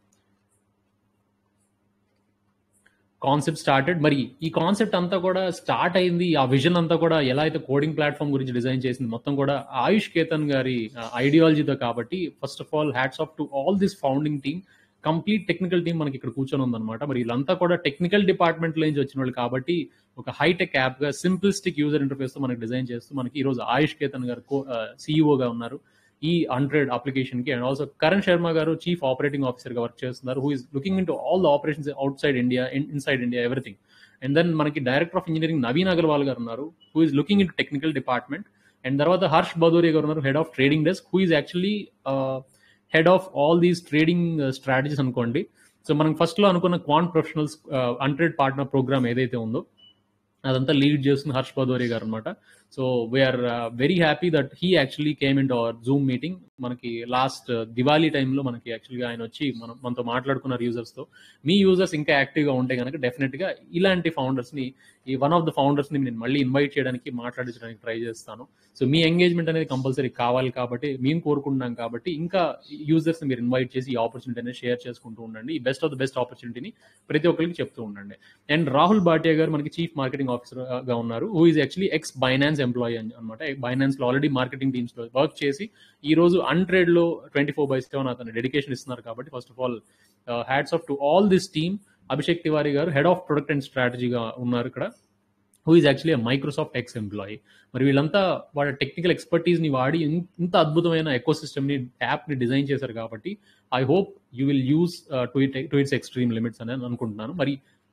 concept started మరి ఈ కాన్సెప్ట్ అంతా కూడా స్టార్ట్ అయింది ఆ విజన్ అంతా కూడా ఎలా అయితే కోడింగ్ ప్లాట్ఫామ్ గురించి డిజైన్ చేసింది మొత్తం కూడా ఆయుష్ కేతన్ గారి ఐడియాలజీతో కాబట్టి first of all hats off to all this founding team complete technical team మనకి ఇక్కడ కూర్చొని ఉందన్నమాట మరి వీళ్ళంతా కూడా టెక్నికల్ డిపార్ట్మెంట్ నుంచి వచ్చిన వాళ్ళు కాబట్టి ఒక హైటెక్ యాప్ గా సింపుల్స్టిక్ యూజర్ ఇంటర్ఫేస్ తో మనకి డిజైన్ చేస్తూ మనకి ఈ రోజు ఆయుష్ కేతన్ గారు సిఇఓగా ఉన్నారు ఈ హండ్రెడ్ అప్లికేషన్ కి అండ్ ఆల్సో కరణ్ శర్మ గారు చీఫ్ ఆపరేటింగ్ ఆఫీసర్ గా వర్క్ చేస్తున్నారు who is looking into all the operations outside India inside India everything and then మనకి director of engineering Naveen Agarwal గారు ఉన్నారు who is looking in technical department and తర్వాత హర్ష్ బదోరి గారు ఉన్నారు head of trading desk who is actually head of all these trading strategies అనుకోండి so మనం first లో అనుకున్న quant professionals hundred partner program ఏదైతే ఉందో అదంతా లీడ్ చేస్తుంది హర్ష్ పదోరి గారు అనమాట so we are very happy that he actually came in our Zoom meeting మనకి లాస్ట్ దివాళీ టైంలో మనకి యాక్చువల్గా ఆయన వచ్చి మనం మనతో మాట్లాడుకున్నారు యూజర్స్తో మీ యూజర్స్ ఇంకా యాక్టివ్గా ఉంటే కనుక డెఫినెట్గా ఇలాంటి ఫౌండర్స్ని ఈ వన్ ఆఫ్ ద ఫౌండర్స్ ని నేను మళ్ళీ ఇన్వైట్ చేయడానికి మాట్లాడించడానికి ట్రై చేస్తాను సో మీ ఎంగేజ్మెంట్ అనేది కంపల్సరీ కావాలి కాబట్టి మేము కోరుకుంటున్నాం కాబట్టి ఇంకా యూజర్స్ మీరు ఇన్వైట్ చేసి ఈ ఆపర్చునిటీ అనేది షేర్ చేసుకుంటూ ఉండండి ఈ బెస్ట్ ఆఫ్ ద బెస్ట్ ఆపర్చునిటీని ప్రతి ఒక్కరికి చెప్తూ ఉండండి అండ్ రాహుల్ భాటియా గారు మనకి చీఫ్ మార్కెటింగ్ ఆఫీసర్ గా ఉన్నారు who is actually ex Binance employee అనమాట బైనాన్స్ లో ఆల్రెడీ మార్కెటింగ్ టీమ్స్ లో వర్క్ చేసి ఈ రోజు అన్ట్రేడ్ లో ట్వంటీ ఫోర్ బై సెవెన్ అతను డెడికేషన్ ఇస్తున్నారు కాబట్టి first of all hats off to all this team Abhishek Tiwari గారు హెడ్ ఆఫ్ ప్రొడక్ట్ అండ్ స్ట్రాటజీగా ఉన్నారు ఇక్కడ who is actually Microsoft ex employee మరి వీళ్ళంతా వాళ్ళ టెక్నికల్ ఎక్స్పర్టీస్ ని వాడి ఇన్- ఇంత అద్భుతమైన ఎకో సిస్టమ్ ని యాప్ ని డిజైన్ చేశారు కాబట్టి I hope you will use to it to its extreme limits అని అనుకుంటున్నాను మరి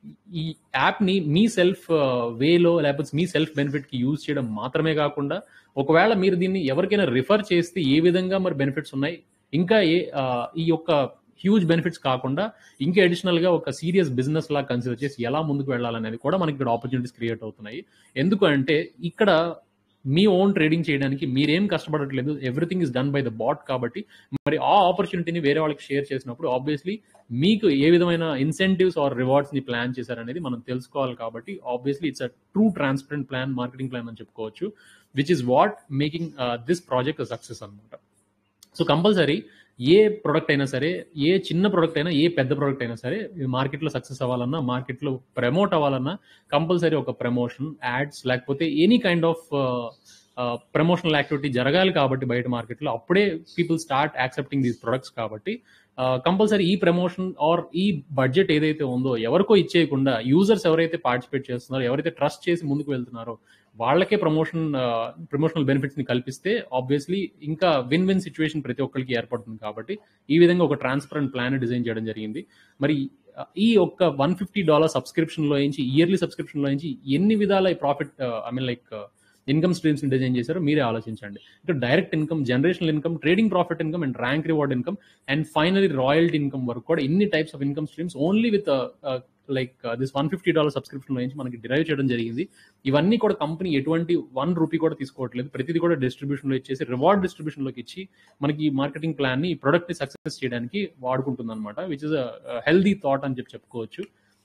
ఈ యాప్ ని మీ సెల్ఫ్ వేలో లేకపోతే మీ సెల్ఫ్ బెనిఫిట్ కి యూజ్ చేయడం మాత్రమే కాకుండా ఒకవేళ మీరు దీన్ని ఎవరికైనా రిఫర్ చేస్తే ఏ విధంగా మరి బెనిఫిట్స్ ఉన్నాయి ఇంకా ఏ ఆ, ఈ యొక్క హ్యూజ్ బెనిఫిట్స్ కాకుండా ఇంకా అడిషనల్ గా ఒక సీరియస్ బిజినెస్ లా కన్సిడర్ చేసి ఎలా ముందుకు వెళ్ళాలనేది కూడా మనకి ఇక్కడ ఆపర్చునిటీస్ క్రియేట్ అవుతున్నాయి ఎందుకు అంటే ఇక్కడ మీ ఓన్ ట్రేడింగ్ చేయడానికి మీరేం కష్టపడట్లేదు everything is done by the bot కాబట్టి మరి ఆ ఆపర్చునిటీని వేరే వాళ్ళకి షేర్ చేసినప్పుడు ఆబ్వియస్లీ మీకు ఏ విధమైన ఇన్సెంటివ్స్ ఆర్ రివార్డ్స్ ని ప్లాన్ చేశారనేది మనం తెలుసుకోవాలి కాబట్టి obviously it's a true transparent plan marketing plan అని చెప్పుకోవచ్చు which is what making this project success అనమాట సో కంపల్సరీ ఏ ప్రొడక్ట్ అయినా సరే ఏ చిన్న ప్రొడక్ట్ అయినా ఏ పెద్ద ప్రొడక్ట్ అయినా సరే మార్కెట్లో సక్సెస్ అవ్వాలన్నా మార్కెట్లో ప్రమోట్ అవ్వాలన్నా కంపల్సరీ ఒక ప్రమోషన్ యాడ్స్ లేకపోతే any kind of promotional activity జరగాలి కాబట్టి బయట మార్కెట్లో అప్పుడే people start accepting these products కాబట్టి కంపల్సరీ ఈ ప్రమోషన్ ఆర్ ఈ బడ్జెట్ ఏదైతే ఉందో ఎవరికో ఇచ్చేయకుండా యూజర్స్ ఎవరైతే పార్టిసిపేట్ చేస్తున్నారో ఎవరైతే ట్రస్ట్ చేసి ముందుకు వెళ్తున్నారో వాళ్ళకే ప్రమోషన్ ప్రమోషనల్ బెనిఫిట్స్ ని కల్పిస్తే ఆబ్వియస్లీ ఇంకా విన్ విన్ సిచ్యువేషన్ ప్రతి ఒక్కరికి ఏర్పడుతుంది కాబట్టి ఈ విధంగా ఒక ట్రాన్స్పరెంట్ ప్లాన్ డిజైన్ చేయడం జరిగింది మరి ఆ, ఈ ఒక్క వన్ ఫిఫ్టీ డాలర్ సబ్స్క్రిప్షన్ లో నుంచి ఇయర్లీ సబ్స్క్రిప్షన్ లో నుంచి ఎన్ని విధాల ఈ profit I mean like income streams ని డిజైన్ చేశారో మీరే ఆలోచించండి ఇక్కడ direct income generational income trading profit income and rank reward income and finally royalty income వరకు కూడా ఇన్ని types of income streams only with like this one fifty dollar subscription నుంచి మనకి డిరైవ్ చేయడం జరిగింది ఇవన్నీ కూడా కంపెనీ ఎటువంటి వన్ రూపీ కూడా తీసుకోవట్లేదు ప్రతిదీ కూడా డిస్ట్రిబ్యూషన్ లో ఇచ్చేసి రివార్డ్ డిస్ట్రిబ్యూషన్ లోకి ఇచ్చి మనకి మార్కెటింగ్ ప్లాన్ ని ప్రొడక్ట్ ని సక్సెస్ చేయడానికి వాడుకుంటుంది అనమాట విచ్ ఇస్ హెల్దీ థాట్ అని చెప్పి చెప్పుకోవచ్చు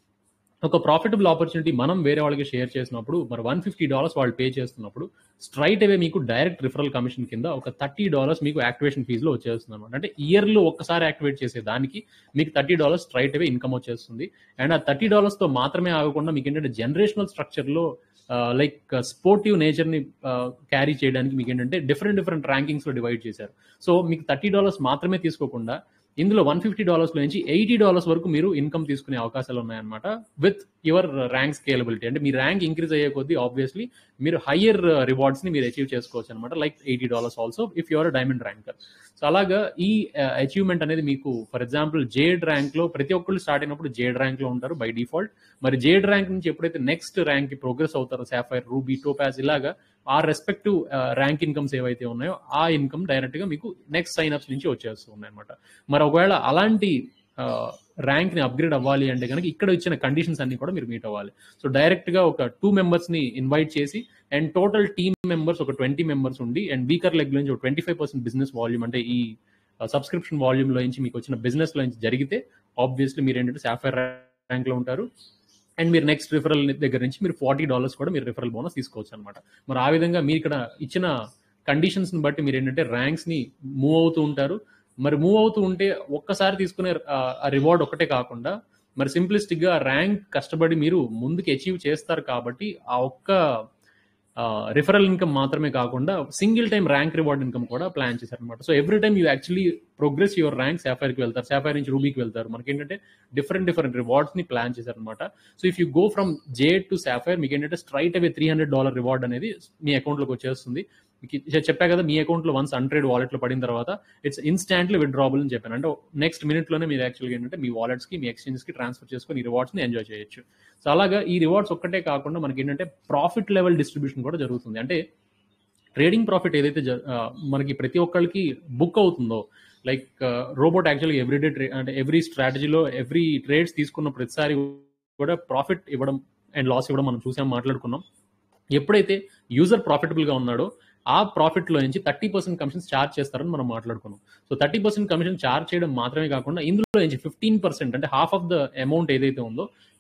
ఒక ప్రాఫిటబుల్ ఆపర్చునిటీ మనం వేరే వాళ్ళకి షేర్ చేసినప్పుడు మరి వన్ ఫిఫ్టీ డాలర్స్ వాళ్ళు పే చేస్తున్నప్పుడు స్ట్రైట్ అవే మీకు డైరెక్ట్ రిఫరల్ కమిషన్ కింద ఒక థర్టీ డాలర్స్ మీకు యాక్టివేషన్ ఫీజులో వచ్చేస్తుంది అనమాట అంటే ఇయర్లో ఒక్కసారి యాక్టివేట్ చేసే దానికి మీకు thirty dollars straight away income వచ్చేస్తుంది అండ్ ఆ థర్టీ డాలర్స్తో మాత్రమే ఆగకుండా మీకు ఏంటంటే జనరేషనల్ స్ట్రక్చర్లో లైక్ స్పోర్టివ్ నేచర్ని క్యారీ చేయడానికి మీకు ఏంటంటే డిఫరెంట్ డిఫరెంట్ ర్యాంకింగ్స్లో డివైడ్ చేశారు సో మీకు థర్టీ డాలర్స్ మాత్రమే తీసుకోకుండా ఇందులో వన్ ఫిఫ్టీ డాలర్స్ నుంచి ఎయిటీ డాలర్స్ వరకు మీరు ఇన్కమ్ తీసుకునే అవకాశాలు ఉన్నాయన్నమాట విత్ యువర్ ర్యాంక్ స్కేలబిలిటీ అంటే మీ ర్యాంక్ ఇంక్రీజ్ అయ్యే కొద్దీ ఆబ్వియస్లీ మీరు హయ్యర్ రివార్డ్స్ ని మీరు అచీవ్ చేసుకోవచ్చు అనమాట like eighty dollars also if your diamond ranker so అలాగా ఈ అచీవ్మెంట్ అనేది మీకు ఫర్ ఎగ్జాంపుల్ జేడ్ ర్యాంక్ లో ప్రతి ఒక్కళ్ళు స్టార్ట్ అయినప్పుడు జేడ్ ర్యాంక్ లో ఉంటారు బై డిఫాల్ట్ మరి జేడ్ ర్యాంక్ నుంచి ఎప్పుడైతే నెక్స్ట్ ర్యాంక్ కి ప్రోగ్రెస్ అవుతారో సాఫైర్ రూబీ టోపాజ్ ఇలాగా ఆ రెస్పెక్టివ్ ర్యాంక్ ఇన్కమ్స్ ఏవైతే ఉన్నాయో ఆ ఇన్కమ్ డైరెక్ట్ గా మీకు నెక్స్ట్ సైన్ అప్స్ నుంచి వచ్చేస్తూ ఉన్నాయి అనమాట మరి ఒకవేళ అలాంటి ర్యాంక్ ని అప్గ్రేడ్ అవ్వాలి అంటే కనుక ఇక్కడ ఇచ్చిన కండిషన్స్ అన్ని కూడా మీరు మీట్ అవ్వాలి సో డైరెక్ట్ గా ఒక టూ మెంబర్స్ ని ఇన్వైట్ చేసి అండ్ టోటల్ టీమ్ మెంబర్స్ ఒక ట్వంటీ మెంబర్స్ ఉండి అండ్ వీకర్ లెగ్ నుంచి ఒక twenty five percent business volume అంటే ఈ సబ్స్క్రిప్షన్ వాల్యూమ్ లో నుంచి మీకు వచ్చిన బిజినెస్ లో నుంచి జరిగితే ఆబ్వియస్లీ మీరు ఏంటంటే సాఫ్ట్వేర్ ర్యాంక్ లో ఉంటారు అండ్ మీరు నెక్స్ట్ రిఫరల్ దగ్గర నుంచి మీరు ఫార్టీ డాలర్స్ కూడా మీరు రిఫరల్ బోనస్ తీసుకోవచ్చు అనమాట మరి ఆ విధంగా మీరు ఇక్కడ ఇచ్చిన కండిషన్స్ ని బట్టి మీరు ఏంటంటే ర్యాంక్స్ ని మూవ్ అవుతూ ఉంటారు మరి మూవ్ అవుతూ ఉంటే ఒక్కసారి తీసుకునే ఆ రివార్డ్ ఒకటే కాకుండా మరి సింప్లిస్టిక్ గా ర్యాంక్ కష్టపడి మీరు ముందుకు అచీవ్ చేస్తారు కాబట్టి ఆ ఒక్క రిఫరల్ ఇన్కమ్ మాత్రమే కాకుండా single time rank reward income కూడా ప్లాన్ చేశారు అనమాట so every time you actually progress your rank sapphire కి వెళ్తారు సాఫైర్ నుంచి రూబీకి వెళ్తారు మనకి ఏంటంటే డిఫరెంట్ డిఫరెంట్ రివార్డ్స్ ని ప్లాన్ చేశారు అనమాట so if you go from J to sapphire మీకు ఏంటంటే straight away three hundred dollar reward అనేది మీ అకౌంట్ లోకి వచ్చేస్తుంది మీకు చెప్పా కదా మీ అకౌంట్ లో వన్స్ హండ్రెడ్ వాలెట్ లో పడిన తర్వాత ఇట్స్ ఇన్స్టాంట్లీ విత్డ్రాబుల్ అని చెప్పాను అంటే నెక్స్ట్ మినిట్ లోనే మీరు యాక్చువల్గా ఏంటంటే మీ వాలెట్స్ కి మీ ఎక్స్చేంజెస్ కి ట్రాన్స్ఫర్ చేసుకొని ఈ రివార్డ్స్ ని ఎంజాయ్ చేయొచ్చు సో అలాగా ఈ రివార్డ్స్ ఒక్కటే కాకుండా మనకి ఏంటంటే ప్రాఫిట్ లెవెల్ డిస్ట్రిబ్యూషన్ కూడా జరుగుతుంది అంటే ట్రేడింగ్ ప్రాఫిట్ ఏదైతే మనకి ప్రతి ఒక్కరికి బుక్ అవుతుందో లైక్ రోబోట్ యాక్చువల్గా ఎవ్రీడే ట్రే అంటే ఎవ్రీ స్ట్రాటజీలో ఎవ్రీ ట్రేడ్స్ తీసుకున్న ప్రతిసారి కూడా ప్రాఫిట్ ఇవ్వడం అండ్ లాస్ ఇవ్వడం మనం చూసాం మాట్లాడుకున్నాం ఎప్పుడైతే యూజర్ ప్రాఫిటబుల్ గా ఉన్నాడో ఆ ప్రాఫిట్ లో నుంచి థర్టీ పర్సెంట్ కమిషన్ చార్జ్ చేస్తారని మనం మాట్లాడుకున్నాం so thirty percent commission charge చేయడం మాత్రమే కాకుండా ఇందులో నుంచి ఫిఫ్టీన్ పర్సెంట్ అంటే హాఫ్ ఆఫ్ ద అమౌంట్ ఏదైతే ఉందో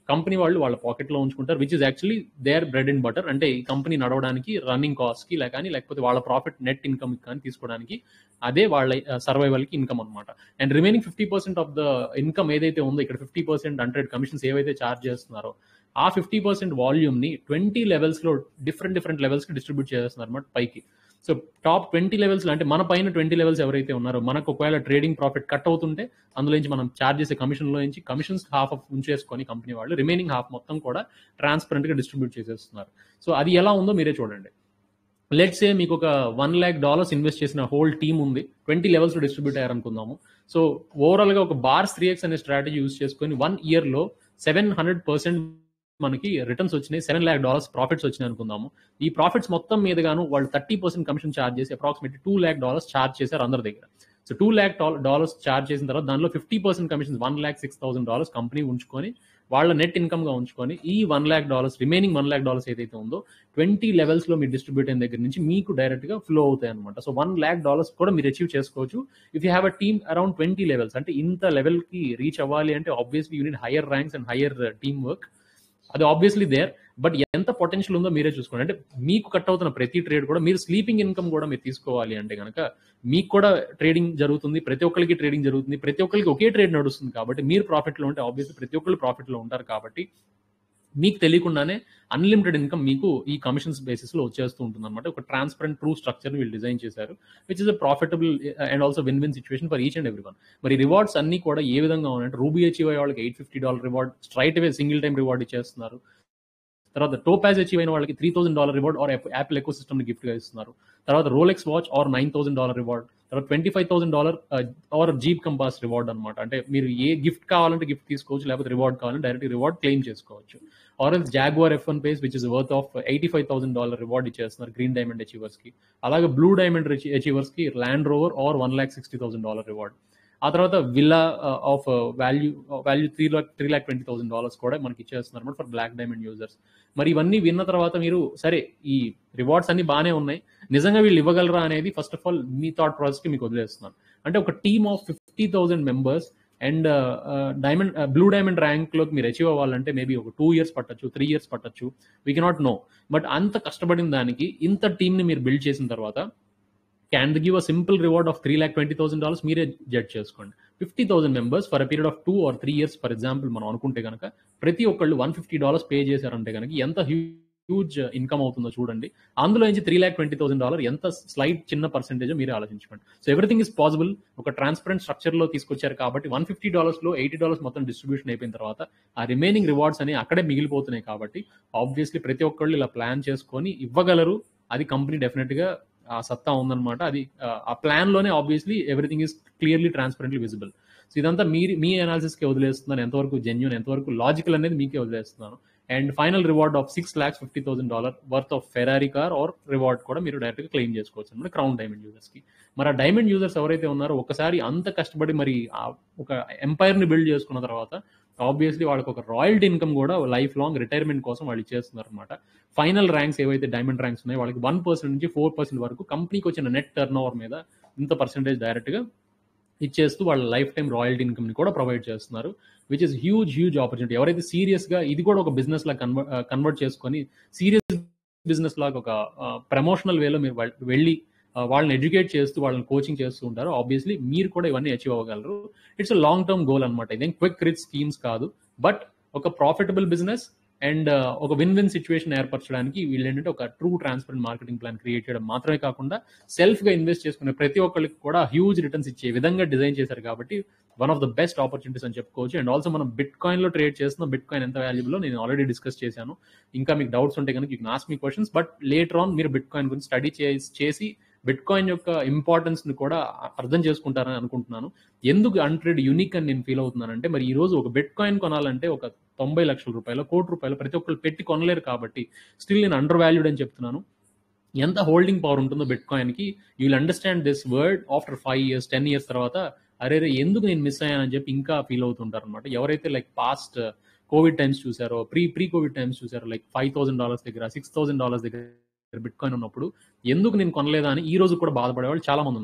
కంపెనీ వాళ్ళు వాళ్ళ పాకెట్లో ఉంచుకుంటారు which is actually their bread and butter అంటే ఈ కంపెనీ నడవడానికి రన్నింగ్ కాస్ట్కి లేక కానీ లేకపోతే వాళ్ళ ప్రాఫిట్ నెట్ ఇన్కమ్ కానీ తీసుకోవడానికి అదే వాళ్ళ సర్వైవల్కి ఇన్కమ్ అనమాట and remaining fifty percent of the income ఏదైతే ఉందో ఇక్కడ ఫిఫ్టీ పర్సెంట్ హండ్రెడ్ కమిషన్స్ ఏవైతే చార్జ్ చేస్తున్నారో ఆ ఫిఫ్టీ పర్సెంట్ వాల్యూమ్ని ట్వంటీ లెవెల్స్లో డిఫరెంట్ డిఫరెంట్ లెవెల్స్కి డిస్ట్రిబ్యూట్ చేస్తున్నారు అనమాట పైకి సో టాప్ ట్వంటీ లెవెల్స్ అంటే మన పైన ట్వంటీ లెవెల్స్ ఎవరైతే ఉన్నారో మనకు ఒకవేళ ట్రేడింగ్ ప్రాఫిట్ కట్ అవుతుంటే అందులో నుంచి మనం చార్జ్ చేసే కమిషన్లో నుంచి కమిషన్స్ హాఫ్ ఆఫ్ ఉంచేసుకొని కంపెనీ వాళ్ళు రిమైనింగ్ హాఫ్ మొత్తం కూడా ట్రాన్స్పరెంట్ గా డిస్ట్రిబ్యూట్ చేసేస్తున్నారు సో అది ఎలా ఉందో మీరే చూడండి లెట్ సే మీకు ఒక వన్ ల్యాక్ డాలర్స్ ఇన్వెస్ట్ చేసిన హోల్ టీమ్ ఉంది ట్వంటీ లెవెల్స్ లో డిస్ట్రిబ్యూట్ అయ్యారనుకుందాము సో ఓవరాల్ గా ఒక బార్స్ త్రీ ఎక్స్ అనే స్ట్రాటజీ యూస్ చేసుకొని వన్ ఇయర్ లో సెవెన్ హండ్రెడ్ పర్సెంట్ మనకి రిటర్న్స్ వచ్చినాయి సెవెన్ ల్యాక్ డాలర్స్ ప్రాఫిట్స్ వచ్చినాయి అనుకుందాము ఈ ప్రాఫిట్స్ మొత్తం మీద గాను వాళ్ళు థర్టీ పర్సెంట్ కమిషన్ ఛార్జ్ చేసి approximately two lakh dollars charge చేశారు అందరి దగ్గర so two lakh dollars charge చేసిన తర్వాత దానిలో fifty percent commission one lakh six thousand dollars company ఉంచుకొని వాళ్ళ నెట్ ఇన్కమ్ గా ఉంచుకొని ఈ one lakh dollars remaining one lakh dollars ఏదైతే ఉందో ట్వంటీ లెవెల్స్ లో మీరు డిస్ట్రిబ్యూట్ అయిన దగ్గర నుంచి మీకు డైరెక్ట్ గా ఫ్లో అవుతాయి అనమాట సో వన్ ల్యాక్ డాలర్స్ కూడా మీరు అచీవ్ చేసుకోవచ్చు if you have a team around twenty levels అంటే ఇంత లెవెల్ కి రీచ్ అవ్వాలి అంటే obviously unit higher ranks and higher team work అది ఆబ్వియస్లీ దేర్ బట్ ఎంత పొటెన్షియల్ ఉందో మీరే చూసుకోండి అంటే మీకు కట్ అవుతున్న ప్రతి ట్రేడ్ కూడా మీరు స్లీపింగ్ ఇన్కమ్ కూడా మీరు తీసుకోవాలి అంటే కనుక మీకు కూడా ట్రేడింగ్ జరుగుతుంది ప్రతి ఒక్కరికి ట్రేడింగ్ జరుగుతుంది ప్రతి ఒక్కరికి ఒకే ట్రేడ్ నడుస్తుంది కాబట్టి మీరు ప్రాఫిట్ లో ఉంటే ఆబ్వియస్లీ ప్రతి ఒక్కరు ప్రాఫిట్ లో ఉంటారు కాబట్టి మీకు తెలియకుండానే అన్లిమిటెడ్ ఇన్కమ్ మీకు ఈ కమిషన్స్ బేసిస్ లో వచ్చేస్తూ ఉంటుంది అనమాట ఒక ట్రాన్స్పరెంట్ ట్రూ స్ట్రక్చర్ వీళ్ళు డిజైన్ చేశారు which is a profitable and also win win situation for each and every one మరి రివార్డ్స్ అన్ని కూడా ఏ విధంగా ఉన్నాయంటే రూబీ అచీవ్ అయ్యే వాళ్ళకి eight fifty dollar reward straight away single time reward ఇచ్చేస్తున్నారు తర్వాత టోపాజ్ అచీవ్ అయిన వాళ్ళకి three thousand dollar reward or Apple eco system gift గా ఇస్తున్నారు తర్వాత Rolex watch or nine thousand dollar reward తర్వాత twenty five thousand dollar or Jeep Compass reward అనమాట అంటే మీరు ఏ గిఫ్ట్ కావాలంటే గిఫ్ట్ తీసుకోవచ్చు లేకపోతే రివార్డ్ కావాలంటే డైరెక్ట్ రివార్డ్ క్లెయిమ్ చేసుకోవచ్చు or else Jaguar F one pace which is worth of eighty five thousand dollar reward ఇచ్చేస్తున్నారు గ్రీన్ డైమండ్ అచీవర్స్ కి అలాగే బ్లూ డైమండ్ అచీవర్స్ కి Land Rover R one lakh sixty thousand dollar reward ఆ తర్వాత villa of value value three lakh three lakh twenty thousand dollars కూడా మనకి ఇచ్చేస్తున్నారు అనమాట ఫర్ బ్లాక్ డైమండ్ యూజర్స్ మరి ఇవన్నీ విన్న తర్వాత మీరు సరే ఈ రివార్డ్స్ అన్ని బాగానే ఉన్నాయి నిజంగా వీళ్ళు ఇవ్వగలరా అనేది ఫస్ట్ ఆఫ్ ఆల్ మీ థాట్ ప్రాసెస్ కి మీకు వదిలేస్తున్నాను అంటే ఒక team of fifty thousand members and diamond blue diamond rank లోకి మీరు అచీవ్ అవ్వాలంటే మేబీ ఒక టూ ఇయర్స్ పట్టచ్చు త్రీ ఇయర్స్ పట్టచ్చు వీ కెనాట్ నో బట్ అంత కష్టపడిన దానికి ఇంత టీమ్ ని మీరు బిల్డ్ చేసిన తర్వాత can give a simple reward of three lakh twenty thousand dollars మీరే జడ్జ్ చేసుకోండి fifty thousand members for a period of two or three years for example మనం అనుకుంటే కనుక ప్రతి ఒక్కళ్ళు వన్ ఫిఫ్టీ డాలర్స్ పే చేశారంటే కనుక ఎంత హ్యూజ్ ఇన్కమ్ అవుతుందో చూడండి అందులో నుంచి three lakh twenty thousand dollar ఎంత స్లైట్ చిన్న పర్సెంటేజ్ మీరే ఆలోచించుకోండి సో ఎవ్రీథింగ్ ఇస్ పాసిబుల్ ఒక ట్రాన్స్పరెంట్ స్ట్రక్చర్ లో తీసుకొచ్చారు కాబట్టి వన్ ఫిఫ్టీ డాలర్స్ లో ఎయిటీ డాలర్స్ మొత్తం డిస్ట్రిబ్యూషన్ అయిపోయిన తర్వాత ఆ రిమైనింగ్ రివార్డ్స్ అని అక్కడే మిగిలిపోతున్నాయి కాబట్టి ఆబ్వియస్లీ ప్రతి ఒక్కళ్ళు ఇలా ప్లాన్ చేసుకొని ఇవ్వగలరు అది కంపెనీ డెఫినెట్ గా ఆ సత్తా ఉందన్నమాట అది ఆ ప్లాన్ లోనే obviously everything is clearly transparently visible so ఇదంతా మీరు మీ అనాలిసిస్ కి వదిలేస్తున్నాను ఎంతవరకు జెన్యున్ ఎంతవరకు లాజికల్ అనేది మీకే వదిలేస్తున్నాను and final reward of six lakhs fifty thousand dollar worth of Ferrari car or reward కూడా మీరు డైరెక్ట్ గా క్లెయిమ్ చేసుకోవచ్చు అనమాట క్రౌన్ డైమండ్ యూజర్స్ కి మరి ఆ డైమండ్ యూజర్స్ ఎవరైతే ఉన్నారో ఒకసారి అంత కష్టపడి మరి ఒక ఎంపైర్ ని బిల్డ్ చేసుకున్న తర్వాత ఆబ్వియస్లీ వాళ్ళకి ఒక రాయల్టీ ఇన్కమ్ కూడా లైఫ్ లాంగ్ రిటైర్మెంట్ కోసం వాళ్ళు ఇచ్చేస్తున్నారు అనమాట ఫైనల్ ర్యాంక్స్ ఏవైతే డైమండ్ ర్యాంక్స్ ఉన్నాయో వాళ్ళకి వన్ పర్సెంట్ నుంచి ఫోర్ పర్సెంట్ వరకు కంపెనీకి వచ్చిన నెట్ టర్న్ ఓవర్ మీద ఇంత పర్సెంటేజ్ డైరెక్ట్ గా ఇచ్చేస్తూ వాళ్ళ లైఫ్ టైం రాయల్టీ ఇన్కమ్ ని కూడా ప్రొవైడ్ చేస్తున్నారు which is huge huge opportunity ఎవరైతే సీరియస్ గా ఇది కూడా ఒక బిజినెస్ లా కన్వర్ట్ కన్వర్ట్ చేసుకొని సీరియస్ బిజినెస్ లాగా ఒక ప్రమోషనల్ వేలో మీరు వెళ్ళి వాళ్ళని ఎడ్యుకేట్ చేస్తూ వాళ్ళని కోచింగ్ చేస్తూ ఉంటారు ఆబ్వియస్లీ మీరు కూడా ఇవన్నీ అచీవ్ అవ్వగలరు ఇట్స్ లాంగ్ టర్మ్ గోల్ అనమాట ఇదేం క్విక్ రిచ్ స్కీమ్స్ కాదు బట్ ఒక ప్రాఫిటబుల్ బిజినెస్ అండ్ ఒక విన్ విన్ సిచ్యువేషన్ ఏర్పరచడానికి వీళ్ళు ఏంటంటే ఒక true transparent marketing plan create చేయడం మాత్రమే కాకుండా సెల్ఫ్ గా ఇన్వెస్ట్ చేసుకునే ప్రతి ఒక్కరికి కూడా హ్యూజ్ రిటర్న్స్ ఇచ్చే విధంగా డిజైన్ చేశారు కాబట్టి one of the best opportunities అని చెప్పుకోవచ్చు అండ్ ఆల్సో మనం బిట్ కాయిన్ లో ట్రేడ్ చేస్తున్నాం బిట్ కాయిన్ ఎంత వాల్యుబుల్ నేను ఆల్రెడీ డిస్కస్ చేశాను ఇంకా మీకు డౌట్స్ ఉంటే కనుక యూ ఆస్క్ మీ క్వశ్చన్స్ బట్ లేటర్ ఆన్ మీరు బిట్ కాయిన్ గురించి స్టడీ చేసి బిట్ కాయిన్ యొక్క ఇంపార్టెన్స్ ని కూడా అర్థం చేసుకుంటారని అనుకుంటున్నాను ఎందుకు అన్ట్రేడ్ యూనిక్ అని నేను ఫీల్ అవుతున్నానంటే మరి ఈ రోజు ఒక బిట్ కాయిన్ కొనాలంటే ఒక తొంభై లక్షల రూపాయలు కోటి రూపాయలు ప్రతి ఒక్కరు పెట్టి కొనలేరు కాబట్టి స్టిల్ నేను అండర్ వాల్యూడ్ అని చెప్తున్నాను ఎంత హోల్డింగ్ పవర్ ఉంటుందో బిట్ కాయిన్ కి you will understand this word after five years ten years తర్వాత అరే రే ఎందుకు నేను మిస్ అయ్యానని చెప్పి ఇంకా ఫీల్ అవుతుంటారు అనమాట ఎవరైతే లైక్ పాస్ట్ కోవిడ్ టైమ్స్ చూసారో ప్రీ ప్రీ కోవిడ్ టైమ్స్ చూసారో లైక్ ఫైవ్ థౌసండ్ డాలర్స్ దగ్గర సిక్స్ థౌసండ్ డాలర్స్ దగ్గర బిట్ కాయిన్ ఉన్నప్పుడు ఎందుకు నేను కొనలేదా అని ఈ రోజు కూడా బాధపడే వాళ్ళు చాలా మంది ఉన్నారు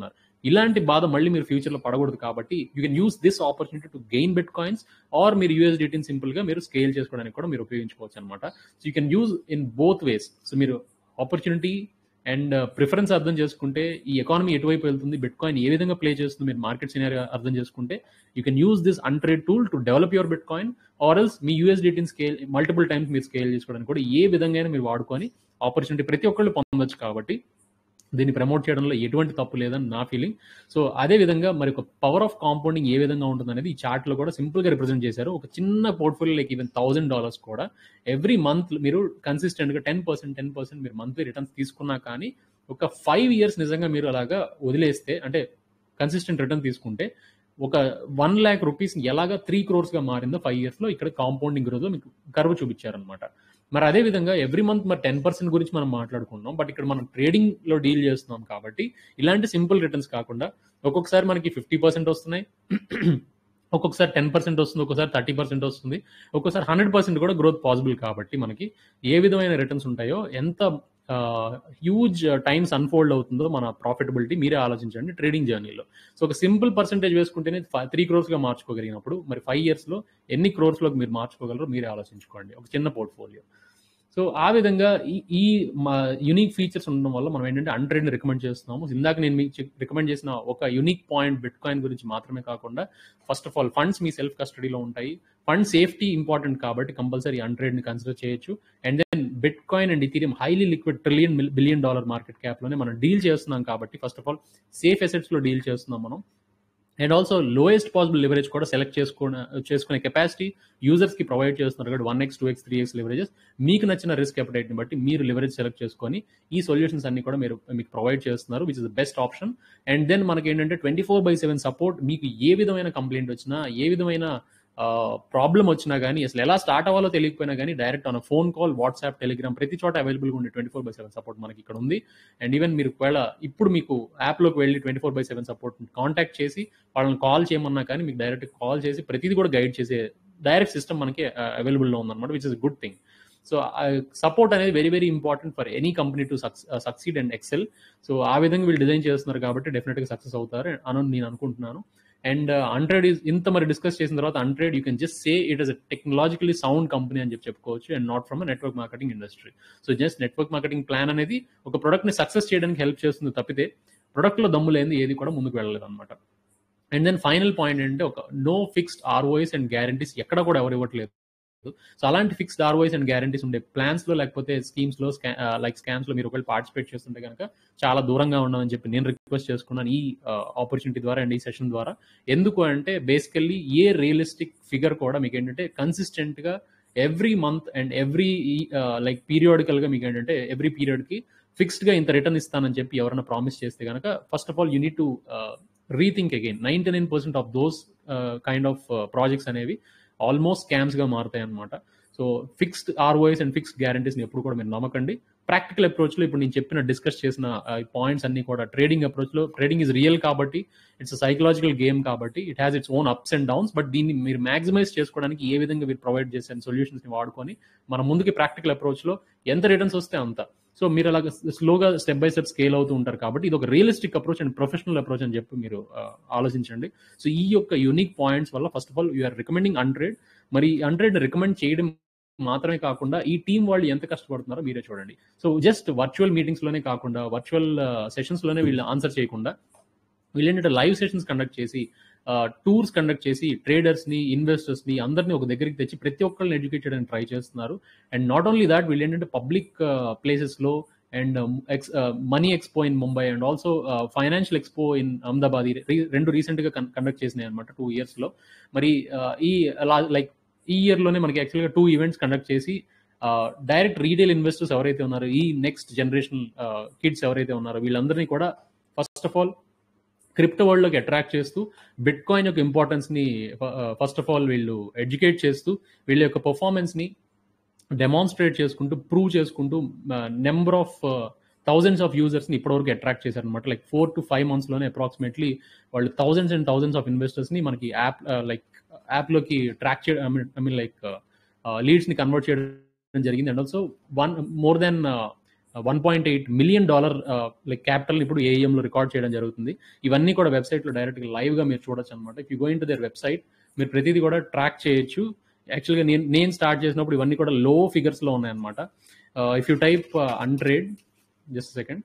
ఇలాంటి బాధ మళ్ళీ మీరు ఫ్యూచర్లో పడకూడదు కాబట్టి you can use this opportunity to gain bitcoins or మీరు యూఎస్డిటీని సింపుల్గా మీరు స్కేల్ చేసుకోవడానికి కూడా మీరు ఉపయోగించుకోవచ్చు అనమాట so you can use in both ways so మీరు ఆపర్చునిటీ అండ్ ప్రిఫరెన్స్ అర్థం చేసుకుంటే ఈ ఎకానమీ ఎటువైపు వెళ్తుంది బిట్ కాయిన్ ఏ విధంగా ప్లే చేస్తుంది మీరు మార్కెట్ సినారీ అర్థం చేసుకుంటే you can use this Untrade tool to develop your bitcoin or else మీ యూఎస్డిటీని స్కేల్ మల్టిపుల్ టైమ్స్ మీరు స్కేల్ చేసుకోవడానికి కూడా ఏ విధంగా మీరు వాడుకొని ఆపర్చునిటీ ప్రతి ఒక్కళ్ళు పొందొచ్చు కాబట్టి దీన్ని ప్రమోట్ చేయడంలో ఎటువంటి తప్పు లేదని నా ఫీలింగ్ సో అదే విధంగా మరి ఒక పవర్ ఆఫ్ కాంపౌండింగ్ ఏ విధంగా ఉంటుంది అనేది ఈ చార్ట్లో కూడా సింపుల్గా రిప్రజెంట్ చేశారు ఒక చిన్న portfolio like even thousand dollars కూడా ఎవ్రీ మంత్ మీరు కన్సిస్టెంట్గా టెన్ పర్సెంట్ టెన్ పర్సెంట్ మీరు మంత్లీ రిటర్న్స్ తీసుకున్నా కానీ ఒక ఫైవ్ ఇయర్స్ నిజంగా మీరు అలాగా వదిలేస్తే అంటే కన్సిస్టెంట్ రిటర్న్ తీసుకుంటే ఒక వన్ ల్యాక్ రూపీస్ ఎలాగా త్రీ క్రోర్స్గా మారిందో ఫైవ్ ఇయర్స్లో ఇక్కడ కాంపౌండింగ్ గ్రోత్లో మీకు కర్వ్ చూపించారనమాట మరి అదే విధంగా ఎవ్రీ మంత్ మరి టెన్ పర్సెంట్ గురించి మనం మాట్లాడుకుంటున్నాం బట్ ఇక్కడ మనం ట్రేడింగ్ లో డీల్ చేస్తున్నాం కాబట్టి ఇలాంటి సింపుల్ రిటర్న్స్ కాకుండా ఒక్కొక్కసారి మనకి ఫిఫ్టీ పర్సెంట్ వస్తున్నాయి ఒక్కొక్కసారి టెన్ పర్సెంట్ వస్తుంది ఒక్కొక్కసారి థర్టీ పర్సెంట్ వస్తుంది ఒక్కొక్కసారి హండ్రెడ్ పర్సెంట్ కూడా గ్రోత్ పాసిబుల్ కాబట్టి మనకి ఏ విధమైన రిటర్న్స్ ఉంటాయో ఎంత హ్యూజ్ టైమ్స్ అన్ఫోల్డ్ అవుతుందో మన ప్రాఫిటబిలిటీ మీరే ఆలోచించండి ట్రేడింగ్ జర్నీలో సో ఒక సింపుల్ పర్సెంటేజ్ వేసుకుంటేనే త్రీ క్రోర్స్గా మార్చుకోగలిగినప్పుడు మరి ఫైవ్ ఇయర్స్లో ఎన్ని క్రోర్స్లోకి మీరు మార్చుకోగలరో మీరే ఆలోచించుకోండి ఒక చిన్న పోర్ట్ఫోలియో సో ఆ విధంగా ఈ ఈ యునిక్ ఫీచర్స్ ఉండడం వల్ల మనం ఏంటంటే అన్ట్రేడ్ని రికమెండ్ చేస్తున్నాము ఇందాక నేను మీకు రికమెండ్ చేసిన ఒక యునిక్ పాయింట్ బిట్ కాయిన్ గురించి మాత్రమే కాకుండా ఫస్ట్ ఆఫ్ ఆల్ ఫండ్స్ మీ సెల్ఫ్ కస్టడీలో ఉంటాయి ఫండ్ సేఫ్టీ ఇంపార్టెంట్ కాబట్టి కంపల్సరీ అన్ట్రేడ్ని కన్సిడర్ చేయొచ్చు and then bitcoin and Ethereum highly liquid trillion billion dollar market క్యాప్లోనే మనం డీల్ చేస్తున్నాం కాబట్టి ఫస్ట్ ఆఫ్ ఆల్ సేఫ్ ఎసెట్స్లో డీల్ చేస్తున్నాం మనం and also lowest possible leverage కూడా సెలెక్ట్ చేసుకునే చేసుకునే కెపాసిటీ యూజర్స్కి ప్రొవైడ్ చేస్తున్నారు కాబట్టి one x two x three x leverages మీకు నచ్చిన రిస్క్ ని బట్టి మీరు లివరేజ్ సెలెక్ట్ చేసుకొని ఈ సొల్యూషన్స్ అన్ని కూడా మీరు మీకు ప్రొవైడ్ చేస్తున్నారు which is the best option and then మనకి ఏంటంటే twenty four by seven support మీకు ఏ విధమైన కంప్లైంట్ వచ్చినా ఏ విధమైన ప్రాబ్లం వచ్చినా కానీ అసలు ఎలా స్టార్ట్ అవ్వాలో తెలియకపోయినా కానీ direct on phone call WhatsApp Telegram ప్రతి చోట అవైలబుల్గా ఉండే twenty four by seven support మనకి ఇక్కడ ఉంది అండ్ ఈవెన్ మీరు ఒకవేళ ఇప్పుడు మీకు యాప్లోకి వెళ్ళి twenty four by seven support contact చేసి వాళ్ళని కాల్ చేయమన్నా కానీ మీకు డైరెక్ట్ కాల్ చేసి ప్రతిదీ కూడా గైడ్ చేసే డైరెక్ట్ సిస్టమ్ మనకి అవైలబుల్లో ఉందన్నమాట which is good thing so support అనేది very very important for any company to succeed and excel so ఆ విధంగా వీళ్ళు డిజైన్ చేస్తున్నారు కాబట్టి డెఫినెట్గా సక్సెస్ అవుతారు అని నేను అనుకుంటున్నాను అండ్ అంట్రేడ్ ఈజ్ ఇంత మరి డిస్కస్ చేసిన తర్వాత Untrade you can just say it is a technologically sound company అని చెప్పి చెప్పుకోవచ్చు and not from a network marketing industry so just network marketing plan అనేది ఒక ప్రొడక్ట్ని సక్సెస్ చేయడానికి హెల్ప్ చేస్తుంది తప్పితే ప్రొడక్ట్లో దమ్ము లేని ఏది కూడా ముందుకు వెళ్ళలేదు అనమాట అండ్ దెన్ ఫైనల్ పాయింట్ ఏంటంటే ఒక no fixed ROIs and guarantees ఎక్కడ కూడా ఎవరు ఇవ్వట్లేదు సో అలాంటి ఫిక్స్డ్ ఆర్ఓఎస్ అండ్ గ్యారంటీస్ ఉండే ప్లాన్స్ లో లేకపోతే స్కీమ్స్ లో లైక్ స్కామ్స్ లో మీరు ఒకవేళ పార్టిసిపేట్ చేస్తుంటే కనుక చాలా దూరంగా ఉండమని చెప్పి నేను రిక్వెస్ట్ చేసుకున్నాను ఈ ఆపర్చునిటీ ద్వారా అండ్ ఈ సెషన్ ద్వారా ఎందుకు అంటే బేసికల్లీ ఏ రియలిస్టిక్ ఫిగర్ కూడా మీకు ఏంటంటే కన్సిస్టెంట్ గా every month and every like periodical గా మీకు ఏంటంటే ఎవ్రీ పీరియడ్ కి ఫిక్స్డ్ గా ఇంత రిటర్న్ ఇస్తానని చెప్పి ఎవరైనా ప్రామిస్ చేస్తే కనుక first of all you need to rethink again ninety nine percent of those kind of projects అనేవి ఆల్మోస్ట్ స్కామ్స్ గా మారుతాయి అనమాట so fixed ROIs and fixed గ్యారంటీస్ని ఎప్పుడు కూడా మీరు నమ్మకండి ప్రాక్టికల్ అప్రోచ్లో ఇప్పుడు నేను చెప్పిన డిస్కస్ చేసిన పాయింట్స్ అన్ని కూడా ట్రేడింగ్ అప్రోచ్లో ట్రేడింగ్ ఇస్ రియల్ కాబట్టి ఇట్స్ సైకలాజికల్ గేమ్ కాబట్టి it has its own ups and downs but దీన్ని మీరు మాక్సిమైజ్ చేసుకోవడానికి ఏ విధంగా మీరు ప్రొవైడ్ చేసే సొల్యూషన్స్ని వాడుకొని మన ముందుకి ప్రాక్టికల్ అప్రోచ్లో ఎంత రిటర్న్స్ వస్తే అంత సో మీరు అలాగ స్లోగా స్టెప్ బై స్టెప్ స్కేల్ అవుతూ ఉంటారు కాబట్టి ఇది ఒక realistic approach and professional approach అని చెప్పి మీరు ఆలోచించండి సో ఈ యొక్క యూనిక్ పాయింట్స్ వల్ల first of all you're recommending hundred మరి హండ్రెడ్ రికమెండ్ చేయడం మాత్రమే కాకుండా ఈ టీం వాళ్ళు ఎంత కష్టపడుతున్నారో మీరే చూడండి సో జస్ట్ వర్చువల్ మీటింగ్స్ లోనే కాకుండా వర్చువల్ సెషన్స్ లోనే వీళ్ళు ఆన్సర్ చేయకుండా వీళ్ళు ఏంటంటే లైవ్ సెషన్స్ కండక్ట్ చేసి టూర్స్ కండక్ట్ చేసి ట్రేడర్స్ ని ఇన్వెస్టర్స్ ని అందరినీ ఒక దగ్గరికి తెచ్చి ప్రతి ఒక్కరిని ఎడ్యుకేట్ చేయడానికి ట్రై చేస్తున్నారు అండ్ నాట్ ఓన్లీ దాట్ వీళ్ళు ఏంటంటే పబ్లిక్ ప్లేసెస్ లో and X money expo in Mumbai and also financial expo in Ahmedabad రెండు రీసెంట్ గా కండక్ట్ చేసినాయి అనమాట టూ ఇయర్స్ లో మరి ఈ లైక్ ఈ ఇయర్ లోనే మనకి యాక్చువల్గా టూ ఈవెంట్స్ కండక్ట్ చేసి డైరెక్ట్ రీటైల్ ఇన్వెస్టర్స్ ఎవరైతే ఉన్నారో ఈ నెక్స్ట్ జనరేషన్ కిడ్స్ ఎవరైతే ఉన్నారో వీళ్ళందరినీ కూడా ఫస్ట్ ఆఫ్ ఆల్ క్రిప్టో వరల్డ్లోకి అట్రాక్ట్ చేస్తూ బిట్ కాయిన్ యొక్క ఇంపార్టెన్స్ని ఫస్ట్ ఆఫ్ ఆల్ వీళ్ళు ఎడ్యుకేట్ చేస్తూ వీళ్ళ యొక్క పర్ఫార్మెన్స్ని డెమాన్స్ట్రేట్ చేసుకుంటూ ప్రూవ్ చేసుకుంటూ నెంబర్ ఆఫ్ థౌజండ్స్ ఆఫ్ యూజర్స్ని ఇప్పటివరకు అట్రాక్ట్ చేశారనమాట లైక్ ఫోర్ టు ఫైవ్ మంత్స్లోనే అప్రాక్సిమేట్లీ వాళ్ళు థౌజండ్స్ అండ్ థౌజండ్స్ ఆఫ్ ఇన్వెస్టర్స్ని మనకి యాప్ లైక్ యాప్లోకి ట్రాక్ చేయడం I mean I mean like లీడ్స్ని కన్వర్ట్ చేయడం జరిగింది and also one more then one point eight million dollar like capital ఇప్పుడు ఏఈఎంలో రికార్డ్ చేయడం జరుగుతుంది ఇవన్నీ కూడా వెబ్సైట్లో డైరెక్ట్గా లైవ్గా మీరు చూడొచ్చు అనమాట if you going to their website మీరు ప్రతిదీ కూడా ట్రాక్ చేయొచ్చు యాక్చువల్గా నేను నేను స్టార్ట్ చేసినప్పుడు ఇవన్నీ కూడా లో ఫిగర్స్లో ఉన్నాయన్నమాట if you type Untrade just second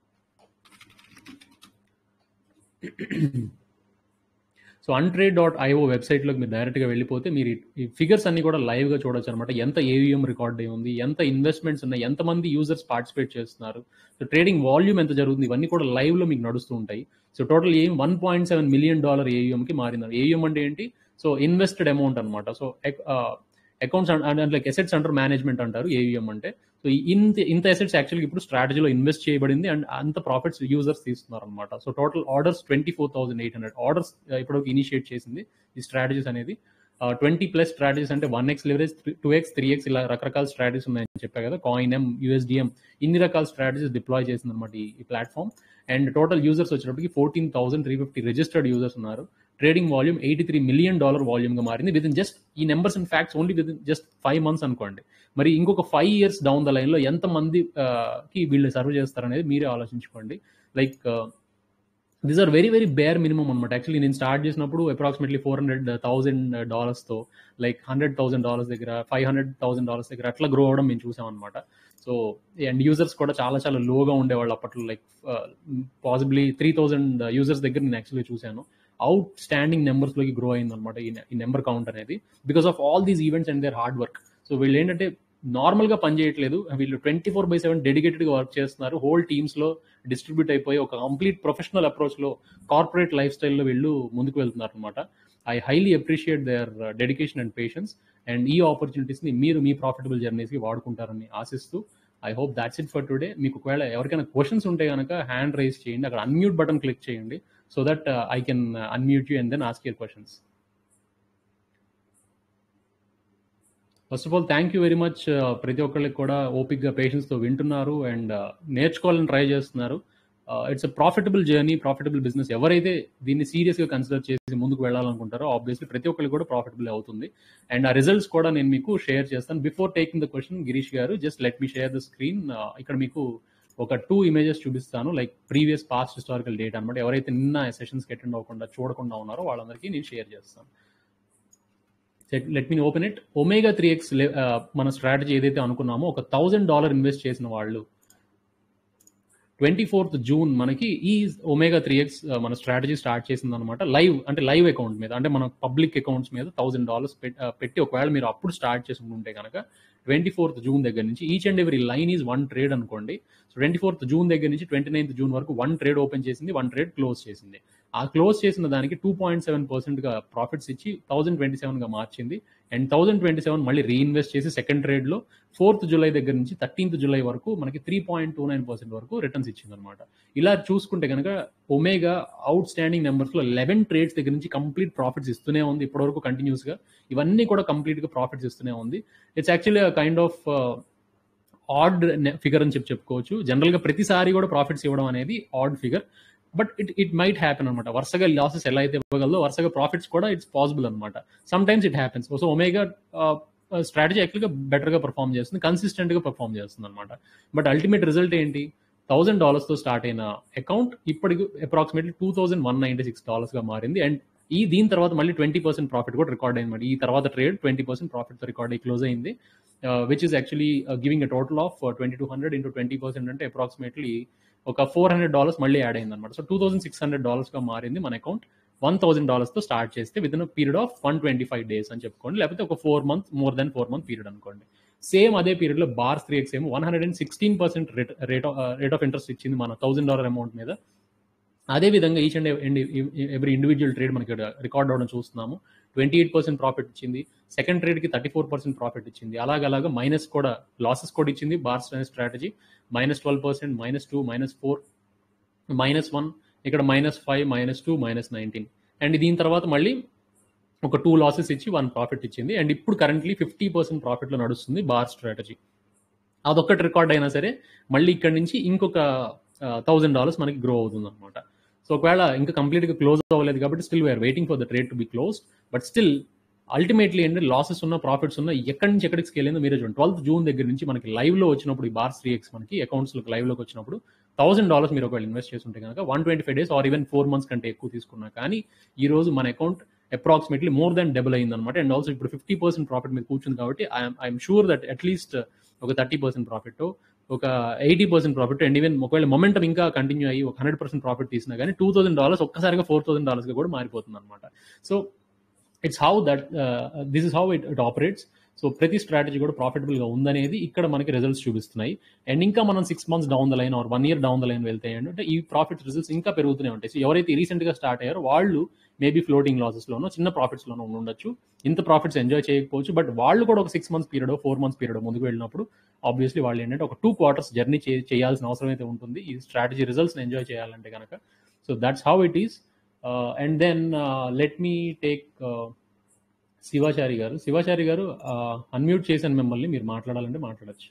so Untrade dot IO వెబ్సైట్లోకి మీరు డైరెక్ట్గా వెళ్ళిపోతే మీరు ఈ ఫిగర్స్ అన్ని కూడా లైవ్గా చూడొచ్చు అనమాట ఎంత ఏవిఎం రికార్డ్ అయి ఉంది ఎంత ఇన్వెస్ట్మెంట్స్ ఉన్నాయి ఎంతమంది యూజర్స్ పార్టిసిపేట్ చేస్తున్నారు సో ట్రేడింగ్ వాల్యూమ్ ఎంత జరుగుతుంది ఇవన్నీ కూడా లైవ్లో మీకు నడుస్తూ ఉంటాయి సో టోటల్ ఏం one point seven million dollar ఏయుఎంకి మారింది ఏయుఎం అంటే ఏంటి సో ఇన్వెస్టెడ్ అమౌంట్ అనమాట so accounts and like assets under management అంటారు ఏయుఎం అంటే సో ఇంత ఇంత ఎసెట్స్ యాక్చువల్గా ఇప్పుడు స్ట్రాటజీలో ఇన్వెస్ట్ చేయబడింది అండ్ అంత ప్రాఫిట్స్ యూజర్స్ తీస్తున్నారు అనమాట so total orders twenty four thousand eight hundred orders ఇప్పుడు ఇనిషియేట్ చేసింది ఈ స్ట్రాటజీస్ అనేది ట్వంటీ ప్లస్ స్ట్రాటజీస్ అంటే one X leverage two x three x ఇలా రకరకాల స్ట్రాటజీస్ ఉన్నాయని చెప్పా కదా కాయిన్ ఎం యూఎస్డిఎం ఇన్ని రకాల స్ట్రాటజీస్ డిప్లాయ్ చేసింది అనమాట ఈ ప్లాట్ఫామ్ అండ్ టోటల్ యూజర్స్ వచ్చేటప్పటికి fourteen thousand three fifty registered users ఉన్నారు trading volume eighty three million dollar వాల్యూమ్గా మారింది విత్ ఇన్ జస్ట్ ఈ numbers and facts only within just five months అనుకోండి మరి ఇంకొక ఫైవ్ ఇయర్స్ డౌన్ ద లైన్లో ఎంతమందికి వీళ్ళు సర్వ్ చేస్తారనేది మీరే ఆలోచించుకోండి like these are very very bare minimum అనమాట యాక్చువల్లీ నేను స్టార్ట్ చేసినప్పుడు అప్రాక్సిమేట్లీ ఫోర్ హండ్రెడ్ థౌసండ్ డాలర్స్తో లైక్ హండ్రెడ్ థౌసండ్ డాలర్స్ దగ్గర ఫైవ్ హండ్రెడ్ థౌసండ్ డాలర్స్ దగ్గర అట్లా గ్రో అవడం మేము చూసాం అనమాట సో అండ్ యూజర్స్ కూడా చాలా చాలా లోగా ఉండేవాళ్ళు అప్పట్లో like possibly three thousand users దగ్గర నేను యాక్చువల్లీ చూశాను అవుట్ స్టాండింగ్ నెంబర్స్లోకి గ్రో అయింది అనమాట ఈ నెంబర్ కౌంట్ అనేది because of all these events and their hard work so వీళ్ళు ఏంటంటే నార్మల్గా పనిచేయట్లేదు వీళ్ళు ట్వంటీ ఫోర్ బై సెవెన్ డెడికేటెడ్గా వర్క్ చేస్తున్నారు హోల్ టీమ్స్లో డిస్ట్రిబ్యూట్ అయిపోయి ఒక కంప్లీట్ ప్రొఫెషనల్ అప్రోచ్లో కార్పొరేట్ లైఫ్ స్టైల్లో వీళ్ళు ముందుకు వెళ్తున్నారు అనమాట I highly appreciate their dedication and patience and ఈ ఆపర్చునిటీస్ని మీరు మీ ప్రాఫిటబుల్ జర్నీస్కి వాడుకుంటారని ఆశిస్తూ I hope that's it for today మీకు ఒకవేళ ఎవరికైనా క్వశ్చన్స్ ఉంటే కనుక హ్యాండ్ రైజ్ చేయండి అక్కడ అన్మ్యూట్ బటన్ క్లిక్ చేయండి so that I can unmute you and then ask your questions first of all thank you very much ప్రతి ఒక్కళ్ళకి కూడా ఓపిక్గా పేషెన్స్తో వింటున్నారు అండ్ నేర్చుకోవాలని ట్రై చేస్తున్నారు it's a profitable journey profitable business ఎవరైతే దీన్ని సీరియస్గా కన్సిడర్ చేసి ముందుకు వెళ్ళాలనుకుంటారో ఆబ్వియస్లీ ప్రతి ఒక్కరికి కూడా ప్రాఫిటబుల్ అవుతుంది అండ్ ఆ రిజల్ట్స్ కూడా నేను మీకు షేర్ చేస్తాను before taking the question Girish garu just let me share the screen ఇక్కడ మీకు ఒక టూ ఇమేజెస్ చూపిస్తాను like previous past historical date అనమాట ఎవరైతే నిన్న సెషన్స్కి అటెండ్ అవ్వకుండా చూడకుండా ఉన్నారో వాళ్ళందరికీ నేను షేర్ చేస్తాను let me open it omega three X మన స్ట్రాటజీ ఏదైతే అనుకున్నామో ఒక థౌజండ్ డాలర్ ఇన్వెస్ట్ చేసిన వాళ్ళు ట్వంటీ ఫోర్త్ జూన్ మనకి ఈ ఒమేగా త్రీ ఎక్స్ మన స్ట్రాటజీ స్టార్ట్ చేసింది అనమాట లైవ్ అంటే లైవ్ అకౌంట్ మీద అంటే మన పబ్లిక్ అకౌంట్స్ మీద థౌసండ్ డాలర్స్ పెట్టి ఒకవేళ మీరు అప్పుడు స్టార్ట్ చేసుకుంటుంటే కనుక ట్వంటీ ఫోర్త్ జూన్ దగ్గర నుంచి each and every line is one trade అనుకోండి సో ట్వంటీ ఫోర్త్ జూన్ దగ్గర నుంచి ట్వంటీ నైన్త్ జూన్ వరకు వన్ ట్రేడ్ ఓపెన్ చేసింది వన్ ట్రేడ్ క్లోజ్ చేసింది ఆ క్లోజ్ చేసిన దానికి టూ పాయింట్ సెవెన్ పర్సెంట్గా ప్రాఫిట్స్ ఇచ్చి థౌసండ్ ట్వంటీ సెవెన్గా మార్చింది అండ్ థౌసండ్ ట్వంటీ సెవెన్ మళ్ళీ రీఇన్వెస్ట్ చేసి సెకండ్ ట్రేడ్లో ఫోర్త్ జూలై దగ్గర నుంచి థర్టీన్త్ జూలై వరకు మనకి three point two nine percent వరకు రిటర్న్స్ ఇచ్చింది అనమాట ఇలా చూసుకుంటే కనుక ఒమేగా అవుట్ స్టాండింగ్ నెంబర్స్లో లెవెన్ ట్రేడ్స్ దగ్గర నుంచి కంప్లీట్ ప్రాఫిట్స్ ఇస్తూనే ఉంది ఇప్పటివరకు కంటిన్యూస్గా ఇవన్నీ కూడా కంప్లీట్గా ప్రాఫిట్స్ ఇస్తూనే ఉంది it's actually kind of odd figure అని చెప్పి చెప్పుకోవచ్చు జనరల్గా ప్రతిసారి కూడా ప్రాఫిట్స్ ఇవ్వడం అనేది odd figure but it it might happen అనమాట వరుసగా లాసెస్ ఎలా అయితే ఇవ్వగలదో వరుసగా ప్రాఫిట్స్ కూడా ఇట్స్ పాసిబుల్ అనమాట sometimes it happens so omega strategy యాక్చువల్గా బెటర్గా పర్ఫామ్ చేస్తుంది కన్సిస్టెంట్గా పర్ఫామ్ చేస్తుంది అనమాట బట్ అల్టిమేట్ రిజల్ట్ ఏంటి థౌసండ్ డాలర్స్తో స్టార్ట్ అయిన అకౌంట్ ఇప్పటికి approximately two thousand one ninety six డాలర్స్గా మారింది అండ్ ఈ దీని తర్వాత మళ్ళీ ట్వంటీ పర్సెంట్ ప్రాఫిట్ కూడా రికార్డ్ అయింది ఈ తర్వాత ట్రేడ్ ట్వంటీ పర్సెంట్ ప్రాఫిట్తో రికార్డ్ అయ్యి క్లోజ్ అయింది which is actually giving a total of twenty two hundred into twenty percent అంటే అప్రాక్సిమేట్లీ ఒక ఫోర్ హండ్రెడ్ డాలర్స్ మళ్ళీ యాడ్ అయింది అనమాట so two thousand six hundred డాలర్స్గా మారింది మన అకౌంట్ వన్ థౌసండ్ డాలర్స్తో స్టార్ట్ చేస్తే within period of one twenty five days అని చెప్పుకోండి లేకపోతే ఒక four month more then four month period అనుకోండి సేమ్ అదే పీరియడ్లో బార్స్ త్రీ ఎక్స్ ఏమో one hundred and sixteen percent rate rate rate of interest ఇచ్చింది మన థౌసండ్ డాలర్ అమౌంట్ మీద అదే విధంగా each and every individual trade మనకి రికార్డ్ అవడం చూస్తున్నాము ట్వంటీ ఎయిట్ పర్సెంట్ ప్రాఫిట్ ఇచ్చింది సెకండ్ ట్రేడ్కి థర్టీ ఫోర్ పర్సెంట్ ప్రాఫిట్ ఇచ్చింది అలాగలాగా మైనస్ కూడా లాసెస్ కూడా ఇచ్చింది bars strategy minus twelve percent minus two minus four minus one ఇక్కడ minus five minus two minus nineteen and దీని తర్వాత మళ్ళీ ఒక టూ లాసెస్ ఇచ్చి వన్ ప్రాఫిట్ ఇచ్చింది అండ్ ఇప్పుడు కరెంట్లీ ఫిఫ్టీ పర్సెంట్ ప్రాఫిట్లో నడుస్తుంది బార్ స్ట్రాటజీ అదొక్కటి రికార్డ్ అయినా సరే మళ్ళీ ఇక్కడ నుంచి ఇంకొక థౌజండ్ డాలర్స్ మనకి గ్రో అవుతుంది అనమాట సో ఒకవేళ ఇంకా కంప్లీట్గా క్లోజ్ అవ్వలేదు కాబట్టి still we're waiting for the trade to be close but still ultimately ఏంటంటే లాసెస్ ఉన్న ప్రాఫిట్స్ ఉన్న ఎక్కడి నుంచి ఎక్కడికి స్కేల్ అయిందో మీరే చూడండి ట్వెల్త్ జూన్ దగ్గర నుంచి మనకి లైవ్ లో వచ్చినప్పుడు ఈ బార్స్ త్రీ ఎక్స్ మనకి అకౌంట్స్ లైవ్ లోకి వచ్చినప్పుడు థౌసండ్ డాలర్స్ మీరు ఒకవేళ ఇన్వెస్ట్ చేస్తుంటే కనుక one twenty five days or even four months కంటే ఎక్కువ తీసుకున్నా కానీ ఈ రోజు మన account approximately more than double అయింది అనమాట అండ్ ఆల్సో ఇప్పుడు ఫిఫ్టీ పర్సెంట్ ప్రాఫిట్ మీద కూర్చుంది కాబట్టి ఐఎమ్ షూర్ దట్ అట్లీస్ట్ ఒక థర్టీ పర్సెంట్ ప్రాఫిట్ ఒక eighty percent profit and even ఒకవేళ మొమెంటం ఇంకా కంటిన్యూ అయ్యి ఒక హండ్రెడ్ పర్సెంట్ ప్రాఫిట్ తీసినా కానీ టూ థౌసండ్ డాలర్స్ ఒక్కసారిగా ఫోర్ థౌసండ్ డాలర్స్గా కూడా మారిపోతుంది అనమాట so it's how that this is how it it operates so ప్రతి స్ట్రాటజీ కూడా ప్రాఫిటబుల్ గా ఉందనేది ఇక్కడ మనకి రిజల్ట్స్ చూపిస్తున్నాయి అండ్ ఇంకా మనం six months down the line or one year down the line వెళ్తే ఏంటంటే ఈ ప్రాఫిట్ రిజల్ట్స్ ఇంకా పెరుగుతూనే ఉంటాయి సో ఎవరైతే రీసెంట్ గా స్టార్ట్ అయ్యారో వాళ్ళు మేబీ ఫ్లోటింగ్ లాసెస్ లోనో చిన్న ప్రాఫిట్స్ లోనో ఉండొచ్చు ఇంత ప్రాఫిట్స్ ఎంజాయ్ చేయకపోవచ్చు బట్ వాళ్ళు కూడా ఒక six months period four months period ముందుకు వెళ్ళినప్పుడు ఆబ్వియస్లీ వాళ్ళు ఏంటంటే ఒక టూ క్వార్టర్స్ జర్నీ చేయాల్సిన అవసరం అయితే ఉంటుంది ఈ స్ట్రాటజీ రిజల్ట్స్ ఎంజాయ్ చేయాలంటే కనుక so that's how it is and then let me take Sivachari garu Sivachari గారు అన్మ్యూట్ చేశాను మిమ్మల్ని మీరు మాట్లాడాలంటే మాట్లాడచ్చు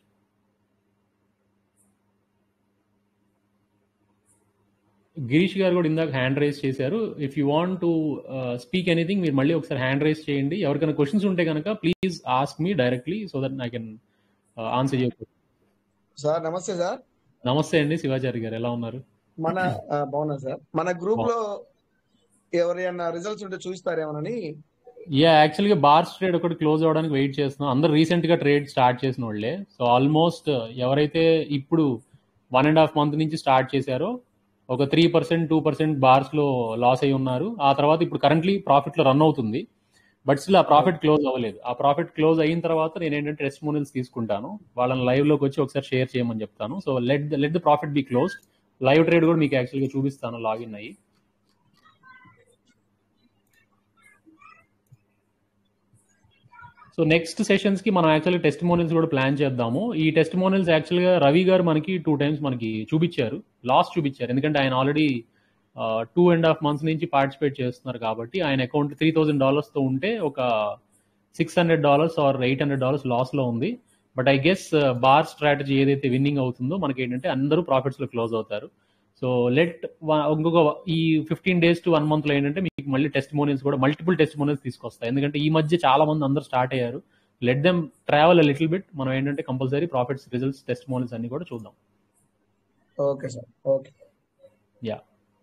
గిరీష్ గారు కూడా ఇందాక హ్యాండ్ రైజ్ చేశారు if you want to speak anything మీరు మళ్ళీ ఒకసారి హ్యాండ్ రైజ్ చేయండి ఎవరికైనా క్వశ్చన్స్ ఉంటే కనుక please ask me directly so that I can answer you sir నమస్తే సార్ నమస్తే అండి శివాచారి గారు ఎలా ఉన్నారు మన ఆ, బాగున్నా సార్ మన గ్రూప్ లో ఎవరైనా రిజల్ట్స్ ఉంటే చూపిస్తారేమోనని యా యాక్చువల్గా బార్స్ ట్రేడ్ ఒకటి క్లోజ్ అవ్వడానికి వెయిట్ చేస్తున్నాం అందరు రీసెంట్ గా ట్రేడ్ స్టార్ట్ చేసిన వాళ్ళే సో ఆల్మోస్ట్ ఎవరైతే ఇప్పుడు వన్ అండ్ హాఫ్ మంత్ నుంచి స్టార్ట్ చేశారో ఒక three percent two percent bars లో లాస్ అయి ఉన్నారు ఆ తర్వాత ఇప్పుడు కరెంట్లీ ప్రాఫిట్ లో రన్ అవుతుంది బట్ స్టిల్ ఆ ప్రాఫిట్ క్లోజ్ అవ్వలేదు ఆ ప్రాఫిట్ క్లోజ్ అయిన తర్వాత నేను ఏంటంటే టెస్టిమోనియల్స్ తీసుకుంటాను వాళ్ళని లైవ్ లోకి వచ్చి ఒకసారి షేర్ చేయమని చెప్తాను so let let the profit be close live trade కూడా మీకు యాక్చువల్గా చూపిస్తాను లాగిన్ అయ్యి సో నెక్స్ట్ సెషన్స్ కి మనం యాక్చువల్గా టెస్టిమోనియల్స్ కూడా ప్లాన్ చేద్దాము ఈ టెస్టిమోనియల్స్ యాక్చువల్గా రవి గారు మనకి టూ టైమ్స్ మనకి చూపించారు లాస్ట్ చూపించారు ఎందుకంటే ఆయన already two and half months నుంచి పార్టిసిపేట్ చేస్తున్నారు కాబట్టి ఆయన అకౌంట్ త్రీ థౌసండ్ డాలర్స్తో ఉంటే ఒక six hundred dollars or eight hundred dollars లాస్లో ఉంది but I guess bar strategy ఏదైతే విన్నింగ్ అవుతుందో మనకి ఏంటంటే అందరూ ప్రాఫిట్స్లో క్లోజ్ అవుతారు సో లెట్ ఇంకొక ఈ ఫిఫ్టీన్ డేస్ టు వన్ మంత్లో ఏంటంటే మీకు మళ్ళీ టెస్టిమోనియల్స్ కూడా మల్టిపుల్ టెస్టిమోనియల్స్ తీసుకొస్తాయి ఎందుకంటే ఈ మధ్య చాలా మంది అందరూ స్టార్ట్ అయ్యారు let them travel little bit మనం ఏంటంటే కంపల్సరీ ప్రాఫిట్స్ రిజల్ట్స్ టెస్టిమోనియల్స్ అన్ని కూడా చూద్దాం okay sir okay yeah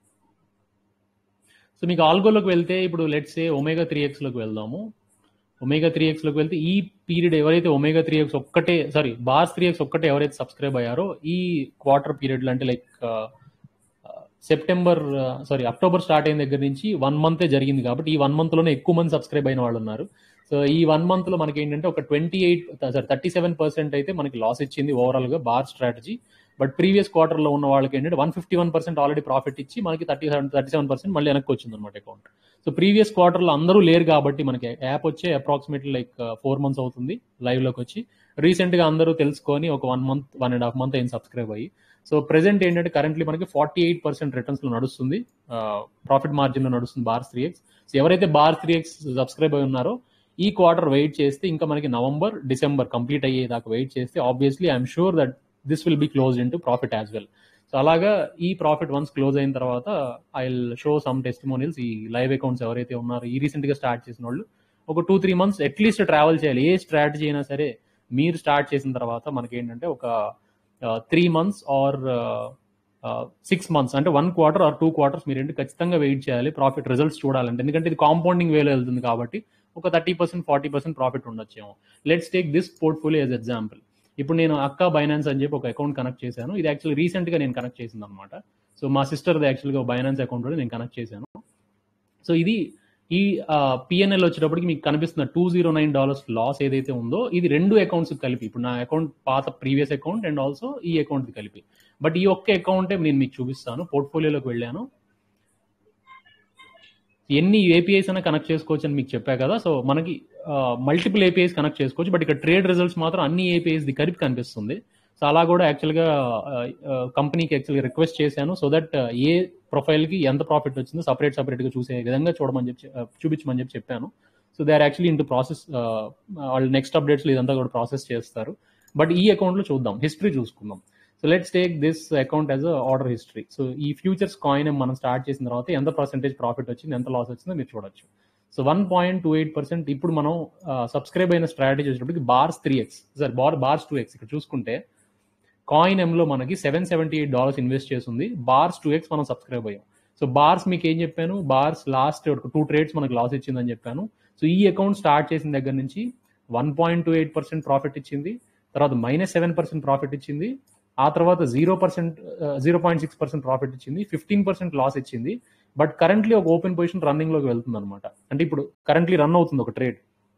so మీకు ఆల్గోలోకి వెళ్తే ఇప్పుడు లెట్స్ ఏ ఒమేగా త్రీ ఎక్స్లోకి వెళ్దాము ఒమేగా త్రీ ఎక్స్లోకి వెళ్తే ఈ పీరియడ్ ఎవరైతే ఒమేగా త్రీ ఎక్స్ ఒక్కటే సారీ బార్స్ త్రీ ఎక్స్ ఒక్కటే ఎవరైతే సబ్స్క్రైబ్ అయ్యారో ఈ క్వార్టర్ పీరియడ్లో అంటే like September sorry October start అయిన దగ్గర నుంచి వన్ మంతే జరిగింది కాబట్టి ఈ వన్ మంత్లోనే ఎక్కువ మంది సబ్స్క్రైబ్ అయిన వాళ్ళు ఉన్నారు సో ఈ వన్ మంత్లో మనకి ఏంటంటే ఒక twenty eight sorry thirty seven percent అయితే మనకి లాస్ ఇచ్చింది ఓవరాల్గా బార్ స్ట్రాటజీ బట్ ప్రీవియస్ క్వార్టర్లో ఉన్న వాళ్ళకి ఏంటంటే one fifty one percent already profit ఇచ్చి మనకి thirty seven thirty seven percent మళ్ళీ వెనక్కి వచ్చింది అనమాట అకౌంట్ సో ప్రీవియస్ క్వార్టర్లో అందరూ లేరు కాబట్టి మనకి యాప్ వచ్చే అప్రాక్సిమేట్లీ లైక్ ఫోర్ మంత్స్ అవుతుంది లైవ్లోకి వచ్చి రీసెంట్గా అందరూ తెలుసుకొని ఒక one month one and half month అయిన సబ్స్క్రైబ్ అయ్యి సో ప్రెసెంట్ ఏంటంటే కరెంట్లీ మనకి ఫార్టీ ఎయిట్ పర్సెంట్ రిటర్న్స్ లో నడుస్తుంది ప్రాఫిట్ మార్జిన్ లో నడుస్తుంది బార్ త్రీ ఎక్స్ సో ఎవరైతే బార్ త్రీ ఎక్స్ సబ్స్క్రైబ్ అయి ఉన్నారో ఈ క్వార్టర్ వెయిట్ చేస్తే ఇంకా మనకి నవంబర్ డిసెంబర్ కంప్లీట్ అయ్యేదాకా వెయిట్ చేస్తే obviously I'm sure that this will be close into profit as well so అలాగా ఈ ప్రాఫిట్ వన్స్ క్లోజ్ అయిన తర్వాత I will show some testimonials ఈ లైవ్ అకౌంట్స్ ఎవరైతే ఉన్నారో ఈ రీసెంట్ గా స్టార్ట్ చేసిన వాళ్ళు ఒక two three months at least travel చేయాలి ఏ స్ట్రాటజీ అయినా సరే మీరు స్టార్ట్ చేసిన తర్వాత మనకి ఏంటంటే ఒక three months or six months అంటే one quarter or two quarters మీరు ఏంటి ఖచ్చితంగా వెయిట్ చేయాలి ప్రాఫిట్ రిజల్ట్స్ చూడాలంటే ఎందుకంటే ఇది కాంపౌండింగ్ వేలో వెళ్తుంది కాబట్టి ఒక thirty percent forty percent profit ఉండొచ్చేమో let's take this portfolio as example ఇప్పుడు నేను అక్క బైనాన్స్ అని చెప్పి ఒక అకౌంట్ కనెక్ట్ చేశాను ఇది యాక్చువల్లీ రీసెంట్ గా నేను కనెక్ట్ చేసింది అనమాట సో మా సిస్టర్ యాక్చువల్గా బైనాన్స్ అకౌంట్ కూడా నేను కనెక్ట్ చేశాను సో ఇది ఈ పిఎన్ఎల్ వచ్చేటప్పటికి మీకు కనిపిస్తున్న two zero nine dollars loss ఏదైతే ఉందో ఇది రెండు అకౌంట్స్ కలిపి ఇప్పుడు నా అకౌంట్ పాత ప్రీవియస్ అకౌంట్ అండ్ ఆల్సో ఈ అకౌంట్ కలిపి బట్ ఈ ఒక్క అకౌంటే నేను మీకు చూపిస్తాను పోర్ట్ఫోలియోలోకి వెళ్ళాను ఎన్ని ఏపీఐస్ అయినా కనెక్ట్ చేసుకోవచ్చు అని మీకు చెప్పా కదా సో మనకి మల్టిపుల్ ఏపీఐస్ కనెక్ట్ చేసుకోవచ్చు బట్ ఇక్కడ ట్రేడ్ రిజల్ట్స్ మాత్రం అన్ని ఏపీఐస్ ది కలిపి కనిపిస్తుంది సో అలా కూడా యాక్చువల్గా కంపెనీకి యాక్చువల్గా రిక్వెస్ట్ చేశాను సో దట్ ఏ ప్రొఫైల్కి ఎంత ప్రాఫిట్ వచ్చిందో సపరేట్ సపరేట్గా చూసే విధంగా చూడమని చెప్పి చూపించమని చెప్పి చెప్పాను so they are actually into process వాళ్ళు నెక్స్ట్ అప్డేట్స్లో ఇదంతా కూడా ప్రాసెస్ చేస్తారు బట్ ఈ అకౌంట్లో చూద్దాం హిస్టరీ చూసుకుందాం so let's take this account as order history so ఈ ఫ్యూచర్స్ కాయిన్ మనం స్టార్ట్ చేసిన తర్వాత ఎంత పర్సెంటేజ్ ప్రాఫిట్ వచ్చింది ఎంత లాస్ వచ్చిందో మీరు చూడొచ్చు so one point two eight percent ఇప్పుడు మనం సబ్స్క్రైబ్ అయిన స్ట్రాటజీ వచ్చేటప్పటికి bars three X sir bar bars two X ఇక్కడ చూసుకుంటే కాయిన్ ఎంలో మనకి seven seventy eight dollars invest చేసింది బార్స్ టూ ఎక్స్ మనం సబ్స్క్రైబ్ అయ్యాం సో బార్స్ మీకు ఏం చెప్పాను బార్స్ లాస్ట్ టూ ట్రేడ్స్ మనకు లాస్ ఇచ్చిందని చెప్పాను సో ఈ అకౌంట్ స్టార్ట్ చేసిన దగ్గర నుంచి one point two eight percent profit ఇచ్చింది తర్వాత మైనస్ సెవెన్ పర్సెంట్ ప్రాఫిట్ ఇచ్చింది ఆ తర్వాత zero percent zero point six percent profit ఇచ్చింది ఫిఫ్టీన్ పర్సెంట్ లాస్ ఇచ్చింది బట్ కరెంట్లీ ఒక ఓపెన్ పొజిషన్ రన్నింగ్ లోకి వెళ్తుంది అనమాట అంటే ఇప్పుడు కరెంట్లీ రన్ అవుతుంది ఒక ట్రేడ్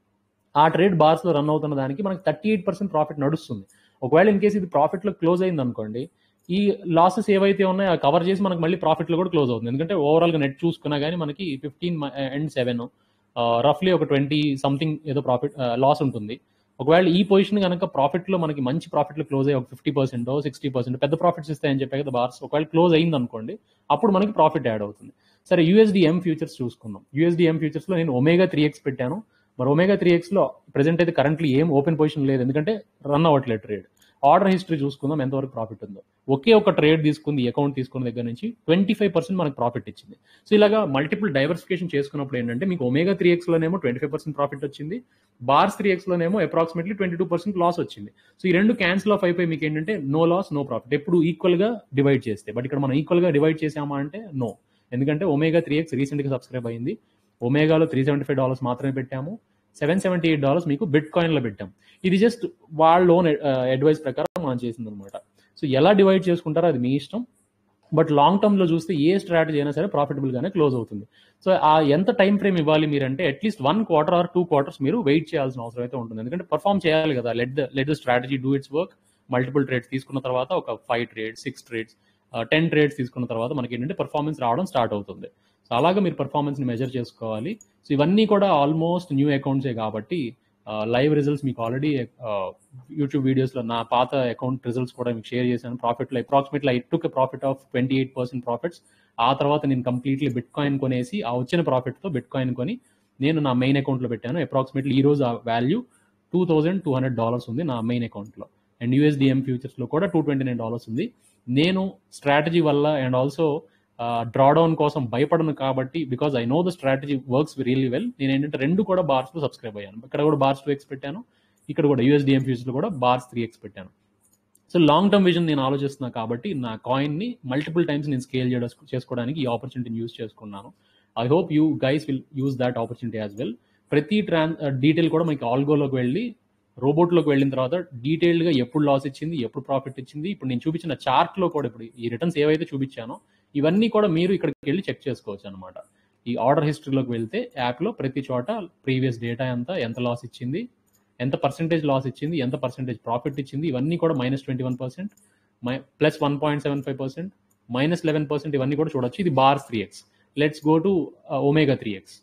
ఆ ట్రేడ్ బార్స్ లో రన్ అవుతున్న దానికి మనకి థర్టీ ఎయిట్ పర్సెంట్ ప్రాఫిట్ నడుస్తుంది ఒకవేళ ఇన్ కేసు ఇది ప్రాఫిట్ లో క్లోజ్ అయింది అనుకోండి ఈ లాసెస్ ఏవైతే ఉన్నాయో కవర్ చేసి మనకి మళ్ళీ ప్రాఫిట్ లో కూడా క్లోజ్ అవుతుంది ఎందుకంటే ఓవరాల్ గా నెట్ చూసుకున్నా కానీ మనకి ఫిఫ్టీన్ అండ్ సెవెన్ రఫ్లీ ఒక ట్వంటీ సంథింగ్ ఏదో ప్రాఫిట్ లాస్ ఉంటుంది ఒకవేళ ఈ పొజిషన్ కనుక ప్రాఫిట్ లో మనకి మంచి ప్రాఫిట్ లో క్లోజ్ అయ్యి ఒక ఫిఫ్టీ పర్సెంట్ సిక్స్టీ పర్సెంట్ పెద్ద ప్రాఫిట్స్ ఇస్తాయని చెప్పే కదా బార్స్ ఒకవేళ క్లోజ్ అయింది అనుకోండి అప్పుడు మనకి ప్రాఫిట్ యాడ్ అవుతుంది సరే యూఎస్డిఎం ఫ్యూచర్స్ చూసుకుందాం యూఎస్డిఎం ఫ్యూచర్స్ లో నేను ఒమేగా త్రీ ఎక్స్ పెట్టాను మరి ఒమేగా త్రీ ఎక్స్ లో ప్రెసెంట్ అయితే కరెంట్లీ ఏం ఓపెన్ పొజిషన్ లేదు ఎందుకంటే రన్ అవ్వట్లేదు ట్రేడ్ ఆర్డర్ హిస్టరీ చూసుకుందాం ఎంతవరకు ప్రాఫిట్ ఉందో ఒకే ఒక ట్రేడ్ తీసుకుంది అకౌంట్ తీసుకున్న దగ్గర నుంచి ట్వంటీ ఫైవ్ పర్సెంట్ మనకు ప్రాఫిట్ ఇచ్చింది సో ఇలాగా మల్టిపుల్ డైవర్సిఫికేషన్ చేసుకున్నప్పుడు ఏంటంటే మీకు ఒమేగా త్రీ ఎక్స్ లోనేమో ట్వంటీ ఫైవ్ పర్సెంట్ ప్రాఫిట్ వచ్చింది బార్స్ త్రీ ఎక్స్ లోనేమో approximately twenty two percent loss వచ్చింది సో ఈ రెండు క్యాన్సిల్ ఆఫ్ అయిపోయి మీకు ఏంటంటే నో లాస్ నో ప్రాఫిట్ ఎప్పుడు ఈక్వల్ గా డివైడ్ చేస్తే బట్ ఇక్కడ మనం ఈక్వల్ గా డివైడ్ చేసామా అంటే నో ఎందుకంటే ఒమేగా త్రీ ఎక్స్ రీసెంట్ గా సబ్స్క్రైబ్ అయింది ఒమేగాలో త్రీ సెవెంటీ ఫైవ్ డాలర్స్ మాత్రమే పెట్టాము సెవెన్ సెవెంటీ ఎయిట్ డాలర్స్ మీకు బిట్ కాయిన్ లో పెట్టాం ఇది జస్ట్ వాళ్ళ లోన్ అడ్వైస్ ప్రకారం మనం చేసింది అనమాట సో ఎలా డివైడ్ చేసుకుంటారో అది మీ ఇష్టం బట్ లాంగ్ టర్మ్ లో చూస్తే ఏ స్ట్రాటజీ అయినా సరే ప్రాఫిటబుల్ గానే క్లోజ్ అవుతుంది సో ఆ ఎంత టైం ఫ్రేమ్ ఇవ్వాలి మీరంటే at least one quarter or two quarters మీరు వెయిట్ చేయాల్సిన అవసరం అయితే ఉంటుంది ఎందుకంటే పర్ఫామ్ చేయాలి కదా let the let the strategy do its work multiple trades తీసుకున్న తర్వాత ఒక five trades six trades ten trades తీసుకున్న తర్వాత మనకి ఏంటంటే పర్ఫార్మెన్స్ రావడం స్టార్ట్ అవుతుంది సో అలాగా మీరు పర్ఫార్మెన్స్ ని మెజర్ చేసుకోవాలి సో ఇవన్నీ కూడా ఆల్మోస్ట్ న్యూ అకౌంట్సే కాబట్టి లైవ్ రిజల్ట్స్ మీకు ఆల్రెడీ యూట్యూబ్ వీడియోస్లో నా పాత అకౌంట్ రిజల్ట్స్ కూడా మీకు షేర్ చేశాను ప్రాఫిట్లో approximately I took profit of twenty eight percent profits ఆ తర్వాత నేను కంప్లీట్లీ బిట్ కాయిన్ కొనేసి ఆ వచ్చిన ప్రాఫిట్తో బిట్ కాయిన్ కొని నేను నా మెయిన్ అకౌంట్లో పెట్టాను అప్రాక్సిమేట్లీ ఈ రోజు ఆ value two thousand two hundred dollars ఉంది నా మెయిన్ అకౌంట్లో అండ్ యూఎస్డిఎం ఫ్యూచర్స్లో కూడా టూ ట్వంటీ నైన్ డాలర్స్ ఉంది నేను స్ట్రాటజీ వల్ల అండ్ ఆల్సో డ్రాడౌన్ కోసం భయపడను కాబట్టి because I know the strategy works really well నేను ఏంటంటే రెండు కూడా బార్స్ లో సబ్స్క్రైబ్ అయ్యాను ఇక్కడ కూడా బార్స్ టూ ఎక్స్ పెట్టాను ఇక్కడ కూడా యూఎస్డిఎం ఫ్యూచర్ లో కూడా బార్స్ త్రీ ఎక్స్ పెట్టాను సో లాంగ్ టర్మ్ విజన్ నేను ఆలోచిస్తున్నా కాబట్టి నా కాయిన్ ని మల్టిపుల్ టైమ్స్ నేను స్కేల్ చేసుకోవడానికి ఈ ఆపర్చునిటీని యూస్ చేసుకున్నాను I hope you guys will use that opportunity as well ప్రతి ట్రాన్ డీటెయిల్ కూడా మనకి ఆల్గోలోకి వెళ్ళి రోబోట్లోకి వెళ్ళిన తర్వాత డీటెయిల్డ్గా ఎప్పుడు లాస్ ఇచ్చింది ఎప్పుడు ప్రాఫిట్ ఇచ్చింది ఇప్పుడు నేను చూపించిన చార్ట్లో కూడా ఇప్పుడు ఈ రిటర్న్స్ ఏవైతే చూపించానో ఇవన్నీ కూడా మీరు ఇక్కడికి వెళ్ళి చెక్ చేసుకోవచ్చు అనమాట ఈ ఆర్డర్ హిస్టరీలోకి వెళ్తే యాప్లో ప్రతి చోట ప్రీవియస్ డేటా ఎంత ఎంత లాస్ ఇచ్చింది ఎంత పర్సెంటేజ్ లాస్ ఇచ్చింది ఎంత పర్సెంటేజ్ ప్రాఫిట్ ఇచ్చింది ఇవన్నీ కూడా minus twenty one percent plus one point seven five percent minus eleven percent ఇవన్నీ కూడా చూడొచ్చు ఇది bars three X let's go to omega three X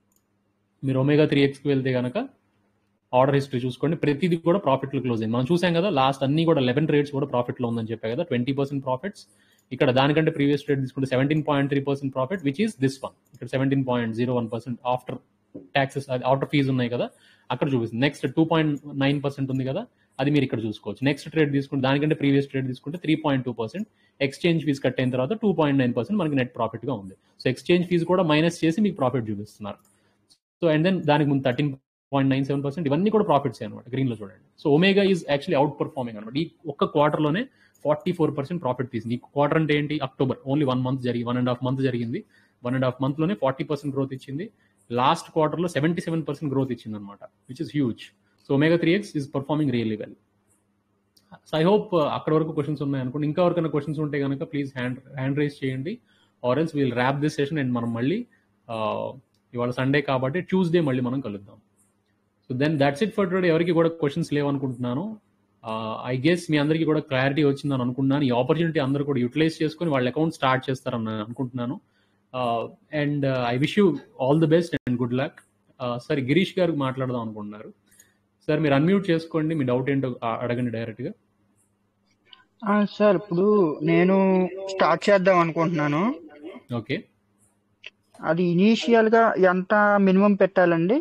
మీరు ఒమేగా త్రీ ఎక్స్కి వెళ్తే కనుక ఆర్డర్ హిస్టరీ చూసుకోండి ప్రతిదీ కూడా ప్రాఫిట్లో క్లోజ్ అయింది మనం చూసాం కదా లాస్ట్ అన్ని కూడా లెవెన్ ట్రేడ్స్ కూడా ప్రాఫిట్లో ఉందని చెప్పా కదా ట్వంటీ పర్సెంట్ ప్రాఫిట్స్ ఇక్కడ దానికంటే ప్రీవియస్ ట్రేడ్ తీసుకుంటే seventeen point three percent profit which is this one ఇక్కడ seventeen point zero one percent after taxes after fees ఉన్నాయి కదా అక్కడ చూపిస్తుంది next two point nine percent ఉంది కదా అది మీరు ఇక్కడ చూసుకోవచ్చు నెక్స్ట్ ట్రేడ్ తీసుకుంటే దానికంటే ప్రీవియస్ ట్రేడ్ తీసుకుంటే three point two percent exchange fees cut అయిన తర్వాత టూ పాయింట్ నైన్ పర్సెంట్ మనకి నెట్ ప్రాఫిట్ గా ఉంది సో ఎక్స్చేంజ్ ఫీజు కూడా మైనస్ చేసి మీకు ప్రాఫిట్ చూపిస్తున్నారు సో అండ్ దెన్ దానికి ముందు thirteen point nine seven percent ఇవన్నీ కూడా ప్రాఫిట్స్ అనమాట గ్రీన్ లో చూడండి so omega is actually outperforming అనమాట ఈ ఒక్క క్వార్టర్ లోనే ఫార్టీ ఫోర్ పర్సెంట్ ప్రాఫిట్ తీసింది ఈ క్వార్టర్ అంటే ఏంటి అక్టోబర్ ఓన్లీ వన్ మంత్ జరిగి వన్ అండ్ హాఫ్ మంత్ జరిగింది వన్ అండ్ హాఫ్ మంత్ లోనే ఫార్టీ పర్సెంట్ గ్రోత్ ఇచ్చింది లాస్ట్ క్వార్టర్ లో సెవెంటీ సెవెన్ పర్సెంట్ గ్రోత్ ఇచ్చింది అనమాట which is huge so omega three X is performing really well so I hope అక్కడ వరకు questions ఉన్నాయి అనుకోండి ఇంకా ఎవరికైనా క్వశ్చన్స్ ఉంటే కనుక ప్లీజ్ హ్యాండ్ హ్యాండ్ రైజ్ చేయండి or else we'll wrap this session and మనం మళ్ళీ ఇవాళ సండే కాబట్టి ట్యూస్డే మళ్ళీ మనం కలుద్దాం so then that's it for today ఎవరికి కూడా క్వశ్చన్స్ లేవనుకుంటున్నాను ఐ గెస్ మీ అందరికీ కూడా క్లారిటీ వచ్చిందని అనుకుంటున్నాను ఈ ఆపర్చునిటీ అందరూ కూడా యూటిలైజ్ చేసుకుని వాళ్ళ అకౌంట్ స్టార్ట్ చేస్తారని అనుకుంటున్నాను and I wish you all the best and good luck sir Girish garu మాట్లాడదాం అనుకుంటున్నారు సార్ మీరు అన్మ్యూట్ చేసుకోండి మీ డౌట్ ఏంటో అడగండి డైరెక్ట్గా సార్ ఇప్పుడు నేను స్టార్ట్ చేద్దాం అనుకుంటున్నాను ఓకే అది ఇనీషియల్ గా ఎంత మినిమం పెట్టాలండి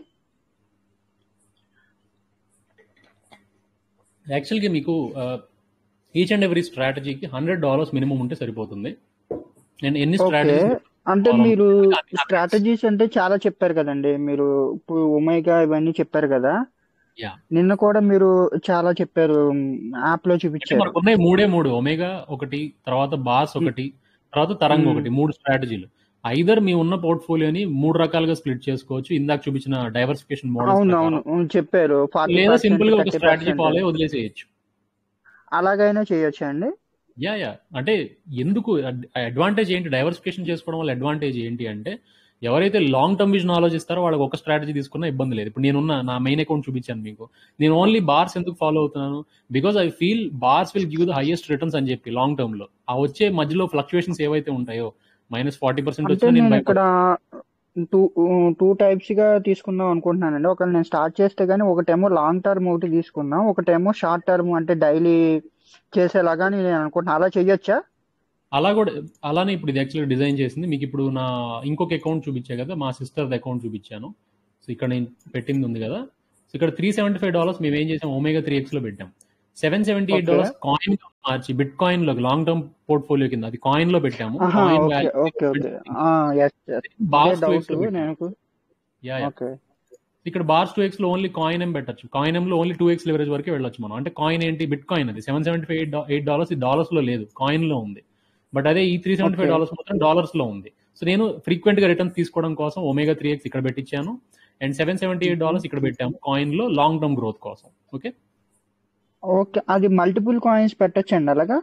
యాక్చువల్గా మీకు ఈచ్ అండ్ ఎవ్రీ స్ట్రాటజీకి హండ్రెడ్ డాలర్స్ మినిమం ఉంటే సరిపోతుంది నేను ఎన్ని ఓకే స్ట్రాటజీస్ అంటే ఫాలో మీరు అవుతుంది అది హ్యాబిట్స్ స్ట్రాటజీస్ అంటే చాలా చెప్పారు కదండి మీరు ఇప్పుడు ఒమేగా ఇవన్నీ చెప్పారు కదా యా నిన్న కూడా మీరు చాలా చెప్పారు యాప్ లో అంటే చూపించారు మనకు ఉన్నాయి మూడే మూడు ఒమేగా ఒకటి తర్వాత బాస్ ఉమ్, ఒకటి తర్వాత తరంగ్ ఉమ్, ఒకటి మూడు స్ట్రాటజీలు ఐదర్ మీ ఉన్న పోర్ట్ఫోలియోని మూడు రకాలుగా స్ప్లిట్ చేసుకోవచ్చు ఇందాక చూపించిన డైవర్సిఫికేషన్ మోడల్స్ అవును ప్రకారం అవును ఉమ్, చెప్పారు ఫార్టీ లేదా పర్సెంట్ సింపుల్ గా ఒక థర్టీ స్ట్రాటజీ పర్సెంట్ ఫాలో అని అయ్యి వదిలేసేయచ్చు అలాగైనా చేయొచ్చా అండి యా యా అంటే ఎందుకు అడ్వాంటేజ్ ఏంటి డైవర్సిఫికేషన్ చేసుకోవడం వల్ల అడ్వాంటేజ్ ఏంటి అంటే ఎవరైతే లాంగ్ టర్మ్ విజన్ ఆలోచిస్తారో వాళ్ళకి ఒక స్ట్రాటజీ తీసుకున్నా ఇబ్బంది లేదు ఇప్పుడు నేనున్న నా మెయిన్ అకౌంట్ చూపించాను మీకు నేను ఓన్లీ బార్స్ ఎందుకు ఫాలో అవుతున్నాను because I feel bars will give the highest returns అని చెప్పి లాంగ్ టర్మ్ లో ఆ వచ్చే మధ్యలో ఫ్లక్చుయేషన్స్ ఏవైతే ఉంటాయో మైనస్ ఫార్టీ పర్సెంట్ అంటే వచ్చినా నేను నేను ఇక్కడ భయపడను టూ టూ టైప్స్ గా తీసుకుందాం అనుకుంటున్నానండి ఒక నేను స్టార్ట్ చేస్తే గానీ ఒకటేమో లాంగ్ టర్మ్ ఒకటి తీసుకుందాం ఒకటేమో షార్ట్ టర్మ్ అంటే డైలీ చేసేలాగా నేను అనుకుంటున్నా అలా చెయ్యొచ్చా అలా కూడా అలానే ఇప్పుడు ఇది యాక్చువల్గా డిజైన్ చేసింది మీకు ఇప్పుడు నా ఇంకొక అకౌంట్ చూపించా కదా మా సిస్టర్ అకౌంట్ చూపించాను సో ఇక్కడ నేను పెట్టింది ఉంది కదా సో ఇక్కడ త్రీ సెవెంటీ ఫైవ్ డాలర్స్ మేము ఏం చేసాం ఒమేగా త్రీ ఎక్స్ లో పెట్టాం seven seventy eight okay dollars coin మార్చి బిట్ కాయిన్ లో లాంగ్ టర్మ్ పోర్ట్ఫోలియో కింద అది కాయిన్ లో పెట్టాము ఆహా coin okay value okay okay yes yes అదే బార్స్ టూ డౌట్ ఎక్స్ లో పెట్టాము నేను యా యా ఓకే ఇక్కడ బార్స్ టూ ఎక్స్ లో ఓన్లీ కాయిన్ ఏం పెట్టచ్చు కాయిన్ లో ఓన్లీ టూ ఎక్స్ లెవరేజ్ వరకే వెళ్ళొచ్చు మనం అంటే కాయిన్ ఏంటి బిట్ కాయిన్ అది seven seventy five eight dollars ఈ డాలర్స్ లో లేదు కాయిన్ లో ఉంది బట్ అదే ఈ three seventy five okay dollars మాత్రం డాలర్స్ లో ఉంది సో నేను ఫ్రీక్వెంట్ గా రిటర్న్స్ తీసుకోవడం కోసం ఒమేగా త్రీ ఎక్స్ ఇక్కడ పెట్టించాను and seven seventy eight dollars ఇక్కడ పెట్టాము కాయిన్ లో లాంగ్ టర్మ్ గ్రోత్ కోసం ఓకే ఓకే అది మల్టిపుల్ కాయిన్స్ పెట్టచ్చండి అలాగా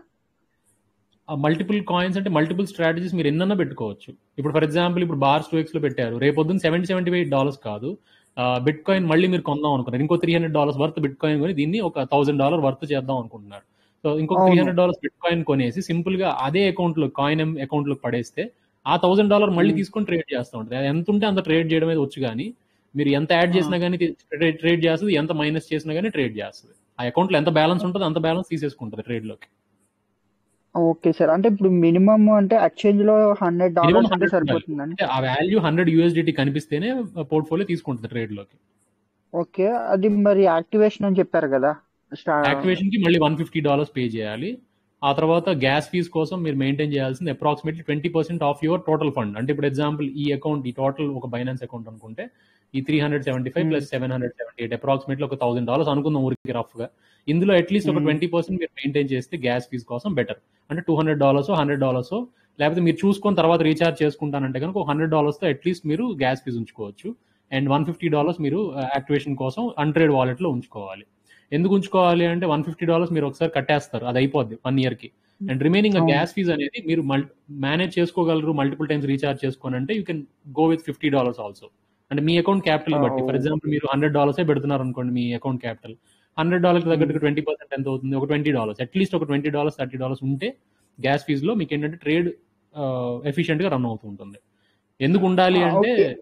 ఆ మల్టిపుల్ కాయిన్స్ అంటే మల్టిపుల్ స్ట్రాటజీస్ మీరు ఎన్నన్నా పెట్టుకోవచ్చు ఇప్పుడు ఫర్ ఎగ్జాంపుల్ ఇప్పుడు బార్స్ టూ ఎక్స్ లో పెట్టారు రేపు పొద్దున్న సెవెంటీ సెవెంటీ ఎయిట్ డాలర్స్ కాదు బిట్ కాయిన్ మళ్ళీ మీరు కొందాం అనుకున్నారు ఇంకో three hundred dollars worth bitcoin కొని దీన్ని ఒక థౌసండ్ డాలర్ వర్త్ చేద్దాం అనుకుంటున్నారు సో ఇంకొక త్రీ అవును హండ్రెడ్ డాలర్స్ బిట్ కాయిన్ కొనేసి సింపుల్ గా అదే అకౌంట్ లో కాయిన్ అకౌంట్ లో పడేస్తే ఆ థౌసండ్ డాలర్ మళ్ళీ ఉమ్, తీసుకొని ట్రేడ్ చేస్తూ ఉంటుంది అది ఎంత ఉంటే అంత ట్రేడ్ చేయడం అనేది వచ్చు కానీ మీరు ఎంత యాడ్ ఆ, చేసినా కానీ ట్రేడ్ చేస్తుంది ఎంత మైనస్ చేసినా కానీ ట్రేడ్ చేస్తుంది ఆ అకౌంట్ లో ఎంత బ్యాలెన్స్ ఉంటుందో అంత బ్యాలెన్స్ తీసేసుకుంటుంది ట్రేడ్ లోకి ఓకే సార్ అంటే ఇప్పుడు మినిమం అంటే ఎక్స్చేంజ్ లో హండ్రెడ్ మినిమం డాలర్స్ ఉంటే హండ్రెడ్ ఉండాలి సరిపోతుందండి అంటే ఆ వాల్యూ హండ్రెడ్ యూఎస్డిటీ కనిపిస్తేనే పోర్ట్ఫోలియో తీసుకుంటుంది ట్రేడ్ లోకి ఓకే అది మరి యాక్టివేషన్ అని చెప్పారు కదా స్టా యాక్టివేషన్ కి మళ్ళీ వన్ ఫిఫ్టీ డాలర్స్ పే చేయాలి ఆ తర్వాత గ్యాస్ ఫీజ్ కోసం మీరు మెయింటైన్ చేయాల్సింది approximately twenty percent of your total fund అంటే ఇప్పుడు ఎగ్జాంపుల్ ఈ అకౌంట్ ఈ టోటల్ ఒక బైనాన్స్ అకౌంట్ అనుకుంటే ఈ three hundred seventy five um, plus seven hundred seventy eight approximately ఒక థౌసండ్ డాలర్స్ అనుకుందాం ఊరికి రఫ్ గా ఇందులో అట్లీస్ట్ ఒక ఉమ్, ట్వంటీ పర్సెంట్ మీరు మెయింటైన్ చేస్తే గ్యాస్ ఫీజ్ కోసం బెటర్ అంటే two hundred dollars hundred dollars లేకపోతే మీరు చూసుకొని తర్వాత రీఛార్జ్ చేసుకుంటానంటే కనుక ఒక హండ్రెడ్ డాలర్స్ తో అట్లీస్ట్ మీరు గ్యాస్ ఫీజ్ ఉంచుకోవచ్చు అండ్ వన్ ఫిఫ్టీ డాలర్స్ మీరు యాక్టివేషన్ కోసం అన్ట్రేడ్ వాలెట్ లో ఉంచుకోవాలి ఎందుకు ఉంచుకోవాలి అంటే వన్ ఫిఫ్టీ డాలర్స్ మీరు ఒకసారి కట్టేస్తారు అది అయిపోద్ది వన్ ఇయర్ కి అండ్ రిమైనింగ్ ఆ అవును గ్యాస్ ఫీజ్ అనేది మీరు మేనేజ్ చేసుకోగలరు మల్టిపుల్ టైమ్స్ రీఛార్జ్ చేసుకోని అంటే you can go with fifty dollars also అంటే మీ అకౌంట్ క్యాపిటల్ బట్టి ఫర్ ఓ ఎగ్జాంపుల్ మీరు హండ్రెడ్ డాలర్సే పెడుతున్నారు అనుకోండి మీ account capital hundred dollars um, తగ్గట్టు ట్వంటీ పర్సెంట్ ఎంత అవుతుంది ఒక ట్వంటీ డాలర్స్ అట్లీస్ట్ ఒక ట్వంటీ డాలర్స్ థర్టీ డాలర్స్ ఉంటే గ్యాస్ ఫీజ్ లో మీకు ఏంటంటే ట్రేడ్ ఎఫిషియెంట్ గా రన్ అవుతూ ఉంటుంది ఎందుకు ఉండాలి ఆ, అంటే ఓకే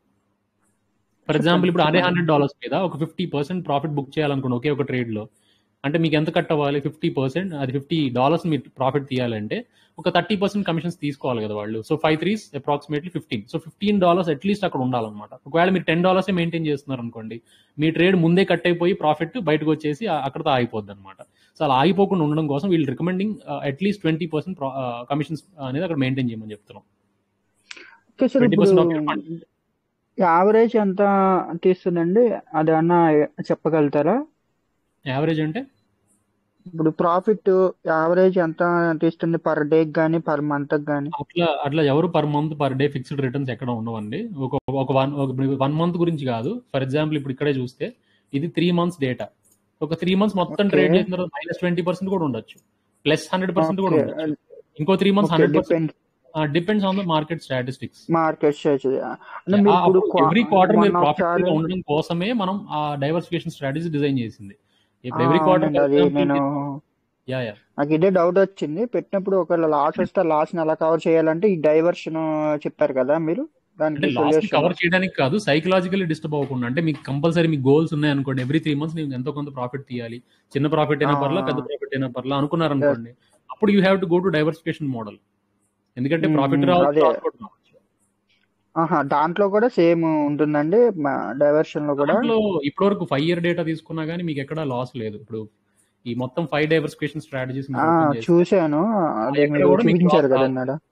ఫర్ ఎగ్జాంపుల్ చెప్పండి ఇప్పుడు అదే చెప్పండి హండ్రెడ్ డాలర్స్ మీద ఒక ఫిఫ్టీ పర్సెంట్ ప్రాఫిట్ బుక్ చేయాలనుకోండి ఒకే ఒక ట్రేడ్ లో అంటే మీకు ఎంత కట్ అవ్వాలి ఫిఫ్టీ పర్సెంట్ అది ఫిఫ్టీ డాలర్స్ మీరు ప్రాఫిట్ తీయాలంటే ఒక థర్టీ పర్సెంట్ కమిషన్స్ తీసుకోవాలి కదా వాళ్ళు so five threes approximately fifteen so fifteen dollars at least అక్కడ ఉండాలన్నమాట ఒకవేళ మీరు టెన్ డాలర్సే మెయింటైన్ చేస్తున్నారు అనుకోండి మీ ట్రేడ్ ముందే కట్ అయిపోయి ప్రాఫిట్ బయటకు వచ్చేసి ఆ- అక్కడతో ఆగిపోద్ది అనమాట సో అలా ఆగిపోకుండా ఉండడం కోసం వీళ్ళు recommending at least twenty percent commissions అనేది అక్కడ మెయింటైన్ చేయమని చెప్తున్నాం ఓకే సార్ ట్వంటీ ఇప్పుడు percent of your fund average ఎంత తీస్తుందండి అది అన్న చెప్పగలుగుతారా యావరేజ్ అంటే ఇప్పుడు ప్రాఫిట్ యావరేజ్ ఎంత తీస్తుంది పర్ డే కానీ పర్ మంత్ కానీ అట్లా అట్లా ఎవరు per month per day fixed returns ఎక్కడ ఉండవండి ఒక ఒక వన్ ఒక వన్ మంత్ గురించి కాదు ఫర్ ఎగ్జాంపుల్ ఇప్పుడు ఇక్కడే చూస్తే ఇది త్రీ మంత్స్ డేటా ఒక త్రీ మంత్స్ మొత్తం ఓకే ట్రేడ్ చేసిన తర్వాత మైనస్ ట్వంటీ పర్సెంట్ కూడా ఉండొచ్చు ప్లస్ హండ్రెడ్ పర్సెంట్ కూడా ఓకే ఉండొచ్చు ఇంకో three months okay hundred percent depend depends on the market statistics market strategy అంటే మీరు ఇప్పుడు ఎవ్రీ క్వార్టర్ మీరు వన్ ప్రాఫిటబుల్ ఒకసారి గా ఉండడం కోసమే మనం ఆ డైవర్సిఫికేషన్ స్ట్రాటజీ డిజైన్ చేసింది ఇప్పుడు ఆ, ఎవ్రీ క్వార్టర్ అవునండి ఫర్ అది ఎగ్జాంపుల్ నేను యా యా నాకు ఇదే డౌట్ వచ్చింది పెట్టినప్పుడు ఒకవేళ లాస్ వస్తే లాస్ ని ఎలా కవర్ చేయాలంటే ఈ డైవర్షన్ చెప్పారు కదా మీరు అంటే దానికి లాస్ ని సొల్యూషన్ కవర్ చేయడానికి కాదు సైకలాజికల్లీ డిస్టర్బ్ అవ్వకుండా అంటే మీకు కంపల్సరీ మీ గోల్స్ ఉన్నాయి అనుకోండి ఎవ్రీ త్రీ మంత్స్ నేను ఎంతో కొంత ప్రాఫిట్ తీయాలి చిన్న ప్రాఫిట్ అయినా పర్లా పెద్ద ప్రాఫిట్ అయినా పర్లా అనుకున్నారు అనుకోండి అప్పుడు you have to go to diversification model ఎందుకంటే ప్రాఫిట్ రావచ్చు అదే లాస్ కూడా రావచ్చు ఆహా దాంట్లో కూడా సేమ్ ఉంటుందండి డైవర్షన్ లో కూడా దాంట్లో ఇప్పటి వరకు ఫైవ్ ఇయర్ డేటా తీసుకున్నా గానీ మీకు ఎక్కడ లాస్ లేదు ఇప్పుడు ఈ మొత్తం ఫైవ్ డైవర్సిఫికేషన్ స్ట్రాటజీస్ ఆ చూశాను అదే ఎక్కడ మీరు కూడా మీకు చూపించారు లాస్ కదా రాదు అన్నాడు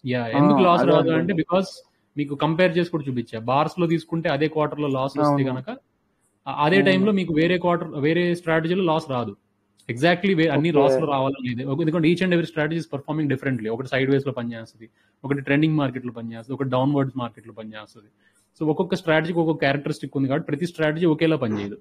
యా ఎందుకు ఆ, లాస్ అదే రాదు అంటే అనుకుంటా. బికాస్ మీకు కంపేర్ చేసి కూడా చూపించా బార్స్ లో తీసుకుంటే అదే క్వార్టర్ లో లాస్ వస్తే అవును. కనుక అదే అవును. టైంలో మీకు వేరే క్వార్టర్ వేరే స్ట్రాటజీలో లాస్ రాదు ఎగ్జాక్ట్లీ అన్ని ఓకే. లాస్ లో రావాలని లేదు ఒక- ఎందుకంటే each and every strategy is performing differently ఒకటి సైడ్ వేస్ లో పనిచేస్తుంది ఒకటి ట్రెండింగ్ మార్కెట్ లో పనిచేస్తుంది ఒకటి డౌన్వర్డ్స్ మార్కెట్ లో పనిచేస్తుంది సో ఒక్కొక్క స్ట్రాటజీకి ఒక్కొక్క క్యారెక్టరిస్టిక్ ఉంది కాబట్టి ప్రతి స్ట్రాటజీ ఒకేలా పనిచేయదు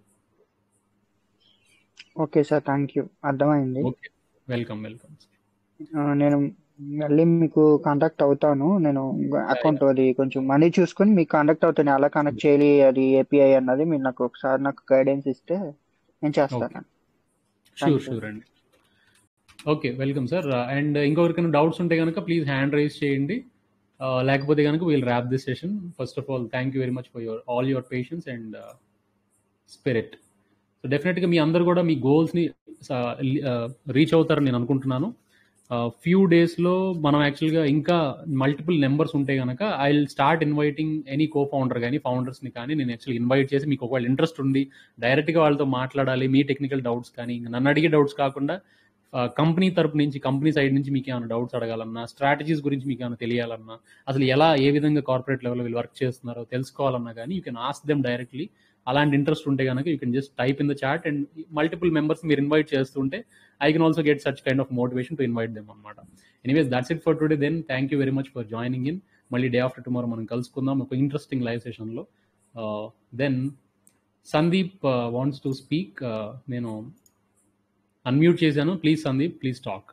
ఓకే సార్ థ్యాంక్ యూ అర్థమైంది ఓకే వెల్కమ్ వెల్కమ్ ఆ, నేను మళ్ళీ మీకు కాంటాక్ట్ అవుతాను నేను అకౌంట్ అది కొంచెం మనీ చూసుకొని మీకు కాంటాక్ట్ అవుతాను ఎలా కనెక్ట్ చేయాలి అది ఏపీఐ అన్నది మీరు నాకు ఒకసారి నాకు గైడెన్స్ ఇస్తే నేను చేస్తాను షూర్ you. షూర్ అండి ఓకే వెల్కమ్ సార్ అండ్ ఇంకొకరికైనా డౌట్స్ ఉంటే కనుక ప్లీజ్ హ్యాండ్ రైజ్ చేయండి Uh, లేకపోతే కనుక we'll wrap this session first of all thank you very much for your all your patience and spirit so డెఫినెట్గా మీ అందరు కూడా మీ గోల్స్ని రీచ్ అవుతారని నేను అనుకుంటున్నాను ఫ్యూ డేస్లో మనం యాక్చువల్గా ఇంకా మల్టిపుల్ నెంబర్స్ ఉంటే కనుక I will start inviting any co founder కానీ ఫౌండర్స్ని కానీ నేను యాక్చువల్లీ ఇన్వైట్ చేసి మీకు ఒకవేళ ఇంట్రెస్ట్ ఉంది డైరెక్ట్గా వాళ్ళతో మాట్లాడాలి మీ టెక్నికల్ డౌట్స్ కానీ ఇంకా నన్ను అడిగే డౌట్స్ కాకుండా కంపెనీ తరపు నుంచి కంపెనీ సైడ్ నుంచి మీకు ఏమైనా డౌట్స్ అడగాలన్నా స్ట్రాటజీస్ గురించి మీకు ఏమైనా తెలియాలన్నా అసలు ఎలా ఏ విధంగా కార్పొరేట్ లెవెల్ వీళ్ళు వర్క్ చేస్తున్నారో తెలుసుకోవాలన్నా కానీ you can ask them directly అలాంటి ఇంట్రెస్ట్ ఉంటే కనుక you can just type in the chat and multiple members మీరు ఇన్వైట్ చేస్తుంటే I can also get such kind of motivation to invite them అనమాట anyways that's it for today then thank you very much for joining in మళ్ళీ day after tomorrow మనం కలుసుకుందాం ఒక interesting live సెషన్లో then Sandeep wants to speak నేను unmute చేశాను please Sandeep please talk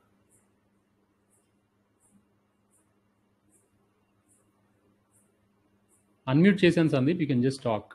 unmute చేశాను Sandeep you can just talk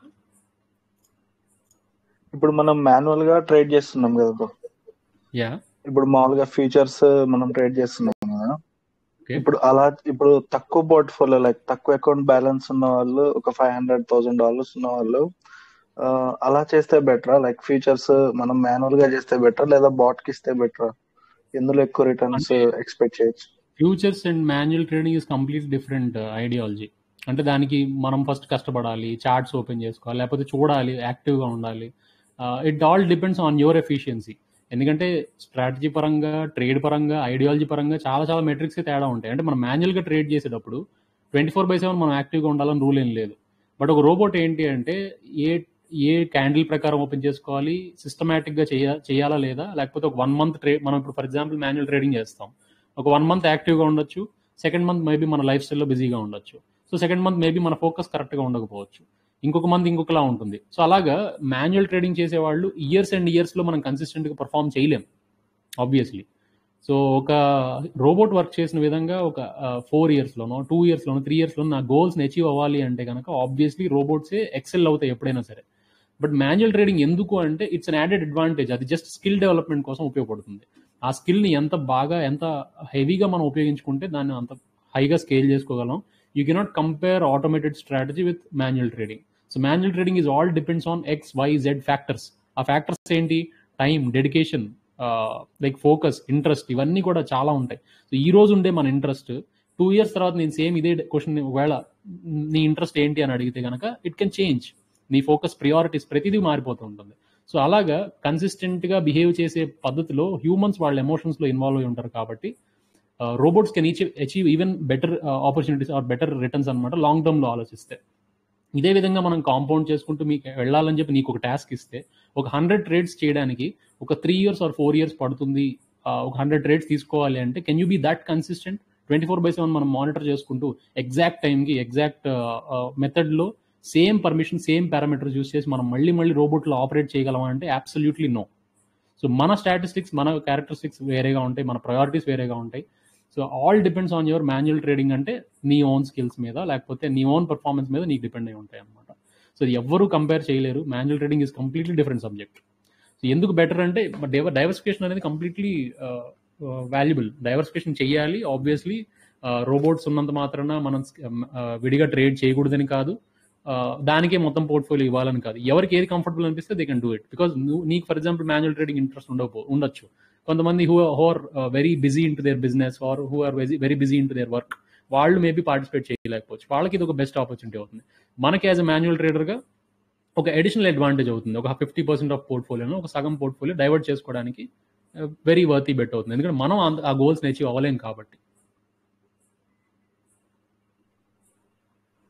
ఇప్పుడు మనం మాన్యువల్ గా ట్రేడ్ చేస్తున్నాం కదా bro. యా ఇప్పుడు మామూలుగా ఫీచర్స్ మనం ట్రేడ్ చేస్తున్నాం కదా ఓకే ఇప్పుడు అలా ఇప్పుడు తక్కువ పోర్ట్ఫోలియో లైక్ తక్కువ అకౌంట్ బ్యాలెన్స్ ఉన్న వాళ్ళు ఒక ఫైవ్ హండ్రెడ్ థౌసండ్ డాలర్స్ ఉన్న వాళ్ళు ఆ, అలా చేస్తే బెటరా లైక్ ఫీచర్స్ మనం మాన్యువల్ గా చేస్తే బెటర్ లేదా బాట్ కి ఇస్తే బెటరా ఎందులో ఎక్కువ రిటర్న్స్ అంటే- ఎక్స్పెక్ట్ చేయొచ్చు futures and manual trading is complete different ideology అంటే దానికి మనం ఫస్ట్ కష్టపడాలి చార్ట్స్ ఓపెన్ చేసుకోవాలి లేకపోతే చూడాలి యాక్టివ్గా ఉండాలి it all depends on your efficiency ఎందుకంటే స్ట్రాటజీ పరంగా ట్రేడ్ పరంగా ఐడియాలజీ పరంగా చాలా చాలా మెట్రిక్స్ తేడా ఉంటాయి అంటే మనం మాన్యువల్గా ట్రేడ్ చేసేటప్పుడు ట్వంటీ ఫోర్ బై సెవెన్ మనం యాక్టివ్గా ఉండాలని రూల్ ఏం లేదు బట్ ఒక రోబోట్ ఏంటి అంటే ఏ ఏ క్యాండిల్ ప్రకారం ఓపెన్ చేసుకోవాలి సిస్టమేటిక్గా చేయ చేయాలా లేదా లేకపోతే ఒక వన్ మంత్ ట్రేడ్ మనం ఇప్పుడు ఫర్ ఎగ్జాంపుల్ మాన్యువల్ ట్రేడింగ్ చేస్తాం ఒక వన్ మంత్ యాక్టివ్గా ఉండొచ్చు సెకండ్ మంత్ మేబీ మన లైఫ్ స్టైల్లో బిజీగా ఉండొచ్చు సో సెకండ్ మంత్ మేబీ మన ఫోకస్ కరెక్ట్గా ఉండకపోవచ్చు ఇంకొక మంత్ ఇంకొకలా ఉంటుంది సో అలాగా మాన్యువల్ ట్రేడింగ్ చేసే వాళ్ళు ఇయర్స్ అండ్ ఇయర్స్లో మనం కన్సిస్టెంట్గా పర్ఫామ్ చేయలేం ఆబ్వియస్లీ సో ఒక రోబోట్ వర్క్ చేసిన విధంగా ఒక ఫోర్ ఇయర్స్లోనో టూ ఇయర్స్లోనో త్రీ ఇయర్స్లో నా గోల్స్ని అచీవ్ అవ్వాలి అంటే కనుక ఆబ్వియస్లీ రోబోట్సే ఎక్సెల్ అవుతాయి ఎప్పుడైనా సరే బట్ మాన్యువల్ ట్రేడింగ్ ఎందుకు అంటే ఇట్స్ అన్ యాడెడ్ అడ్వాంటేజ్ అది జస్ట్ స్కిల్ డెవలప్మెంట్ కోసం ఉపయోగపడుతుంది ఆ స్కిల్ని ఎంత బాగా ఎంత హెవీగా మనం ఉపయోగించుకుంటే దాన్ని అంత హైగా స్కేల్ చేసుకోగలం you cannot compare automated strategy with manual trading so manual trading is all depends on X Y Z factors ఆ ఫ్యాక్టర్స్ ఏంటి time dedication like focus interest ఇవన్నీ కూడా చాలా ఉంటాయి సో ఈ రోజు ఉండే మన ఇంట్రెస్ట్ టూ ఇయర్స్ తర్వాత నేను సేమ్ ఇదే క్వశ్చన్ ఒకవేళ నీ ఇంట్రెస్ట్ ఏంటి అని అడిగితే కనుక ఇట్ కెన్ చేంజ్ నీ ఫోకస్ ప్రియారిటీస్ ప్రతిదీ మారిపోతూ ఉంటుంది సో అలాగా కన్సిస్టెంట్గా బిహేవ్ చేసే పద్ధతిలో హ్యూమన్స్ వాళ్ళ ఎమోషన్స్లో ఇన్వాల్వ్ అయి ఉంటారు కాబట్టి robots can achieve even better opportunities or better returns అనమాట లాంగ్ టర్మ్లో ఆలోచిస్తే ఇదే విధంగా మనం కాంపౌండ్ చేసుకుంటూ మీకు వెళ్ళాలని చెప్పి నీకు ఒక టాస్క్ ఇస్తే ఒక హండ్రెడ్ ట్రేడ్స్ చేయడానికి ఒక three years or four years పడుతుంది ఒక హండ్రెడ్ ట్రేడ్స్ తీసుకోవాలి అంటే can you be that consistent twenty four by seven మనం మానిటర్ చేసుకుంటూ ఎగ్జాక్ట్ టైంకి ఎగ్జాక్ట్ మెథడ్లో same permission same parameters use చేసి మనం మళ్ళీ మళ్ళీ రోబోట్లో ఆపరేట్ చేయగలమా అంటే అబ్సల్యూట్లీ నో సో మన స్టాటిస్టిక్స్ మన క్యారెక్టరిస్టిక్స్ వేరేగా ఉంటాయి మన ప్రయారిటీస్ వేరేగా ఉంటాయి so all depends on your manual trading అంటే నీ ఓన్ స్కిల్స్ మీద లేకపోతే నీ ఓన్ పర్ఫార్మెన్స్ మీద నీకు డిపెండ్ అయి ఉంటాయి అనమాట సో ఇది ఎవ్వరూ కంపేర్ చేయలేరు manual trading is completely different subject so ఎందుకు బెటర్ అంటే డైవర్సిఫికేషన్ అనేది కంప్లీట్లీ వాల్యుబుల్ డైవర్సిఫికేషన్ చేయాలి ఆబ్వియస్లీ రోబోట్స్ ఉన్నంత మాత్రాన మనం విడిగా ట్రేడ్ చేయకూడదని కాదు దానికే మొత్తం పోర్ట్ఫోలియో ఇవ్వాలని కాదు ఎవరికి ఏది కంఫర్టబుల్ అనిపిస్తే they can do it because నీకు for example manual trading interest ఉండకపో ఉండొచ్చు కొంతమంది who who are very busy into their business or who are very busy into their work వాళ్ళు మేబీ పార్టిసిపేట్ చేయలేకపోవచ్చు వాళ్ళకి ఇది ఒక బెస్ట్ ఆపర్చునిటీ అవుతుంది మనకి యాజ్ అ మాన్యువల్ ట్రేడర్గా ఒక అడిషనల్ అడ్వాంటేజ్ అవుతుంది ఒక ఫిఫ్టీ పర్సెంట్ ఆఫ్ పోర్ట్ఫోలియోను ఒక సగం పోర్ట్ఫోలియో డైవర్ట్ చేసుకోవడానికి వెరీ వర్తీ బెట్ అవుతుంది ఎందుకంటే మనం ఆ గోల్స్ని అచీవ్ అవ్వలేం కాబట్టి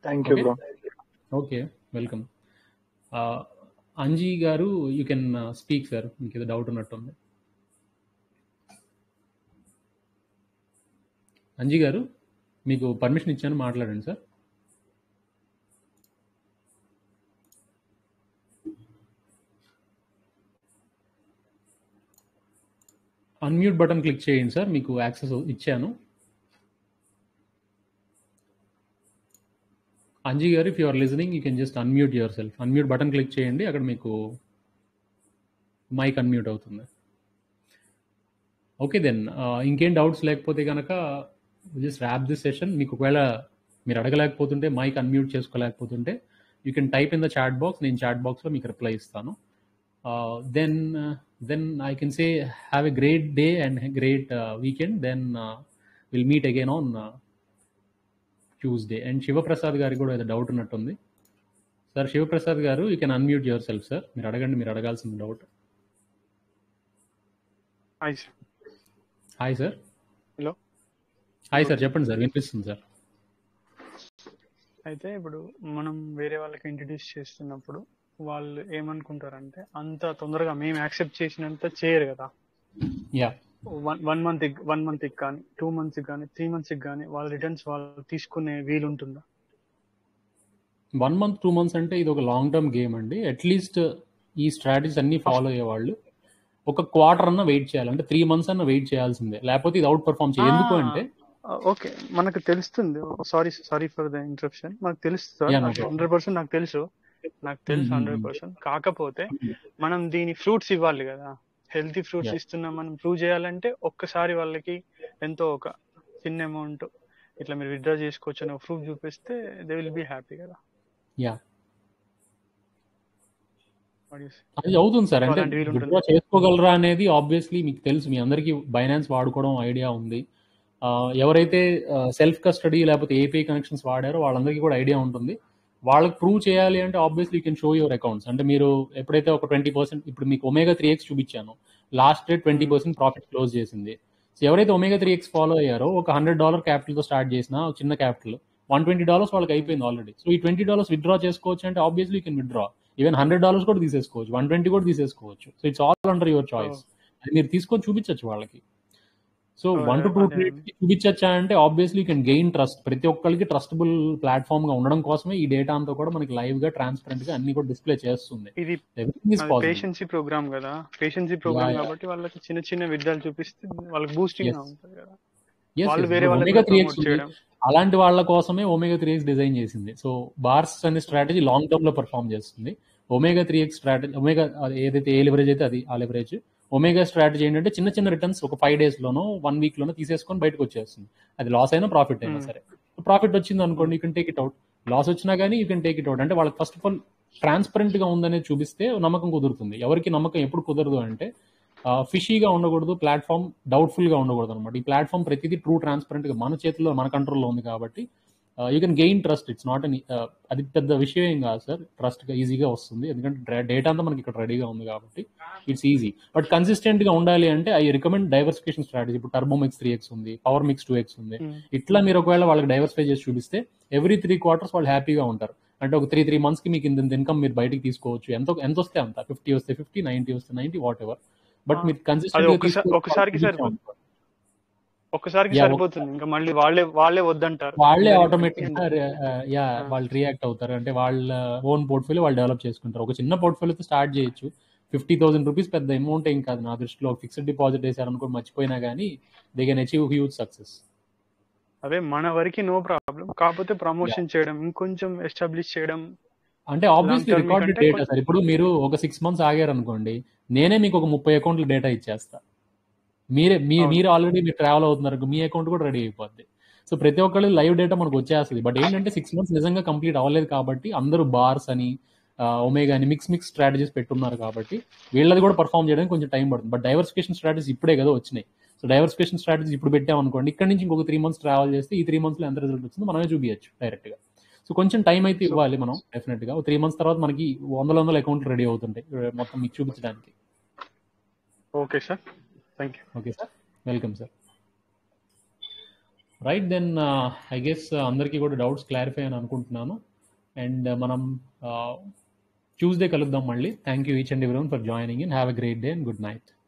thank you okay bro okay welcome Anji గారు యూ కెన్ స్పీక్ సార్ మీకు ఏదో డౌట్ ఉన్నట్టుంది అంజీ గారు మీకు పర్మిషన్ ఇచ్చాను మాట్లాడండి సార్ అన్మ్యూట్ బటన్ క్లిక్ చేయండి సార్ మీకు యాక్సెస్ ఇచ్చాను అంజీ గారు if you are listening you can just unmute yourself unmute button click చేయండి అక్కడ మీకు మైక్ అన్మ్యూట్ అవుతుంది ఓకే దెన్ ఇంకేం డౌట్స్ లేకపోతే కనుక జస్ట్ ర్యాప్ దిస్ సెషన్ మీకు ఒకవేళ మీరు అడగలేకపోతుంటే మైక్ అన్మ్యూట్ చేసుకోలేకపోతుంటే you can type in the chat box నేను చాట్ బాక్స్లో మీకు రిప్లై ఇస్తాను then then I can say have a great day and great weekend then will meet again on Tuesday and Sivaprasad గారికి కూడా ఏదో డౌట్ ఉన్నట్టుంది sir Sivaprasad గారు you can unmute yourself sir మీరు అడగండి మీరు అడగాల్సిన doubt hi sir hi sir hello hi sir చెప్పండి సార్ వినిపిస్తుంది సార్ అయితే ఇప్పుడు మనం వేరే వాళ్ళకి ఇంట్రడ్యూస్ చేస్తున్నప్పుడు వాళ్ళు ఏమనుకుంటారంటే అంత తొందరగా మేము యాక్సెప్ట్ చేసినంత చేయరు కదా yeah one one month one month కానీ టూ మంత్స్ కానీ త్రీ మంత్స్ కానీ వాళ్ళ రిటర్న్స్ వాళ్ళు తీసుకునే వీలు ఉంటుందా వన్ మంత్ టూ మంత్స్ అంటే ఇది ఒక లాంగ్ టర్మ్ గేమ్ అండి అట్లీస్ట్ ఈ స్ట్రాటజీస్ అన్ని ఫాలో అయ్యే వాళ్ళు ఒక క్వార్టర్ అన్న వెయిట్ చేయాలి అంటే త్రీ మంత్స్ అన్న వెయిట్ చేయాల్సిందే లేకపోతే ఇది అవుట్ పర్ఫామ్ చేయ ఎందుకు అంటే ఓకే మనకు తెలుస్తుంది sorry sorry for the interruption మనకు తెలుసు Yeah, no sir problem. Hundred percent నాకు తెలుసు నాకు తెలుసు Mhm. హండ్రెడ్ పర్సెంట్ కాకపోతే మనం దీని ఫ్రూట్స్ ఇవ్వాలి కదా హెల్తీ ఫ్రూట్స్ Yeah. ఇస్తున్నాం మనం ప్రూవ్ చేయాలంటే ఒక్కసారి వాళ్ళకి ఎంతో ఒక చిన్న అమౌంట్ ఇట్లా మీరు విత్డ్రా చేసుకోవచ్చు అని ప్రూఫ్ చూపిస్తే దే విల్ బి హ్యాపీ కదా yeah What do you say? అది అవుతుంది సార్ అంటే అలాంటి వీలు ఉంటుంది. విత్డ్రా చేసుకోగలరా అనేది ఆబ్వియస్లీ మీకు తెలుసు మీ అందరికీ బైనాన్స్ వాడుకోవడం ఐడియా ఉంది ఆ, ఎవరైతే సెల్ఫ్ కస్టడీ లేకపోతే ఏపీఐ కనెక్షన్స్ వాడారో వాళ్ళందరికీ కూడా ఐడియా ఉంటుంది వాళ్ళకి ప్రూవ్ చేయాలి అంటే obviously you can show your accounts అంటే మీరు ఎప్పుడైతే ఒక ట్వంటీ పర్సెంట్ ఇప్పుడు మీకు ఒమేగా త్రీ ఎక్స్ చూపించాను last rate twenty percent profit close చేసింది సో ఎవరైతే ఒమేగా త్రీ ఎక్స్ ఫాలో అయ్యారో ఒక హండ్రెడ్ డాలర్ క్యాపిటల్తో స్టార్ట్ చేసిన ఒక చిన్న క్యాపిటల్ వన్ ట్వంటీ డాలర్స్ వాళ్ళకి అయిపోయింది ఆల్రెడీ సో ఈ ట్వంటీ డాలర్స్ విత్డ్రా చేసుకోవచ్చు అంటే obviously you can withdraw even hundred dollars కూడా తీసేసుకోవచ్చు వన్ ట్వంటీ కూడా తీసేసుకోవచ్చు so it's all under your choice అది మీరు తీసుకొని చూపించవచ్చు వాళ్ళకి so Oh, one to two అదే. చూపించచ్చా అంటే obviously you can gain trust ప్రతి ఒక్కరికి ట్రస్టబుల్ ప్లాట్ఫామ్ గా ఉండడం కోసమే ఈ డేటా అంతా కూడా మనకి లైవ్ గా ట్రాన్స్పరెంట్ గా అన్ని కూడా డిస్ప్లే చేస్తుంది ఇది Everything is possible. Patience program కదా పేషెన్సీ ప్రోగ్రామ్ Yeah, yeah. కాబట్టి వాళ్ళకి చిన్న చిన్న విద్యాలు చూపిస్తే వాళ్ళకి బూస్టింగ్ Yes. ఉంటుంది కదా Yes, వాళ్ళు yes. వేరే ఇప్పుడు వాళ్ళకి ఒమేగా త్రీ promote ఎక్స్ చేయడం అలాంటి వాళ్ళ కోసమే ఒమేగా త్రీ ఎక్స్ డిజైన్ చేసింది సో బార్స్ అనే స్ట్రాటజీ లాంగ్ టర్మ్ లో పర్ఫామ్ చేస్తుంది Omega three X strategy Omega ఏదైతే ఏ లెవరేజ్ అయితే అది ఆ లెవరేజ్ ఒమేగా స్ట్రాటజీ ఏంటంటే చిన్న చిన్న రిటర్న్స్ ఒక ఫైవ్ డేస్ లోనో వన్ వీక్ లోనో తీసేసుకొని బయటకు వచ్చేస్తుంది అది లాస్ అయినా ప్రాఫిట్ అయినా Hmm. సరే ప్రాఫిట్ వచ్చింది అనుకోండి you can take it out loss వచ్చినా కానీ you can take it out అంటే వాళ్ళకి ఫస్ట్ ఆఫ్ ఆల్ ట్రాన్స్పరెంట్ గా ఉందనేది చూపిస్తే నమ్మకం కుదురుతుంది ఎవరికి నమ్మకం ఎప్పుడు కుదరదు అంటే ఫిషీగా ఉండకూడదు ప్లాట్ఫామ్ డౌట్ఫుల్ గా ఉండకూడదు అనమాట ఈ ప్లాట్ఫామ్ ప్రతిదీ ట్రూ ట్రాన్స్పరెంట్ గా మన చేతిలో మన కంట్రోల్లో ఉంది కాబట్టి you can gain trust it's not అని అది పెద్ద విషయం ఏం కాదు సార్ ట్రస్ట్ ఈజీగా వస్తుంది ఎందుకంటే డేటా అంతా మనకి ఇక్కడ రెడీగా ఉంది కాబట్టి ఇట్స్ ఈజీ బట్ కన్సిస్టెంట్ గా ఉండాలి అంటే ఐ రికమెండ్ డైవర్సిఫికేషన్ స్ట్రాటజీ ఇప్పుడు టర్బో మిక్స్ త్రీ ఎక్స్ ఉంది పవర్ మిక్స్ టూ ఎక్స్ ఉంది Hmm. ఇట్లా మీరు ఒకవేళ వాళ్ళకి డైవర్సిఫై చేసి చూపిస్తే ఎవ్రీ త్రీ క్వార్టర్స్ వాళ్ళు హ్యాపీగా ఉంటారు అంటే ఒక త్రీ త్రీ మంత్స్ కి మీకు ఇంత ఇన్కమ్ మీరు బయటికి తీసుకోవచ్చు ఎంత ఎంత వస్తే అంత ఫిఫ్టీ వస్తే ఫిఫ్టీ నైన్టీ వస్తే ninety whatever but Ah. మీరు అది కన్సిస్టెంట్ ఒక్కసారి- ఒక్కసారికి సరిపోతుంది. ఒక్కసారికి Yeah, సరిపోతుంది ఇంకా మళ్ళీ వాళ్ళే వాళ్ళే వద్దంటారు వాళ్ళే మరి ఆటోమేటిక్ గా యా Ah. వాళ్ళు రియాక్ట్ అవుతారు అంటే వాళ్ళ ఓన్ పోర్ట్ఫోలియో వాళ్ళు డెవలప్ చేసుకుంటారు ఒక చిన్న పోర్ట్ఫోలియోతో స్టార్ట్ చేయొచ్చు ఫిఫ్టీ థౌసండ్ రూపీస్ పెద్ద అమౌంట్ ఏం కాదు నా దృష్టిలో ఫిక్స్డ్ డిపాజిట్ వేసారనుకో మర్చిపోయినా కానీ they can achieve huge success అదే మన వరకు నో ప్రాబ్లం కాకపోతే ప్రమోషన్ చేయడం ఇంకొంచెం ఎస్టాబ్లిష్ చేయడం అంటే ఆబ్వియస్లీ Long term రికార్డెడ్ కంటే డేటా సార్ ఇప్పుడు మీరు ఒక సిక్స్ మంత్స్ ఆగారు అనుకోండి నేనే మీకు ఒక ముప్పై అకౌంట్ల డేటా ఇచ్చేస్తా మీరే మీ అవును. మీరు ఆల్రెడీ మీరు ట్రావెల్ అవుతున్నారు మీ అకౌంట్ కూడా రెడీ అయిపోద్ది సో ప్రతి ఒక్కళ్ళు లైవ్ డేటా మనకు వచ్చేస్తుంది బట్ ఏంటంటే సిక్స్ మంత్స్ నిజంగా కంప్లీట్ అవ్వలేదు కాబట్టి అందరూ బార్స్ అని ఒమేగా అని మిక్స్ మిక్స్ స్ట్రాటజీస్ పెట్టున్నారు కాబట్టి వీళ్ళది కూడా పర్ఫామ్ చేయడానికి కొంచెం టైం పడుతుంది బట్ డైవర్సిఫికేషన్ స్ట్రాటజీస్ ఇప్పుడే కదా వచ్చినాయి సో డైవర్సిఫికేషన్ స్ట్రాటజీస్ ఇప్పుడు పెట్టామనుకోండి ఇక్కడ నుంచి ఇంకొక త్రీ మంత్స్ ట్రావెల్ చేస్తే ఈ త్రీ మంత్స్ లో ఎంత రిజల్ట్ వచ్చిందో మనమే చూపించచ్చు డైరెక్ట్ గా సో కొంచెం టైం అయితే ఇవ్వాలి మనం డెఫినెట్ గా త్రీ మంత్స్ తర్వాత మనకి వందల వందల అకౌంట్లు రెడీ అవుతుంటాయి మొత్తం మీకు చూపించడానికి okay sir thank you okay sir welcome sir right then I guess అందరికీ కూడా డౌట్స్ క్లారిఫై అని అనుకుంటున్నాను అండ్ మనం ట్యూస్డే కలుద్దాం మళ్ళీ thank you each and every for joining in have a great day and good night